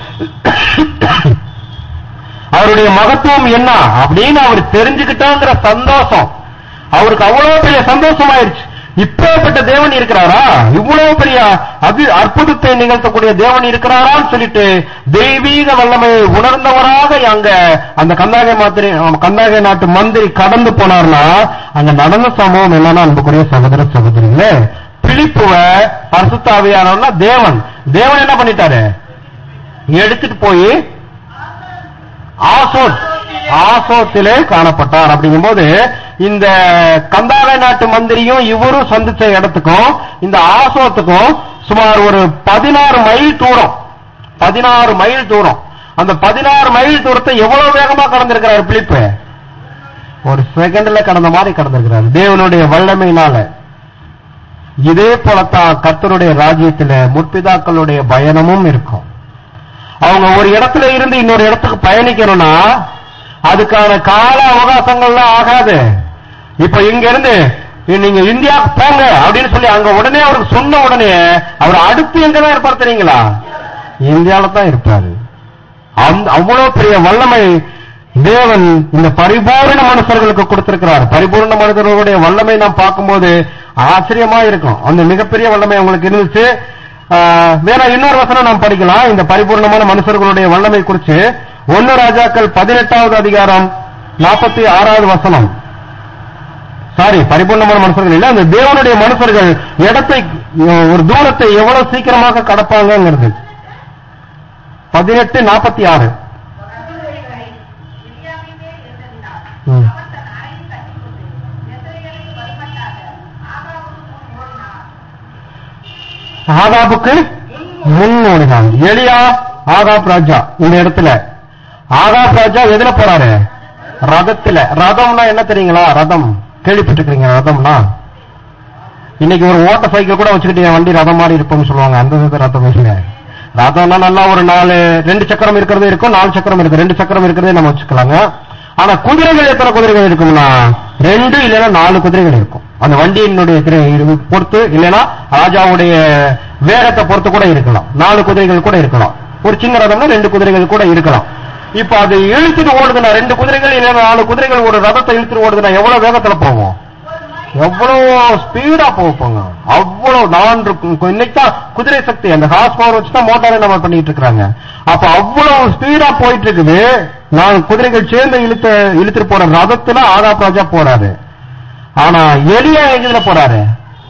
அவருடைய மகத்துவம் என்ன அப்படின்னு அவர் தெரிஞ்சுக்கிட்டாங்கிற சந்தோஷம் அவருக்கு அவ்வளவு பெரிய சந்தோஷம் ஆயிடுச்சு இப்பேற்பட்ட தேவன் இருக்கிறாரா இவ்வளவு பெரிய அது அற்புதத்தை நிகழ்த்தக்கூடிய தேவன் இருக்கிறாரான்னு சொல்லிட்டு தெய்வீக வல்லமையை உணர்ந்தவராக அங்க அந்த கந்தாகை மாத்திரை கந்தாகை நாட்டு மந்திரி கடந்து போனார்னா அங்க நடந்த சம்பவம் என்னன்னா அன்புக்குரிய சகோதர சகோதரிகளே பிலிப்புவ பரிசுத்தாவியானவர்னா தேவன் தேவன் என்ன பண்ணிட்டாரு எடுத்துட்டு போய் ஆசோத் ஆசோத்திலே காணப்பட்டார் அப்படிங்கும்போது இந்த கந்தாவை நாட்டு மந்திரியும் இவரும் சந்திச்ச இடத்துக்கும் இந்த ஆசோத்துக்கும் சுமார் ஒரு பதினாறு மைல் தூரம் பதினாறு மைல் தூரம் அந்த பதினாறு மைல் தூரத்தை எவ்வளவு வேகமா கடந்திருக்கிறார் பிலிப்பு ஒரு செகண்ட்ல கடந்த மாதிரி கடந்திருக்கிறார் தேவனுடைய வல்லமையினால இதே போலத்தான் கர்த்தருடைய ராஜ்யத்துல முற்பிதாக்களுடைய பயணமும் இருக்கும் அவங்க ஒரு இடத்துல இருந்து இன்னொரு இடத்துக்கு பயணிக்கணும்னா அதுக்கான கால அவகாசங்கள்லாம் ஆகாது இப்ப இங்க இருந்து நீங்க இந்தியாவுக்கு போங்க அப்படின்னு சொல்லி அங்க உடனே அவருக்கு சொன்ன உடனே அவர் அடுத்து எங்கதான் இருப்பார் தெரியுங்களா இந்தியாவில தான் இருப்பாரு அந்த அவ்வளவு பெரிய வல்லமை தேவன் இந்த பரிபூர்ண மனுஷர்களுக்கு கொடுத்திருக்கிறார் பரிபூர்ண மனிதர்களுடைய வல்லமை நாம் பார்க்கும்போது ஆச்சரியமா இருக்கும் அந்த மிகப்பெரிய வல்லமை அவங்களுக்கு இருந்துச்சு ஆஹ், வேற இன்னொரு வசனம் நாம் படிக்கலாம் இந்த பரிபூர்ணமான மனுஷர்களுடைய வல்லமை குறித்து ஒன்னு ராஜாக்கள் பதினெட்டாவது அதிகாரம் நாற்பத்தி ஆறாவது வசனம் சாரி பரிபூர்ணமான மனுஷர்கள் இல்ல அந்த தேவனுடைய மனுஷர்கள் இடத்தை ஒரு தூரத்தை எவ்வளவு சீக்கிரமாக கடப்பாங்கிறது பதினெட்டு நாற்பத்தி ஆறு குதிரைகளை எலியாவிலே இருந்ததினால் ம். அவன் தன் அறையை கட்டிக்கொண்டு எசரேலுக்கு வருமட்டாக ஆகாவுக்கு முன் ஓடினான் ஆகாபுக்கு முன் ஓடினான் எலியா ஆகாப் ராஜா இந்த இடத்துல ஆகாப் ராஜா எதுல போறாரு ரதத்துல ரதம்னா என்ன தெரியுங்களா ரதம் கேள்விப்பட்டிருக்கீங்க ரதம்னா இன்னைக்கு ஒரு ஓட்ட சைக்கிள் கூட வச்சுக்கிட்டு என் வண்டி ரதம் மாதிரி இருக்கும்னு சொல்லுவாங்க அந்த இது ரதம் இல்ல ரதம்னா நல்லா ஒரு நாலு ரெண்டு சக்கரம் இருக்கிறது இருக்கும் நாலு சக்கரம் இருக்கு ரெண்டு சக்கரம் இருக்கிறதே நம்ம வச்சுக்கலாங்க ஆனா குதிரைகள் எத்தனை குதிரைகள் இருக்கும்னா ரெண்டு இல்லைன்னா நாலு குதிரைகள் இருக்கும் அந்த வண்டியினுடைய திரை- இது பொறுத்து இல்லைன்னா ராஜாவுடைய வேகத்தை பொறுத்து கூட இருக்கலாம் நாலு குதிரைகள் கூட இருக்கலாம் ஒரு சின்ன ரதம்னா ரெண்டு குதிரைகள் கூட இருக்கலாம் இப்ப அது இழுத்துட்டு ஓடுதுன்னா ரெண்டு குதிரைகள் இல்லைன்னா நாலு குதிரைகள் ஒரு ரதத்தை இழுத்துட்டு ஓடுதுன்னா எவ்வளவு வேகத்துல போவோம் எவ்வளவு ஸ்பீடா போவாங்க அவ்வளவு நான் இருக்கும் இன்னைக்கு தான் குதிரை சக்தி அந்த ஹார்ஸ் பவர் வச்சு தான் மோட்டாரை நம்ம பண்ணிட்டு இருக்காங்க அப்ப அவ்வளவு ஸ்பீடா போயிட்டு இருக்குது நான் குதிரைகள் சேர்ந்து இழுத்த இழுத்துட்டு போற ரதத்துல ஆகாப் ராஜா போறாரு ஆனா எலியா எங்கதுல போறாரு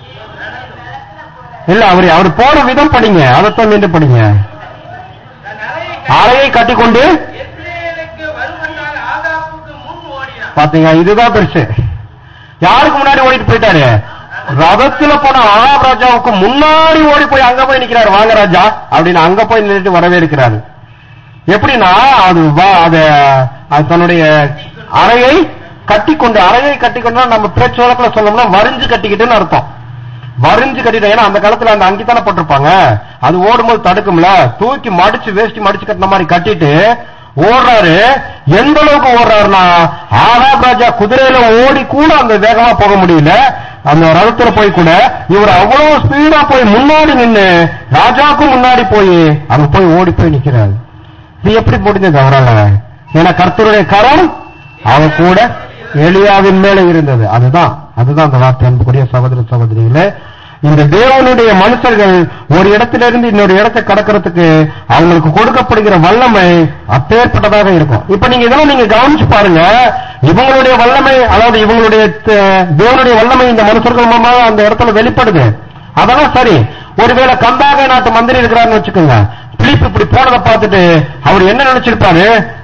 இல்ல அவரு அவர் போற விதம் படிங்க அதைத்தான் மீண்டும் படிங்க தன் அறையை அறையை கட்டிக்கொண்டு எஸ்ரேலுக்கு வருமென்றால் ஆகாப்புக்கு முன் ஓடினான் பாத்தீங்க இதுதான் பெருசு யாருக்கு முன்னாடி ஓடிட்டு போயிட்டாரு ரதத்துல போன ஆகாப் ராஜாவுக்கு முன்னாடி ஓடி போய் அங்க போய் நிக்கிறாரு வாங்க ராஜா அப்படின்னு அங்க போய் நின்றுட்டு வரவேற்கிறாரு எப்படின்னா அது வா- அத அது தன்னுடைய அறையை கட்டிக்கொண்டு அறையை கட்டிக்கொண்டு நம்ம பேச்சு வழக்குல சொல்லணும்னா வரிஞ்சு கட்டிக்கிட்டுன்னு அர்த்தம் வரிஞ்சு கட்டிட்டு ஏன்னா அந்த காலத்துல அந்த அங்கி தானே போட்டிருப்பாங்க அது ஓடும்போது தடுக்கும்ல தூக்கி மடிச்சு வேஷ்டி மடிச்சு கட்டின மாதிரி கட்டிட்டு ஓடுறாரு எந்த அளவுக்கு ஓடுறாருன்னா ஆகாப் ராஜா குதிரையில ஓடி கூட அந்த வேகமா போக முடியல அந்த ரதத்துல போய் கூட இவர் அவ்வளவு ஸ்பீடா போய் முன்னாடி நின்னு ராஜாவுக்கும் முன்னாடி போய் அங்க போய் ஓடி போய் நிக்கிறாரு இது எப்படி முடிஞ்சது அவரால ஏன்னா கர்த்தருடைய கரம் அவர் கூட எலியாவின் மேல இருந்தது அதுதான் அதுதான் அந்த வார்த்தை அன்புக்குரிய சகோதர சகோதரிகளே இந்த தேவனுடைய மனுஷர்கள் ஒரு இடத்திலிருந்து இன்னொரு இடத்தை கடக்கிறதுக்கு அவங்களுக்கு கொடுக்கப்படுகிற வல்லமை அப்பேற்பட்டதாக இருக்கும் இப்ப நீங்க இதெல்லாம் நீங்க கவனிச்சு பாருங்க இவங்களுடைய வல்லமை அதாவது இவங்களுடைய த- தேவனுடைய வல்லமை இந்த மனுஷர்கள் மூலமாக அந்த இடத்துல வெளிப்படுது அதெல்லாம் சரி ஒருவேளை கந்தாகை நாட்டு மந்திரி இருக்கிறாருன்னு வச்சுக்கோங்க பிலிப் இப்படி போனதை பார்த்துட்டு அவர் என்ன நினைச்சிருப்பாரு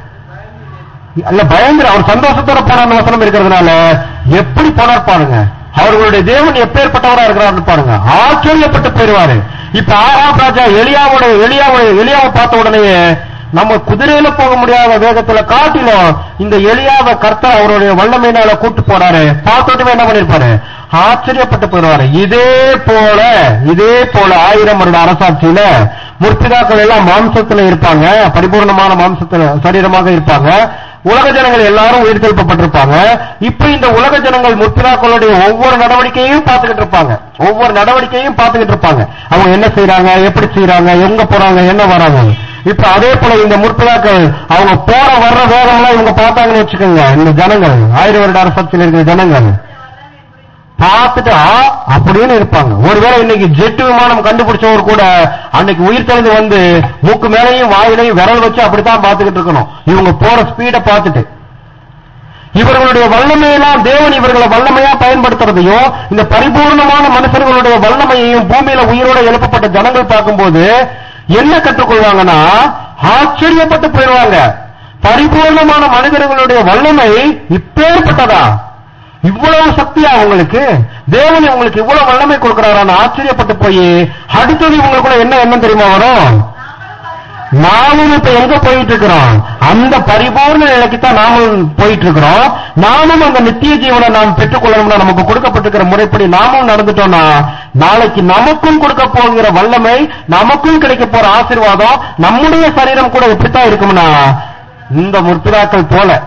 அல்ல பயங்கர அவர் சந்தோஷத்தோட போனார் வசனம் இருக்கிறதுனால எப்படி போனார் பாருங்க அவர்களுடைய தேவன் எப்பேற்பட்டவரா இருக்கிறாரு பாருங்க ஆச்சரியப்பட்டு போயிருவாரு இப்ப ஆறாம் ராஜா எலியாவோட எலியாவோட எலியாவை பார்த்த உடனே நம்ம குதிரையில போக முடியாத வேகத்துல காட்டிலும் இந்த எலியாவை கர்த்தர் அவருடைய வல்லமையினால கூட்டு போறாரு பார்த்துட்டு என்ன பண்ணிருப்பாரு ஆச்சரியப்பட்டு போயிடுவாரு இதே போல இதே போல ஆயிரம் வருட அரசாட்சியில முற்பிதாக்கள் எல்லாம் மாம்சத்துல இருப்பாங்க பரிபூர்ணமான மாம்சத்துல சரீரமாக இருப்பாங்க உலக ஜனங்கள் எல்லாரும் உயிர் தெழுப்பப்பட்டிருப்பாங்க இப்ப இந்த உலக ஜனங்கள் முற்பிதாக்களுடைய ஒவ்வொரு நடவடிக்கையும் பார்த்துக்கிட்டு இருப்பாங்க ஒவ்வொரு நடவடிக்கையும் பார்த்துக்கிட்டு இருப்பாங்க அவங்க என்ன செய்யறாங்க எப்படி செய்யறாங்க எங்க போறாங்க என்ன வராங்க இப்ப அதே போல இந்த முற்பிதாக்கள் அவங்க போற வர்ற வேகம்லாம் இவங்க பார்த்தாங்கன்னு வச்சுக்கோங்க இந்த ஜனங்கள் ஆயிரம் வருட அரசாட்சியில் இருக்கிற ஜனங்கள் பார்த்துட்டு ஆ, அப்படின்னு இருப்பாங்க ஒருவேளை இன்னைக்கு ஜெட் விமானம் கண்டுபிடிச்சவர் கூட அன்னைக்கு உயிர் தெளிந்து வந்து மூக்கு மேலையும் வாயிலையும் விரல் வச்சு அப்படித்தான் பார்த்துக்கிட்டு இருக்கணும் இவங்க போற ஸ்பீட பார்த்துட்டு இவர்களுடைய வல்லமையெல்லாம் தேவன் இவர்களை வல்லமையா பயன்படுத்துறதையும் இந்த பரிபூர்ணமான மனுஷர்களுடைய வல்லமையையும் பூமியில உயிரோட எழுப்பப்பட்ட ஜனங்கள் பார்க்கும்போது என்ன கற்றுக்கொள்வாங்கன்னா ஆச்சரியப்பட்டு போயிடுவாங்க பரிபூர்ணமான மனிதர்களுடைய வல்லமை இப்பேற்பட்டதா இவ்வளவு சக்தியா அவங்களுக்கு தேவன் இவங்களுக்கு இவ்வளவு வல்லமை கொடுக்கிறாரான்னு ஆச்சரியப்பட்டு போய் அடுத்தது இவங்களுக்குள்ள என்ன எண்ணம் தெரியுமா வரும் நாமும் இப்ப எங்க போயிட்டு இருக்கிறோம் அந்த பரிபூர்ண நிலைக்கு தான் நாமும் போயிட்டு இருக்கிறோம் நாமும் அந்த நித்திய ஜீவனை நாம் பெற்றுக்கொள்ளணும்னா நமக்கு கொடுக்கப்பட்டிருக்கிற முறைப்படி நாமும் நடந்துட்டோம்னா நாளைக்கு நமக்கும் கொடுக்க போகிற வல்லமை நமக்கும் கிடைக்க போற ஆசீர்வாதம் நம்முடைய சரீரம் கூட எப்படித்தான் இருக்கும்னா இந்த முற்பிதாக்கள் போல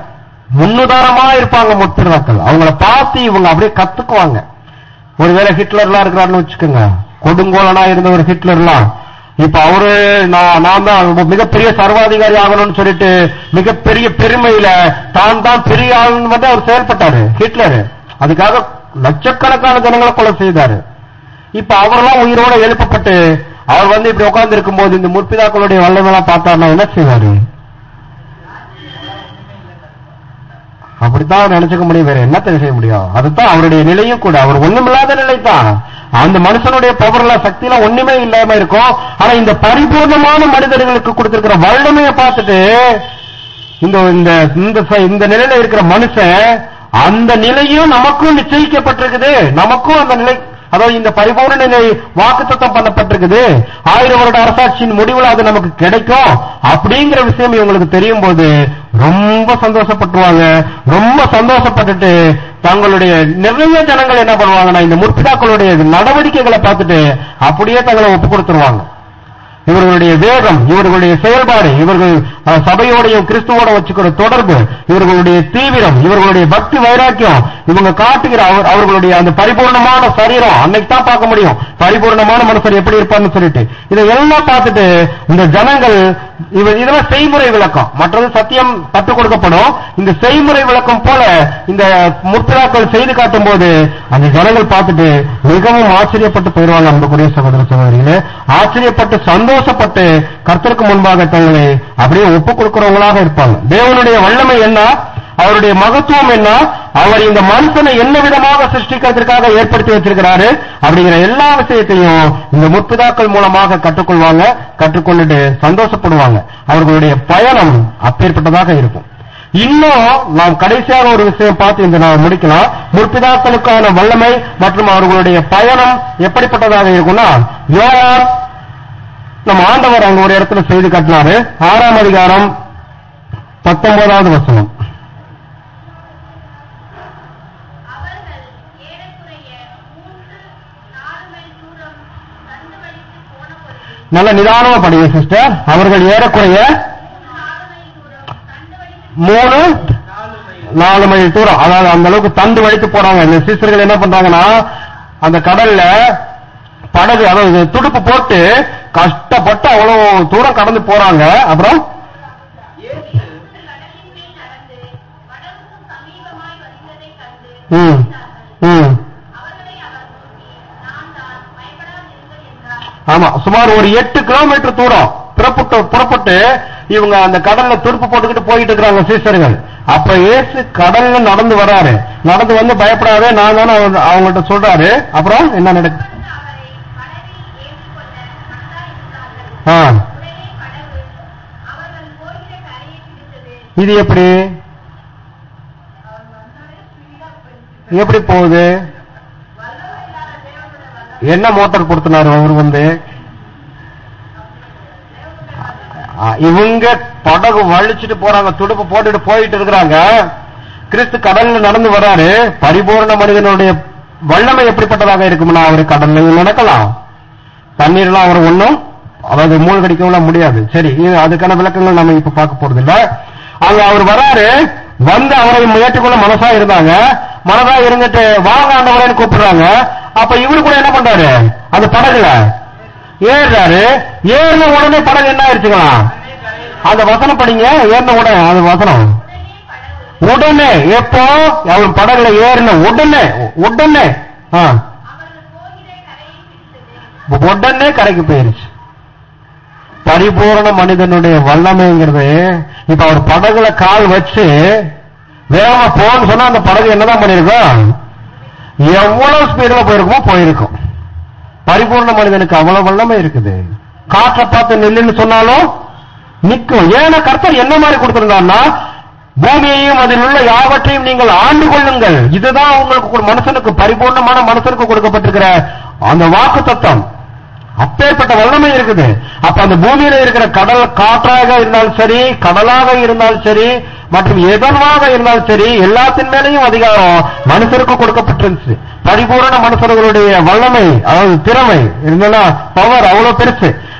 முன்னுதாரணமா இருப்பாங்க முற்பிதாக்கள் அவங்கள பார்த்து இவங்க அப்படியே கத்துக்குவாங்க ஒருவேளை ஹிட்லர்லாம் இருக்கிறாருன்னு வச்சுக்கோங்க கொடுங்கோலனா இருந்த ஒரு ஹிட்லர்லாம் இப்ப அவரு நான் நான் தான் மிகப்பெரிய சர்வாதிகாரி ஆகணும்னு சொல்லிட்டு மிகப்பெரிய பெருமையில தான் தான் பெரிய ஆளுன்னு வந்து அவர் செயல்பட்டாரு ஹிட்லர் அதுக்காக லட்சக்கணக்கான ஜனங்களை கொலை செய்தாரு இப்ப அவரெல்லாம் உயிரோட எழுப்பப்பட்டு அவர் வந்து இப்படி உட்கார்ந்து இருக்கும்போது இந்த முற்பிதாக்களுடைய வல்லமெல்லாம் பார்த்தாருன்னா என்ன செய்வாரு அப்படித்தான் அவர் நினைச்சுக்க முடியும் வேற என்ன செய்ய முடியும் அதுதான் அவருடைய நிலையும் கூட அவர் ஒண்ணுமில்லாத நிலை தான் அந்த மனுஷனுடைய பவர்ல சக்தியெல்லாம் ஒண்ணுமே இல்லாம இருக்கும் ஆனா இந்த பரிபூர்ணமான மனிதர்களுக்கு கொடுத்திருக்கிற வல்லமையை பார்த்துட்டு இந்த இந்த இந்த ச- இந்த நிலையில இருக்கிற மனுஷன் அந்த நிலையும் நமக்கும் நிச்சயிக்கப்பட்டிருக்குது நமக்கும் அந்த நிலை அதாவது இந்த பரிபூர்ண நிலை வாக்குத்தத்தம் பண்ணப்பட்டிருக்குது ஆயிரம் வருட அரசாட்சியின் முடிவுல அது நமக்கு கிடைக்கும் அப்படிங்கிற விஷயம் இவங்களுக்கு தெரியும் போது ரொம்ப சந்தோஷப்பட்டுருவாங்க ரொம்ப சந்தோஷப்பட்டுட்டு தங்களுடைய நிறைய ஜனங்கள் என்ன பண்ணுவாங்கன்னா இந்த முற்பிதாக்களுடைய நடவடிக்கைகளை பார்த்துட்டு அப்படியே தங்களை ஒப்பு கொடுத்துருவாங்க இவர்களுடைய வேகம் இவர்களுடைய செயல்பாடு இவர்கள் அஹ், சபையோடையும் கிறிஸ்துவோட வச்சுக்கிற தொடர்பு இவர்களுடைய தீவிரம் இவர்களுடைய பக்தி வைராக்கியம் இவங்க காட்டுகிற அவர் அவர்களுடைய அந்த பரிபூர்ணமான சரீரம் அன்னைக்கு தான் பார்க்க முடியும் பரிபூர்ணமான மனுஷர் எப்படி இருப்பார்னு சொல்லிட்டு இதை எல்லாம் பார்த்துட்டு இந்த ஜனங்கள் இவ இதெல்லாம் செய்முறை விளக்கம் மற்றது சத்தியம் கற்றுக் கொடுக்கப்படும் இந்த செய்முறை விளக்கம் போல இந்த முற்பிதாக்கள் செய்து காட்டும் போது அந்த ஜனங்கள் பார்த்துட்டு மிகவும் ஆச்சரியப்பட்டு போயிடுவாங்க அன்புக்குரிய சகோதர சகோதரிகளே ஆச்சரியப்பட்டு சந்தோஷப்பட்டு கர்த்தருக்கு முன்பாக தங்களை அப்படியே ஒப்புக் கொடுக்கிறவங்களாக இருப்பாங்க தேவனுடைய வல்லமை என்ன அவருடைய மகத்துவம் என்ன அவர் இந்த மனுஷனை என்ன விதமாக சிருஷ்டிக்கிறதுக்காக ஏற்படுத்தி வச்சிருக்கிறாரு அப்படிங்கிற எல்லா விஷயத்தையும் இந்த முற்பிதாக்கள் மூலமாக கற்றுக்கொள்வாங்க கற்றுக்கொண்டுட்டு சந்தோஷப்படுவாங்க அவர்களுடைய பயணம் அப்பேற்பட்டதாக இருக்கும் இன்னும் நாம் கடைசியாக ஒரு விஷயம் பார்த்து இந்த நான் முடிக்கலாம் முற்பிதாக்களுக்கான வல்லமை மற்றும் அவர்களுடைய பயணம் எப்படிப்பட்டதாக இருக்கும்னா யோவான் நம்ம ஆண்டவர் அங்க ஒரு இடத்துல செய்து காட்டினாரு ஆறாம் அதிகாரம் பத்தொன்பதாவது வசனம் அவர்கள் ஏறக்குறைய மூன்று நாலு மைல் தூரம் கண்டு வழித்து போன பொழுது நல்ல நிதானமா படிங்க சிஸ்டர் அவர்கள் ஏறக்குறைய நாலு மைல் தூரம் கண்டு வழித்து மூணு நாலு மைல் நாலு மைல் தூரம் அதாவது அந்த அளவுக்கு தண்டு வலித்து போறாங்க இந்த சிஸ்டர்கள் என்ன பண்றாங்கன்னா அந்த கடல்ல படகு அதாவது துடுப்பு போட்டு கஷ்டப்பட்டு அவ்வளவு தூரம் கடந்து போறாங்க அப்புறம் இயேசு கடலின் மேல் நடந்து வடக்கும் சமீபமாய் வருகிறதைக் கண்டு ம் ம் அவர்களை அவர் நோக்கி நான் தான் பயப்படாதிருங்கள் என்றார் ஆமா சுமார் ஒரு எட்டு கிலோமீட்டர் தூரம் புறப்பட்டு புறப்பட்டு இவங்க அந்த கடல்ல துடுப்பு போட்டுக்கிட்டு போயிட்டு இருக்கிறாங்க சீசர்கள் அப்ப இயேசு கடல்ல நடந்து வராரு நடந்து வந்து பயப்படாதே நான் தானே அவங்க- அவங்கள்ட்ட சொல்றாரு அப்புறம் என்ன நடக்கு அவர்கள் அவரை படகில் ஏற்றிக்கொள்ள மனதாயிருந்தார்கள் ஆ உடனே படகு அவர்கள் போகிற கரையை பிடித்தது இது எப்படி அவர் வந்தாலே ஸ்பீடா போயிடுச்சு எப்படி போகுது வல்லமை இல்லாத தேவனுடைய வல்லமை என்ன மோட்டார் கொடுத்தினாரு அவர் வந்து ஆ, இவங்க படகு வலிச்சிட்டு போறாங்க துடுப்பு போட்டுட்டு போயிட்டு இருக்கிறாங்க கிறிஸ்து கடல்ல நடந்து வராரு பரிபூர்ண மனிதனுடைய வல்லமை எப்படிப்பட்டதாக இருக்கும்னா அவர் கடல்ல நடக்கலாம் தண்ணீர்லாம் அவர் ஒண்ணும் அதாவது மூழ்கடிக்கவும் முடியாது சரி இது அதுக்கான விளக்கங்கள் நம்ம இப்ப பார்க்க போறது இல்ல அங்க அவர் வராரு வந்து அவரை ஏற்றுக்கொள்ள மனசா இருந்தாங்க மனதா இருந்துட்டு வாங்க ஆண்டவரேன்னு கூப்பிடுறாங்க அப்ப இவரு கூட என்ன பண்றாரு அந்த படகுல ஏறுறாரு ஏறின உடனே படகு என்ன ஆயிடுச்சுக்கலாம் அந்த வசனம் படிங்க ஏறின உடனே அந்த வசனம் உடனே எப்போ அவர் படகுல ஏறின உடனே உடனே ஆ அவர்கள் போகிற கரையை பிடித்தது உடனே கரைக்கு போயிருச்சு பரிபூரண மனிதனுடைய வல்லமைங்கிறது இப்ப அவர் படகுல கால் வச்சு வேகமா போன்னு சொன்னா அந்த படகு என்னதான் பண்ணிருக்கும் எவ்வளவு ஸ்பீடுல போயிருக்குமோ போயிருக்கும் பரிபூர்ண மனிதனுக்கு அவ்வளவு வல்லமை இருக்குது காற்றை பார்த்து நில்லுன்னு சொன்னாலும் நிக்கும் ஏன்னா கர்த்தர் என்ன மாதிரி கொடுத்திருந்தாருன்னா பூமியையும் அதில் உள்ள யாவற்றையும் நீங்கள் ஆண்டு கொள்ளுங்கள் இதுதான் உங்களுக்கு கொடு- மனுஷனுக்கு பரிபூர்ணமான மனுஷனுக்கு கொடுக்கப்பட்டிருக்கிற அந்த வாக்கு தத்துவம் அப்பேற்பட்ட வல்லமை இருக்குது அப்ப அந்த பூமியில இருக்கிற கடல் காற்றாக இருந்தாலும் சரி கடலாக இருந்தாலும் சரி மற்றும் எதனாக இருந்தாலும் சரி எல்லாத்தின் மேலேயும் அதிகாரம் மனுஷருக்கு கொடுக்கப்பட்டிருந்துச்சு பரிபூரண மனுஷர்களுடைய வல்லமை அதாவது திறமை இருந்தா பவர் அவ்வளவு பெருசு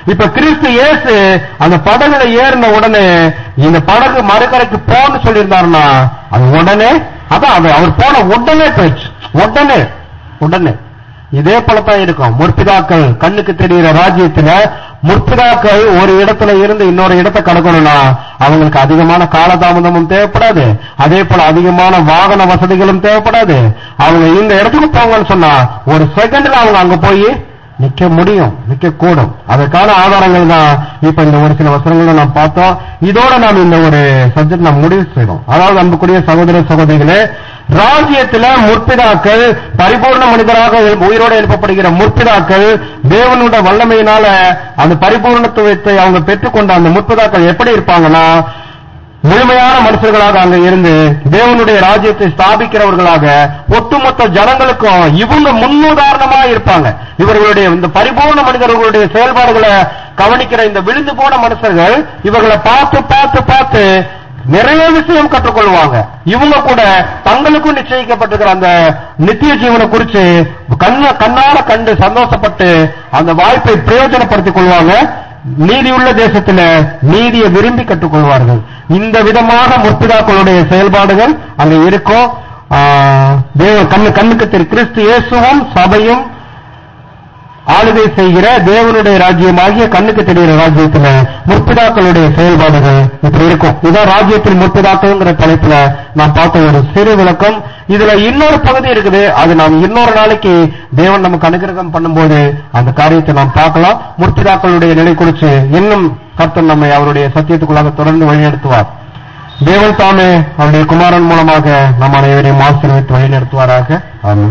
இப்ப கிறிஸ்து இயேசு அந்த படகுல ஏறின உடனே இந்த படகு மறுகரைக்கு போன்னு சொல்லியிருந்தாருன்னா அது உடனே அதான் அது அவர் போன உடனே போயிடுச்சு உடனே உடனே இதே போலத்தான் இருக்கும் முற்பிதாக்கள் கண்ணுக்கு தெரிகிற ராஜ்யத்துல முற்பிதாக்கள் ஒரு இடத்துல இருந்து இன்னொரு இடத்தை கடக்கணும்னா அவங்களுக்கு அதிகமான காலதாமதமும் தேவைப்படாது அதே போல அதிகமான வாகன வசதிகளும் தேவைப்படாது அவங்க இந்த இடத்துக்கு போங்கன்னு சொன்னா ஒரு செகண்ட்ல அவங்க அங்க போய் நிக்க முடியும் நிக்க கூடும் அதற்கான ஆதாரங்கள் தான் இப்ப இந்த ஒரு சில வசனங்களை நாம் பார்த்தோம் இதோட நாம் இந்த ஒரு சப்ஜெக்ட் நாம் முடிவு செய்தோம் அதாவது அன்புக்குரிய சகோதர சகோதரிகளே ராஜ்யத்துல முற்பிதாக்கள் பரிபூர்ண மனிதராக எழு- உயிரோடு எழுப்பப்படுகிற முற்பிதாக்கள் தேவனுடைய வல்லமையினால அந்த பரிபூர்ணத்துவத்தை அவங்க பெற்றுக்கொண்ட அந்த முற்பிதாக்கள் எப்படி இருப்பாங்கன்னா முழுமையான மனுஷர்களாக அங்க இருந்து தேவனுடைய ராஜ்யத்தை ஸ்தாபிக்கிறவர்களாக ஒட்டுமொத்த ஜனங்களுக்கும் இவங்க முன்னுதாரணமா இருப்பாங்க இவர்களுடைய இந்த பரிபூர்ண மனிதர்களுடைய செயல்பாடுகளை கவனிக்கிற இந்த விழுந்து போன மனுஷர்கள் இவர்களை பார்த்து பார்த்து பார்த்து நிறைய விஷயம் கற்றுக்கொள்வாங்க இவங்க கூட தங்களுக்கும் நிச்சயிக்கப்பட்டிருக்கிற அந்த நித்திய ஜீவனை குறித்து கண்ண கண்ணால கண்டு சந்தோஷப்பட்டு அந்த வாய்ப்பை பிரயோஜனப்படுத்திக் கொள்வாங்க நீதியுள்ள தேசத்துல நீதியை விரும்பி கற்றுக்கொள்வார்கள் இந்த விதமாக முற்பிதாக்களுடைய செயல்பாடுகள் அங்க இருக்கும் ஆஹ், தேவ கண்ணு கண்ணுக்கு தெரி கிறிஸ்து இயேசுவும் சபையும் ஆளுகை செய்கிற தேவனுடைய ராஜ்யமாகிய கண்ணுக்கு தெரிகிற ராஜ்யத்துல முற்பிதாக்களுடைய செயல்பாடுகள் இப்படி இருக்கும் இதான் ராஜ்யத்தில் முற்பிதாக்கள்ங்கிற தலைப்புல நான் பார்த்த ஒரு சிறு விளக்கம் இதுல இன்னொரு பகுதி இருக்குது அது நாம் இன்னொரு நாளைக்கு தேவன் நமக்கு அனுகிரகம் பண்ணும்போது அந்த காரியத்தை நாம் பார்க்கலாம் முற்பிதாக்களுடைய நிலை குறித்து இன்னும் கர்த்தர் நம்மை அவருடைய சத்தியத்துக்குள்ளாக தொடர்ந்து வழிநடத்துவார் தேவன் தாமே அவருடைய குமாரன் மூலமாக நம் அனைவரையும் ஆசீர்வதித்து வழிநடத்துவாராக ஆமென்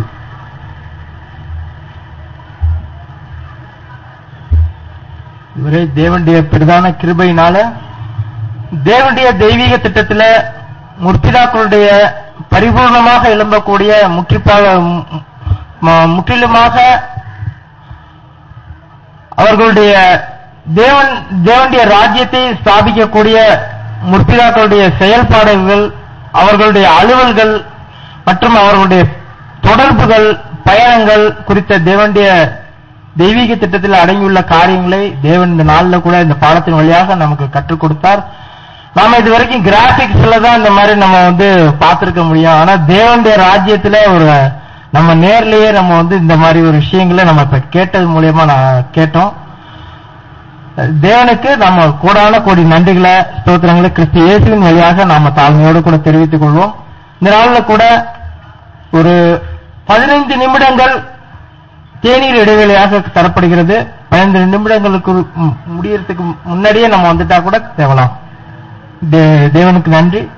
இவரே தேவனுடைய பிரதான கிருபையினால தேவனுடைய தெய்வீக திட்டத்துல முற்பிதாக்களுடைய பரிபூர்ணமாக எழும்பக்கூடிய முற்றிப்பாக ம- முற்றிலுமாக அவர்களுடைய தேவன் தேவனுடைய ராஜ்யத்தை ஸ்தாபிக்கக்கூடிய முற்பிதாக்களுடைய செயல்பாடுகள் அவர்களுடைய அலுவல்கள் மற்றும் அவர்களுடைய தொடர்புகள் பயணங்கள் குறித்த தேவனுடைய தெய்வீக திட்டத்தில் அடங்கியுள்ள காரியங்களை தேவன் இந்த நாள்ல கூட இந்த பாடத்தின் வழியாக நமக்கு கற்றுக் கொடுத்தார் நாம இது வரைக்கும் கிராபிக்ஸ்ல தான் இந்த மாதிரி நம்ம வந்து பார்த்திருக்க முடியும் ஆனா தேவனுடைய ராஜ்யத்துல ஒரு நம்ம நேர்லயே நம்ம வந்து இந்த மாதிரி ஒரு விஷயங்களை நம்ம இப்ப கேட்டது மூலியமா நான் கேட்டோம் தேவனுக்கு நம்ம கோடான கோடி நன்றிகளை ஸ்தோத்திரங்களை கிறிஸ்து இயேசுவின் வழியாக நாம தாழ்மையோடு கூட தெரிவித்துக் கொள்வோம் இந்த நாள்ல கூட ஒரு பதினைந்து நிமிடங்கள் தேநீர் இடைவேளையாக தரப்படுகிறது பதினைந்து நிமிடங்களுக்கு மு- முடியறதுக்கு முன்னாடியே நம்ம வந்துட்டா கூட தேவலாம் தே- தேவனுக்கு நன்றி